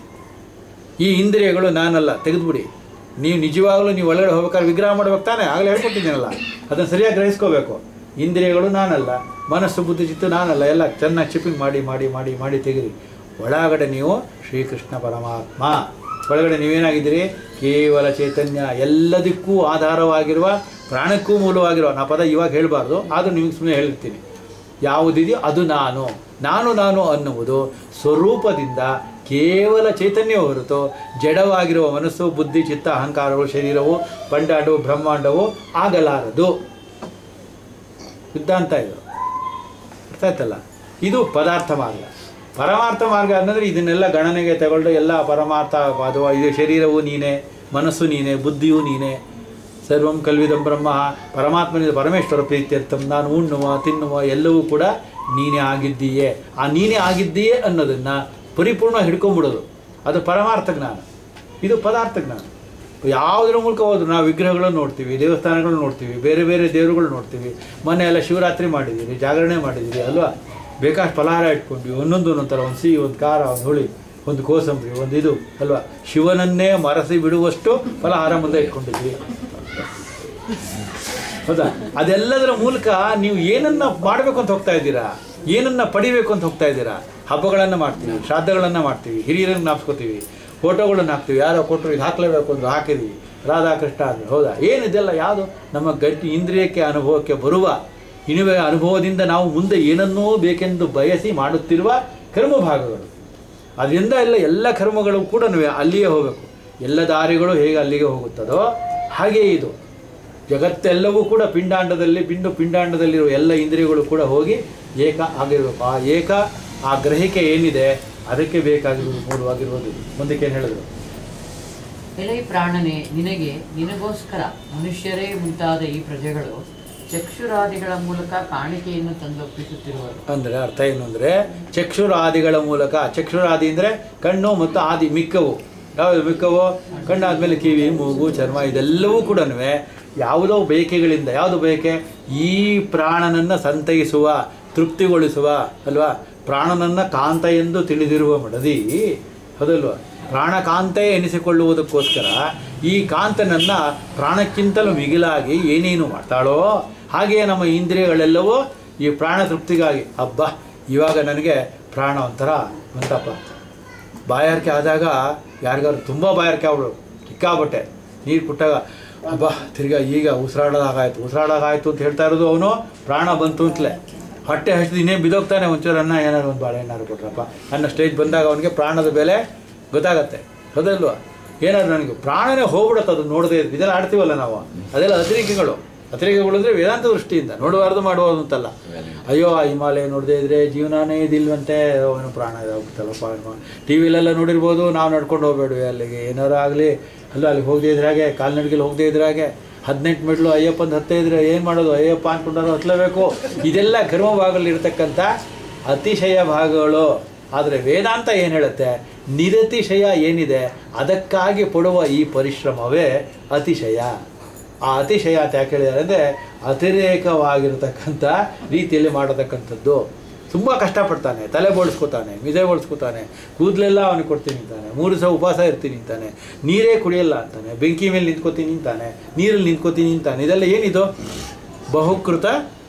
ಈ ಇಂದ್ರಿಯಗಳು ನಾನಲ್ಲ ತೆಗೆದುಬಿಡಿ ನೀವು ನಿಜವಾಗಲೂ ನೀವು ಒಳಗಡೆ ಹೋಗ್ಬೇಕಾದ್ರೆ ವಿಗ್ರಹ ಮಾಡ್ಬೇಕು ತಾನೆ ಆಗಲೇ ಹೇಳ್ಕೊಟ್ಟಿದ್ದೀನಲ್ಲ ಅದನ್ನು ಸರಿಯಾಗಿ ಗ್ರಹಿಸ್ಕೋಬೇಕು ಇಂದ್ರಿಯಗಳು ನಾನಲ್ಲ ಮನಸ್ಸು ಬುದ್ಧಿ ಚಿತ್ತು ನಾನಲ್ಲ ಎಲ್ಲ ಚೆನ್ನಾಗಿ ಚಿಪ್ಪಿಂಗ್ ಮಾಡಿ ಮಾಡಿ ಮಾಡಿ ಮಾಡಿ ತೆಗಿರಿ ಒಳಗಡೆ ನೀವು ಶ್ರೀಕೃಷ್ಣ ಪರಮಾತ್ಮ ಒಳಗಡೆ ನೀವೇನಾಗಿದ್ದೀರಿ ಕೇವಲ ಚೈತನ್ಯ ಎಲ್ಲದಕ್ಕೂ ಆಧಾರವಾಗಿರುವ ಪ್ರಾಣಕ್ಕೂ ಮೂಲವಾಗಿರುವ ನಾ ಪದ ಇವಾಗ ಹೇಳಬಾರ್ದು ಆದರೂ ನಿಮಗೆ ಸುಮ್ಮನೆ ಹೇಳಿರ್ತೀನಿ ಯಾವುದಿದೆಯೋ ಅದು ನಾನು ನಾನು ನಾನು ಅನ್ನುವುದು ಸ್ವರೂಪದಿಂದ ಕೇವಲ ಚೈತನ್ಯ ಹೊರತು ಜಡವಾಗಿರುವ ಮನಸ್ಸು ಬುದ್ಧಿ ಚಿತ್ತ ಅಹಂಕಾರಗಳು ಶರೀರವು ಪಂಡಾಂಡವು ಬ್ರಹ್ಮಾಂಡವು ಆಗಲಾರದು ಸಿದ್ಧಾಂತ ಇದು ಅರ್ಥ ಆಯ್ತಲ್ಲ ಇದು ಪದಾರ್ಥ ಮಾರ್ಗ ಪರಮಾರ್ಥ ಮಾರ್ಗ ಅನ್ನಂದ್ರೆ ಇದನ್ನೆಲ್ಲ ಗಣನೆಗೆ ತಗೊಂಡು ಎಲ್ಲ ಪರಮಾರ್ಥ ಅಥವಾ ಇದು ಶರೀರವು ನೀನೇ ಮನಸ್ಸು ನೀನೇ ಬುದ್ಧಿಯೂ ನೀನೇ ಸರ್ವಂ ಕಲ್ವಿದಂ ಬ್ರಹ್ಮ ಪರಮಾತ್ಮನಿಂದ ಪರಮೇಶ್ವರ ಪ್ರೀತ್ಯರ್ಥಂ ನಾನು ಉಣ್ಣುವ ತಿನ್ನುವ ಎಲ್ಲವೂ ಕೂಡ ನೀನೇ ಆಗಿದ್ದೀಯೇ ಆ ನೀನೇ ಆಗಿದ್ದೀಯೇ ಅನ್ನೋದನ್ನು ಪರಿಪೂರ್ಣ ಹಿಡ್ಕೊಂಬಿಡೋದು ಅದು ಪರಮಾರ್ಥ ಜ್ಞಾನ ಇದು ಪದಾರ್ಥ ಜ್ಞಾನ ಯಾವುದರ ಮೂಲಕ ಹೋದ್ರು ನಾವು ವಿಗ್ರಹಗಳನ್ನು ನೋಡ್ತೀವಿ ದೇವಸ್ಥಾನಗಳು ನೋಡ್ತೀವಿ ಬೇರೆ ಬೇರೆ ದೇವರುಗಳು ನೋಡ್ತೀವಿ ಮೊನ್ನೆ ಎಲ್ಲ ಶಿವರಾತ್ರಿ ಮಾಡಿದ್ದೀರಿ ಜಾಗರಣೆ ಮಾಡಿದ್ದೀರಿ ಅಲ್ವಾ ಬೇಕಾಷ್ಟು ಫಲಹಾರ ಇಟ್ಕೊಂಡ್ವಿ ಒಂದೊಂದು ಒಂದೊಂದು ಥರ ಒಂದು ಸಿಹಿ ಒಂದು ಖಾರ ಒಂದು ಹುಳಿ ಒಂದು ಕೋಸಂಬರಿ ಒಂದು ಇದು ಅಲ್ವಾ ಶಿವನನ್ನೇ ಮರಸಿ ಬಿಡುವಷ್ಟು ಫಲಹಾರ ಮುಂದೆ ಇಟ್ಕೊಂಡಿದ್ವಿ ಹೌದಾ ಅದೆಲ್ಲದರ ಮೂಲಕ ನೀವು ಏನನ್ನ ಮಾಡಬೇಕು ಅಂತ ಹೋಗ್ತಾ ಇದ್ದೀರಾ ಏನನ್ನ ಪಡಿಬೇಕು ಅಂತ ಹೋಗ್ತಾ ಇದ್ದೀರಾ ಹಬ್ಬಗಳನ್ನು ಮಾಡ್ತೀವಿ ಶ್ರಾದ್ದಗಳನ್ನು ಮಾಡ್ತೀವಿ ಹಿರಿಯರನ್ನು ನಾಪ್ಸ್ಕೋತೀವಿ ಫೋಟೋಗಳನ್ನು ಹಾಕ್ತೀವಿ ಯಾರೋ ಕೊಟ್ಟರು ಇದು ಹಾಕ್ಲೇಬೇಕು ಅಂದ್ರೆ ಹಾಕಿದ್ವಿ ರಾಧಾಕೃಷ್ಣ ಅಂದರೆ ಹೌದಾ ಏನಿದೆಲ್ಲ ಯಾವುದು ನಮ್ಮ ಗಟ್ಟಿ ಇಂದ್ರಿಯಕ್ಕೆ ಅನುಭವಕ್ಕೆ ಬರುವ ಇನುವೆ ಅನುಭವದಿಂದ ನಾವು ಮುಂದೆ ಏನನ್ನೋ ಬೇಕೆಂದು ಬಯಸಿ ಮಾಡುತ್ತಿರುವ ಕರ್ಮ ಭಾಗಗಳು ಅದರಿಂದ ಎಲ್ಲ ಎಲ್ಲ ಕರ್ಮಗಳು ಕೂಡ ಅಲ್ಲಿಯೇ ಹೋಗಬೇಕು ಎಲ್ಲ ದಾರಿಗಳು ಹೇಗೆ ಅಲ್ಲಿಗೆ ಹೋಗುತ್ತದೋ ಹಾಗೆಯೇ ಇದು ಜಗತ್ತೆಲ್ಲವೂ ಕೂಡ ಪಿಂಡಾಂಡದಲ್ಲಿ ಪಿಂಡು ಪಿಂಡಾಂಡದಲ್ಲಿರುವ ಎಲ್ಲ ಇಂದ್ರಿಯಗಳು ಕೂಡ ಹೋಗಿ ಏಕ ಆಗಿರಬೇಕು ಆ ಏಕ ಆ ಗ್ರಹಿಕೆ ಏನಿದೆ ಅದಕ್ಕೆ ಬೇಕಾಗಿರುವುದು ಮೂಲವಾಗಿರುವುದು ಮುಂದಕ್ಕೆ ಏನು ಹೇಳಿದ್ರು ಎಲೈ ಪ್ರಾಣನೆ ನಿನಗೆ ನಿನಗೋಸ್ಕರ ಮನುಷ್ಯರೇ ಮುಂತಾದ ಈ ಪ್ರಜೆಗಳು ಚಕ್ಷುರಾದಿಗಳ ಮೂಲಕ ಕಾಣಿಕೆಯನ್ನು ತಂದೊಪ್ಪಿಸುತ್ತಿರುವರು ಅಂದರೆ ಅರ್ಥ ಏನು ಅಂದರೆ ಚಕ್ಷುರಾದಿಗಳ ಮೂಲಕ ಚಕ್ಷುರಾದಿ ಅಂದರೆ ಕಣ್ಣು ಮತ್ತು ಆದಿ ಮಿಕ್ಕವು ಯಾವುದು ಮಿಕ್ಕವು ಕಣ್ಣಾದ್ಮೇಲೆ ಕಿವಿ ಮೂಗು ಚರ್ಮ ಇದೆಲ್ಲವೂ ಕೂಡ ಯಾವುದೋ ಬಯಕೆಗಳಿಂದ ಯಾವುದು ಬಯಕೆ ಈ ಪ್ರಾಣನನ್ನು ಸಂತೈಸುವ ತೃಪ್ತಿಗೊಳಿಸುವ ಅಲ್ವಾ ಪ್ರಾಣನನ್ನು ಕಾಂತ ಎಂದು ತಿಳಿದಿರುವ ಮಡದಿ ಹೌದಲ್ವಾ ಪ್ರಾಣಕಾಂತೆ ಎನಿಸಿಕೊಳ್ಳುವುದಕ್ಕೋಸ್ಕರ ಈ ಕಾಂತನನ್ನು ಪ್ರಾಣಕ್ಕಿಂತಲೂ ಮಿಗಿಲಾಗಿ ಏನೇನು ಮಾಡ್ತಾಳೋ ಹಾಗೆಯೇ ನಮ್ಮ ಇಂದ್ರಿಯಗಳೆಲ್ಲವೂ ಈ ಪ್ರಾಣ ತೃಪ್ತಿಗಾಗಿ ಹಬ್ಬ ಇವಾಗ ನನಗೆ ಪ್ರಾಣ ಒಂಥರ ಬಂತಪ್ಪ ಬಾಯಾರಿಕೆ ಆದಾಗ ಯಾರಿಗಾದ್ರು ತುಂಬ ಬಾಯಾರಿಕೆ ಅವಳು ಸಿಕ್ಕಾಬಟ್ಟೆ ನೀರು ಕೊಟ್ಟಾಗ ಹಬ್ಬ ತಿರ್ಗಾ ಈಗ ಉಸಿರಾಡೋದಾಗಾಯ್ತು ಉಸಿರಾಡೋದಾಗಾಯ್ತು ಅಂತ ಹೇಳ್ತಾ ಇರೋದು ಅವನು ಪ್ರಾಣ ಬಂತು ಅಂತಲೇ ಹೊಟ್ಟೆ ಹಸಿದು ಇನ್ನೇನು ಬಿದೋಗ್ತಾನೆ ಒಂಚೂರು ಅನ್ನ ಏನಾದ್ರು ಒಂದು ಬಾಳೆಹಣ್ಣಾರು ಕೊಟ್ರಪ್ಪ ಅನ್ನೋ ಸ್ಟೇಜ್ ಬಂದಾಗ ಅವನಿಗೆ ಪ್ರಾಣದ ಬೆಲೆ ಗೊತ್ತಾಗತ್ತೆ ಹೌದಲ್ವಾ ಏನಾದ್ರು ನನಗೆ ಪ್ರಾಣನೇ ಹೋಗ್ಬಿಡುತ್ತೆ ಅದು ನೋಡದೆ ಇದೆಲ್ಲ ಆಡ್ತೀವಲ್ಲ ನಾವು ಅದೆಲ್ಲ ಅತಿರೇಕಗಳು ಅತಿರೇಕಗಳು ಅಂದರೆ ವೇದಾಂತ ದೃಷ್ಟಿಯಿಂದ ನೋಡಬಾರ್ದು ಮಾಡುವುದು ಅಂತಲ್ಲ ಅಯ್ಯೋ ಆ ಹಿಮಾಲಯ ನೋಡದೇ ಇದ್ರೆ ಜೀವನನೇ ಇದಿಲ್ವಂತೆ ಅವನು ಪ್ರಾಣ ಇದಾಗ್ಬಿಡ್ತಲ್ಲಪ್ಪ ಟಿ ವಿಲೆಲ್ಲ ನೋಡಿರ್ಬೋದು ನಾವು ನಡ್ಕೊಂಡು ಹೋಗ್ಬೇಡ್ವಿ ಅಲ್ಲಿಗೆ ಏನಾರು ಆಗಲಿ ಅಲ್ಲ ಅಲ್ಲಿ ಹೋಗದೇ ಇದ್ರೆ ಹಾಗೆ ಕಾಲ್ನಡಿಗೆಲಿ ಹೋಗದೇ ಇದ್ರೆ ಹಾಗೆ ಹದಿನೆಂಟು ಮೆಟ್ಲು ಅಯ್ಯಪ್ಪಂದು ಹತ್ತೇ ಇದ್ರೆ ಏನು ಮಾಡೋದು ಅಯ್ಯಪ್ಪ ಅಂದ್ಕೊಂಡಾರು ಹತ್ತಲೇಬೇಕು ಇದೆಲ್ಲ ಕರ್ಮ ಭಾಗದಲ್ಲಿರ್ತಕ್ಕಂಥ ಅತಿಶಯ ಭಾಗಗಳು ಆದರೆ ವೇದಾಂತ ಏನು ಹೇಳುತ್ತೆ ನಿರತಿಶಯ ಏನಿದೆ ಅದಕ್ಕಾಗಿ ಪಡುವ ಈ ಪರಿಶ್ರಮವೇ ಅತಿಶಯ ಆ ಅತಿಶಯ ಅಂತ ಯಾಕೆ ಹೇಳಿದ್ದಾರೆ ಅಂದರೆ ಅತಿರೇಕವಾಗಿರತಕ್ಕಂಥ ರೀತಿಯಲ್ಲಿ ಮಾಡತಕ್ಕಂಥದ್ದು ತುಂಬ ಕಷ್ಟಪಡ್ತಾನೆ ತಲೆ ಬೋಳಿಸ್ಕೊತಾನೆ ಮಿದೆ ಬೋಳಿಸ್ಕೊತಾನೆ ಕೂದಲೆಲ್ಲ ಅವನಿಗೆ ಕೊಡ್ತೀನಿ ಅಂತಾನೆ ಮೂರು ದಿವಸ ಉಪವಾಸ ಇರ್ತೀನಿ ಅಂತಾನೆ ನೀರೇ ಕುಡಿಯಲ್ಲ ಅಂತಾನೆ ಬೆಂಕಿ ಮೇಲೆ ನಿಂತ್ಕೋತೀನಿ ಅಂತಾನೆ ನೀರಲ್ಲಿ ನಿಂತ್ಕೋತೀನಿ ಅಂತಾನೆ ಇದೆಲ್ಲ ಏನಿದು ಬಹುಕೃತ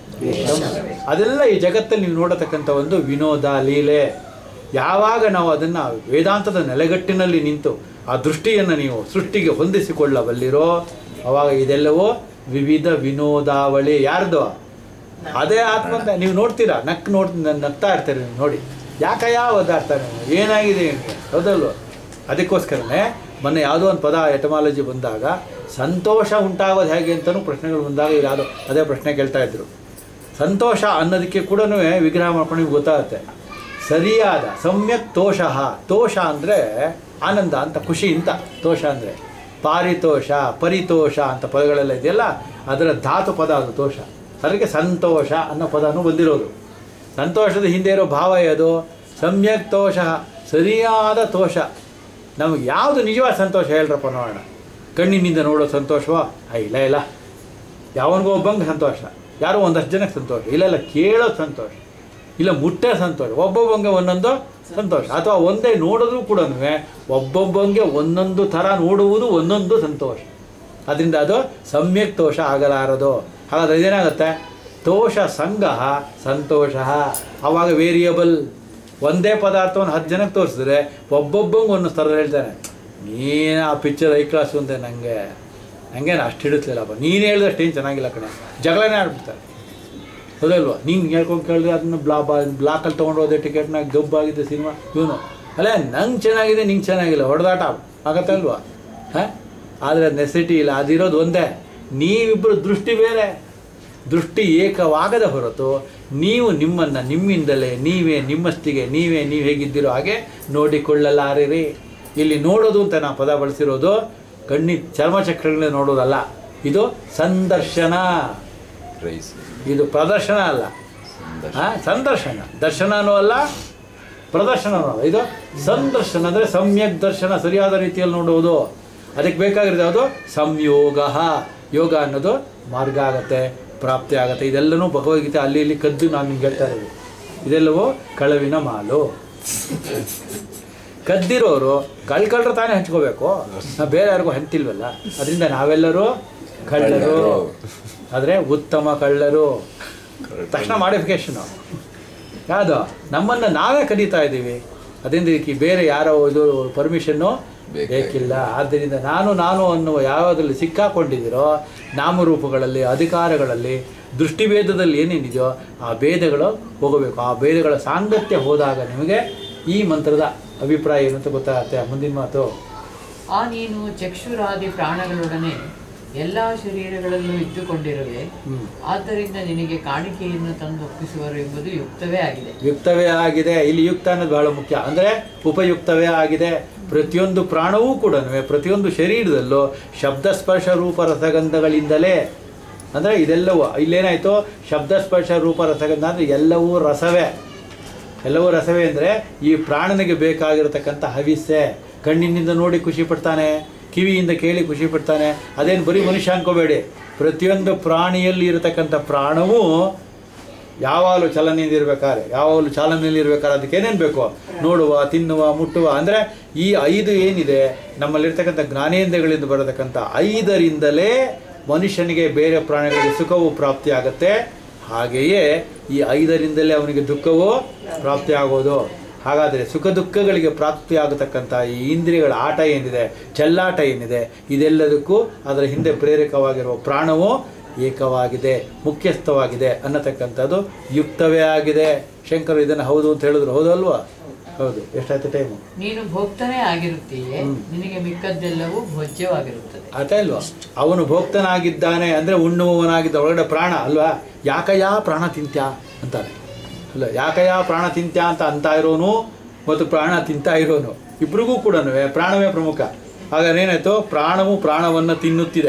ಅದೆಲ್ಲ ಈ ಜಗತ್ತಲ್ಲಿ ನೀವು ನೋಡತಕ್ಕಂಥ ಒಂದು ವಿನೋದ ಲೀಲೆ ಯಾವಾಗ ನಾವು ಅದನ್ನು ವೇದಾಂತದ ನೆಲೆಗಟ್ಟಿನಲ್ಲಿ ನಿಂತು ಆ ದೃಷ್ಟಿಯನ್ನು ನೀವು ಸೃಷ್ಟಿಗೆ ಹೊಂದಿಸಿಕೊಳ್ಳಬಲ್ಲಿರೋ ಅವಾಗ ಇದೆಲ್ಲವೂ ವಿವಿಧ ವಿನೋದಾವಳಿ ಯಾರ್ದು ಅದೇ ಆತ್ಮ ಅಂತ ನೀವು ನೋಡ್ತೀರಾ ನಕ್ ನೋಡ್ ನಗ್ತಾ ಇರ್ತೀರಿ ನೀವು ನೋಡಿ ಯಾಕಯ್ಯ ಒದ್ದಾಡ್ತಾರೆ ನೀವು ಏನಾಗಿದೆ ನಿಮಗೆ ಹೌದಲ್ವ ಅದಕ್ಕೋಸ್ಕರನೇ ಮೊನ್ನೆ ಯಾವುದೋ ಒಂದು ಪದ ಎಟಮಾಲಜಿ ಬಂದಾಗ ಸಂತೋಷ ಉಂಟಾಗೋದು ಹೇಗೆ ಅಂತಲೂ ಪ್ರಶ್ನೆಗಳು ಬಂದಾಗ ಯಾವುದೋ ಅದೇ ಪ್ರಶ್ನೆ ಕೇಳ್ತಾ ಇದ್ರು ಸಂತೋಷ ಅನ್ನೋದಕ್ಕೆ ಕೂಡ ವಿಗ್ರಹ ಮಾಡ್ಕೊಂಡು ನಿಮ್ಗೆ ಗೊತ್ತಾಗುತ್ತೆ ಸರಿಯಾದ ಸಮ್ಯಕ್ ತೋಷ ತೋಷ ಅಂದರೆ ಆನಂದ ಅಂತ ಖುಷಿ ಅಂತ ತೋಷ ಅಂದರೆ ಪಾರಿತೋಷ ಪರಿತೋಷ ಅಂತ ಪದಗಳೆಲ್ಲ ಇದೆಯಲ್ಲ ಅದರ ಧಾತು ಪದ ಅದು ತೋಷ ಅದಕ್ಕೆ ಸಂತೋಷ ಅನ್ನೋ ಪದನೂ ಬಂದಿರೋದು ಸಂತೋಷದ ಹಿಂದೆ ಇರೋ ಭಾವ ಅದು ಸಮ್ಯಕ್ ತೋಷ ಸರಿಯಾದ ತೋಷ ನಮಗೆ ಯಾವುದು ನಿಜವಾದ ಸಂತೋಷ ಹೇಳ್ರಪ್ಪ ನೋಡೋಣ ಕಣ್ಣಿನಿಂದ ನೋಡೋ ಸಂತೋಷವಾ ಆ, ಇಲ್ಲ ಇಲ್ಲ ಯಾವನಿಗೋ ಒಬ್ಬಂಗೆ ಸಂತೋಷ ಯಾರೋ ಒಂದಷ್ಟು ಜನಕ್ಕೆ ಸಂತೋಷ ಇಲ್ಲ ಇಲ್ಲ ಕೇಳೋ ಸಂತೋಷ ಇಲ್ಲ ಮುಟ್ಟೆ ಸಂತೋಷ ಒಬ್ಬೊಬ್ಬಂಗೆ ಒಂದೊಂದು ಸಂತೋಷ ಅಥವಾ ಒಂದೇ ನೋಡಿದ್ರೂ ಕೂಡ ಒಬ್ಬೊಬ್ಬಂಗೆ ಒಂದೊಂದು ಥರ ನೋಡುವುದು ಒಂದೊಂದು ಸಂತೋಷ ಅದರಿಂದ ಅದು ಸಮ್ಯಕ್ ತೋಷ ಆಗಲಾರದು ಹಾಗಾದ್ರೆ ಇದೇನಾಗುತ್ತೆ ತೋಷ ಸಂಘ ಸಂತೋಷ ಆವಾಗ ವೇರಿಯಬಲ್ ಒಂದೇ ಪದಾರ್ಥವನ್ನು ಹತ್ತು ಜನಕ್ಕೆ ತೋರಿಸಿದ್ರೆ ಒಬ್ಬೊಬ್ಬಂಗೆ ಒಂದು ಥರದಲ್ಲಿ ಹೇಳ್ತಾನೆ ನೀನು ಆ ಪಿಕ್ಚರ್ ಐ ಕ್ಲಾಸ್ ಒಂದೇ ನನಗೆ ನನಗೇನು ಅಷ್ಟು ಹಿಡಿಸ್ಲಿಲ್ಲಪ್ಪ ನೀನು ಹೇಳಿದಷ್ಟು ಏನು ಚೆನ್ನಾಗಿಲ್ಲ ಕಣೆ ಜಗಳನೇ ಆಡ್ಬಿಡ್ತಾರೆ ಹೌದಲ್ವಾ ನೀನು ಹೇಳ್ಕೊಂಡು ಕೇಳಿದ್ರೆ ಅದನ್ನ ಬ್ಲಾ ಬಾ ಬ್ಲಾಕಲ್ಲಿ ತೊಗೊಂಡು ಹೋದೆ ಟಿಕೆಟ್ನ ಗಬ್ಬಾಗಿದೆ ಸಿನಿಮಾ ಇವನು ಅಲ್ಲೇ ನಂಗೆ ಚೆನ್ನಾಗಿದೆ ನಿಂಗೆ ಚೆನ್ನಾಗಿಲ್ಲ ಹೊಡೆದಾಟ ಆಗತ್ತಲ್ವಾ ಹಾಂ ಆದರೆ ನೆಸಿಟಿ ಇಲ್ಲ ಅದಿರೋದು ಒಂದೇ ನೀವಿಬ್ಬರು ದೃಷ್ಟಿ ಬೇರೆ ದೃಷ್ಟಿ ಏಕವಾಗದ ಹೊರತು ನೀವು ನಿಮ್ಮನ್ನು ನಿಮ್ಮಿಂದಲೇ ನೀವೇ ನಿಮ್ಮಷ್ಟಿಗೆ ನೀವೇ ನೀವು ಹೇಗಿದ್ದೀರೋ ಹಾಗೆ ನೋಡಿಕೊಳ್ಳಲಾರಿರಿ ಇಲ್ಲಿ ನೋಡೋದು ಅಂತ ನಾವು ಪದ ಬಳಸಿರೋದು ಕಣ್ಣಿ ಚರ್ಮಚಕ್ರಗಳನ್ನ ನೋಡೋದಲ್ಲ ಇದು ಸಂದರ್ಶನ ರೈಸ್ ಇದು ಪ್ರದರ್ಶನ ಅಲ್ಲ ಆ, ಸಂದರ್ಶನ ದರ್ಶನನೂ ಅಲ್ಲ ಪ್ರದರ್ಶನನೂ ಅಲ್ಲ ಇದು ಸಂದರ್ಶನ ಅಂದರೆ ಸಮ್ಯಕ್ ದರ್ಶನ ಸರಿಯಾದ ರೀತಿಯಲ್ಲಿ ನೋಡುವುದು ಅದಕ್ಕೆ ಬೇಕಾಗಿರೋದು ಯಾವುದು ಸಂಯೋಗ ಯೋಗ ಅನ್ನೋದು ಮಾರ್ಗ ಆಗತ್ತೆ ಪ್ರಾಪ್ತಿ ಆಗತ್ತೆ ಇದೆಲ್ಲನೂ ಭಗವದ್ಗೀತೆ ಅಲ್ಲಿ ಇಲ್ಲಿ ಕದ್ದು ನಾನು ನಿಮ್ಗೆ ಹೇಳ್ತಾ ಇರೋದು ಇದೆಲ್ಲವೂ ಕಳವಿನ ಮಾಲು ಕದ್ದಿರೋರು ಕಳ್ಕಳ್ರು ತಾನೇ ಹಂಚ್ಕೋಬೇಕು ನಾವು ಬೇರೆ ಯಾರಿಗೂ ಹಂತಿಲ್ವಲ್ಲ ಅದರಿಂದ ನಾವೆಲ್ಲರೂ ಕಳ್ಳರು ಆದರೆ ಉತ್ತಮ ಕಳ್ಳರು ತಕ್ಷಣ ಮಾಡಿಫಿಕೇಶನು ಯಾವುದು ನಮ್ಮನ್ನು ನಾವೇ ಕದೀತಾ ಇದ್ದೀವಿ ಅದರಿಂದ ಇದಕ್ಕೆ ಬೇರೆ ಯಾರೋ ಇದು ಪರ್ಮಿಷನ್ನು ಬೇಕಾಗಿಲ್ಲ. ಬೇಕಿಲ್ಲ ಆದ್ದರಿಂದ ನಾನು ನಾನು ಅನ್ನುವ ಯಾವುದರಲ್ಲಿ ಸಿಕ್ಕಾಕೊಂಡಿದ್ದೀರೋ ನಾಮರೂಪಗಳಲ್ಲಿ ಅಧಿಕಾರಗಳಲ್ಲಿ ದೃಷ್ಟಿಭೇದದಲ್ಲಿ ಏನೇನಿದೆಯೋ ಆ ಭೇದಗಳು ಹೋಗಬೇಕು ಆ ಭೇದಗಳ ಸಾಂಗತ್ಯ ಹೋದಾಗ ನಿಮಗೆ ಈ ಮಂತ್ರದ ಅಭಿಪ್ರಾಯ ಏನು ಅಂತ ಗೊತ್ತಾಗುತ್ತೆ ಮುಂದಿನ ಮಾತು ಆ ನೀನು ಚಕ್ಷುರಾದಿ ಪ್ರಾಣಗಳೊಡನೆ ಎಲ್ಲಾ ಶರೀರಗಳಲ್ಲೂ ಇದ್ದುಕೊಂಡಿರುವೆ ಹ್ಮ್. ಆದ್ದರಿಂದ ನಿನಗೆ ಕಾಣಿಕೆಯನ್ನು ತಂದು ಒಪ್ಪಿಸುವರು ಎಂಬುದು ಯುಕ್ತವೇ ಆಗಿದೆ ಯುಕ್ತವೇ ಆಗಿದೆ ಇಲ್ಲಿ ಯುಕ್ತ ಅನ್ನೋದು ಬಹಳ ಮುಖ್ಯ ಅಂದರೆ ಉಪಯುಕ್ತವೇ ಆಗಿದೆ ಪ್ರತಿಯೊಂದು ಪ್ರಾಣವೂ ಕೂಡ ಪ್ರತಿಯೊಂದು ಶರೀರದಲ್ಲೂ ಶಬ್ದ ಸ್ಪರ್ಶ ರೂಪ ರಸಗಂಧಗಳಿಂದಲೇ ಅಂದರೆ ಇದೆಲ್ಲವೂ ಇಲ್ಲೇನಾಯಿತು ಶಬ್ದ ಸ್ಪರ್ಶ ರೂಪ ರಸಗಂಧ ಅಂದರೆ ಎಲ್ಲವೂ ರಸವೇ ಎಲ್ಲವೂ ರಸವೇ ಅಂದರೆ ಈ ಪ್ರಾಣನಿಗೆ ಬೇಕಾಗಿರತಕ್ಕಂಥ ಹವಿಸ್ಸೆ ಕಣ್ಣಿನಿಂದ ನೋಡಿ ಖುಷಿ ಪಡ್ತಾನೆ ಕಿವಿಯಿಂದ ಕೇಳಿ ಖುಷಿ ಪಡ್ತಾನೆ ಅದೇನು ಬರೀ ಮನುಷ್ಯ ಅನ್ಕೋಬೇಡಿ ಪ್ರತಿಯೊಂದು ಪ್ರಾಣಿಯಲ್ಲಿ ಇರತಕ್ಕಂಥ ಪ್ರಾಣವೂ ಯಾವಾಗಲೂ ಚಲನೆಯಿಂದ ಇರಬೇಕಾದ್ರೆ ಯಾವಾಗಲೂ ಚಾಲನೆಯಲ್ಲಿ ಇರಬೇಕಾದ್ರೆ ಅದಕ್ಕೆ ಏನೇನು ಬೇಕು ನೋಡುವ ತಿನ್ನುವ ಮುಟ್ಟುವ ಅಂದರೆ ಈ ಐದು ಏನಿದೆ ನಮ್ಮಲ್ಲಿರ್ತಕ್ಕಂಥ ಜ್ಞಾನೇಂದ್ರಿಯಗಳಿಂದ ಬರತಕ್ಕಂಥ ಐದರಿಂದಲೇ ಮನುಷ್ಯನಿಗೆ ಬೇರೆ ಪ್ರಾಣಿಗಳಿಗೆ ಸುಖವು ಪ್ರಾಪ್ತಿಯಾಗತ್ತೆ ಹಾಗೆಯೇ ಈ ಐದರಿಂದಲೇ ಅವನಿಗೆ ದುಃಖವೂ ಪ್ರಾಪ್ತಿಯಾಗೋದು ಹಾಗಾದರೆ ಸುಖ ದುಃಖಗಳಿಗೆ ಪ್ರಾಪ್ತಿಯಾಗತಕ್ಕಂಥ ಈ ಇಂದ್ರಿಯಗಳ ಆಟ ಏನಿದೆ ಚೆಲ್ಲಾಟ ಏನಿದೆ ಇದೆಲ್ಲದಕ್ಕೂ ಅದರ ಹಿಂದೆ ಪ್ರೇರಕವಾಗಿರುವ ಪ್ರಾಣವು ಏಕವಾಗಿದೆ ಮುಖ್ಯಸ್ಥವಾಗಿದೆ ಅನ್ನತಕ್ಕಂಥದ್ದು ಯುಕ್ತವೇ ಆಗಿದೆ ಶಂಕರು ಇದನ್ನು ಹೌದು ಅಂತ ಹೇಳಿದ್ರು ಹೌದಲ್ವಾ ಹೌದು ಎಷ್ಟಾಯ್ತು ಟೈಮು ನೀನು ಭೋಕ್ತನೇ ಆಗಿರುತ್ತೀಯೇ ನಿನಗೆ ಮಿಕ್ಕದ್ದೆಲ್ಲವೂ ಭೋಜ್ಯವಾಗಿರುತ್ತದೆ ಆಯ್ತಾ ಇಲ್ವಾ ಅವನು ಭೋಕ್ತನಾಗಿದ್ದಾನೆ ಅಂದರೆ ಉಣ್ಣುವವನಾಗಿದ್ದ ಒಳಗಡೆ ಪ್ರಾಣ ಅಲ್ವಾ ಯಾಕಯ್ಯ ಪ್ರಾಣ ತಿಂತ್ಯಾ ಅಂತಾನೆ ಅಲ್ಲ ಯಾಕಯ್ಯ ಪ್ರಾಣ ತಿಂತ್ಯಾ ಅಂತ ಅಂತ ಇರೋನು ಮತ್ತು ಪ್ರಾಣ ತಿಂತಾ ಇರೋನು ಇಬ್ರಿಗೂ ಕೂಡ ಪ್ರಾಣವೇ ಪ್ರಮುಖ ಹಾಗಾದ್ರೆ ಏನಾಯ್ತು ಪ್ರಾಣವು ಪ್ರಾಣವನ್ನು ತಿನ್ನುತ್ತಿದೆ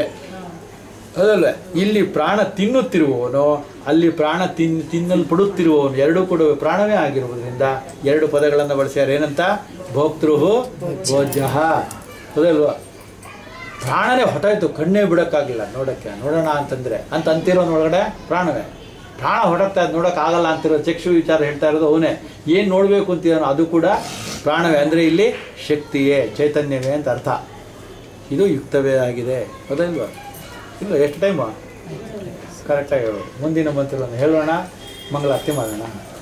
ಅದಲ್ವೇ ಇಲ್ಲಿ ಪ್ರಾಣ ತಿನ್ನುತ್ತಿರುವವನು ಅಲ್ಲಿ ಪ್ರಾಣ ತಿನ್ ತಿನ್ನಲ್ಪಡುತ್ತಿರುವವನು ಎರಡೂ ಕೂಡ ಪ್ರಾಣವೇ ಆಗಿರುವುದರಿಂದ ಎರಡು ಪದಗಳನ್ನು ಬಳಸ್ಯಾರ ಏನಂತ ಭೋಕ್ತೃ ಭೋಜ್ಯ ಅದಲ್ವಾ ಪ್ರಾಣನೇ ಹೊಟ್ಟಾಯ್ತು ಕಣ್ಣೇ ಬಿಡೋಕ್ಕಾಗಲಿಲ್ಲ ನೋಡೋಕ್ಕೆ ನೋಡೋಣ ಅಂತಂದರೆ ಅಂತ ಅಂತಿರೋನು ಒಳಗಡೆ ಪ್ರಾಣವೇ ಪ್ರಾಣ ಹೊರಡ್ತಾ ಇದ್ದು ನೋಡೋಕ್ಕಾಗಲ್ಲ ಅಂತಿರೋ ಚಕ್ಷು ವಿಚಾರ ಹೇಳ್ತಾ ಇರೋದು ಅವನೇ ಏನು ನೋಡಬೇಕು ಅಂತಿದ್ದಾನೋ ಅದು ಕೂಡ ಪ್ರಾಣವೇ ಅಂದರೆ ಇಲ್ಲಿ ಶಕ್ತಿಯೇ ಚೈತನ್ಯವೇ ಅಂತ ಅರ್ಥ ಇದು ಯುಕ್ತವೇ ಆಗಿದೆ ಹೌದಲ್ವಾ ಇಲ್ಲ ಎಷ್ಟು ಟೈಮು ಕರೆಕ್ಟಾಗಿ ಹೇಳೋದು ಮುಂದಿನ ಮಂತ್ರವನ್ನು ಹೇಳೋಣ ಮಂಗಳಾರತಿ ಮಾಡೋಣ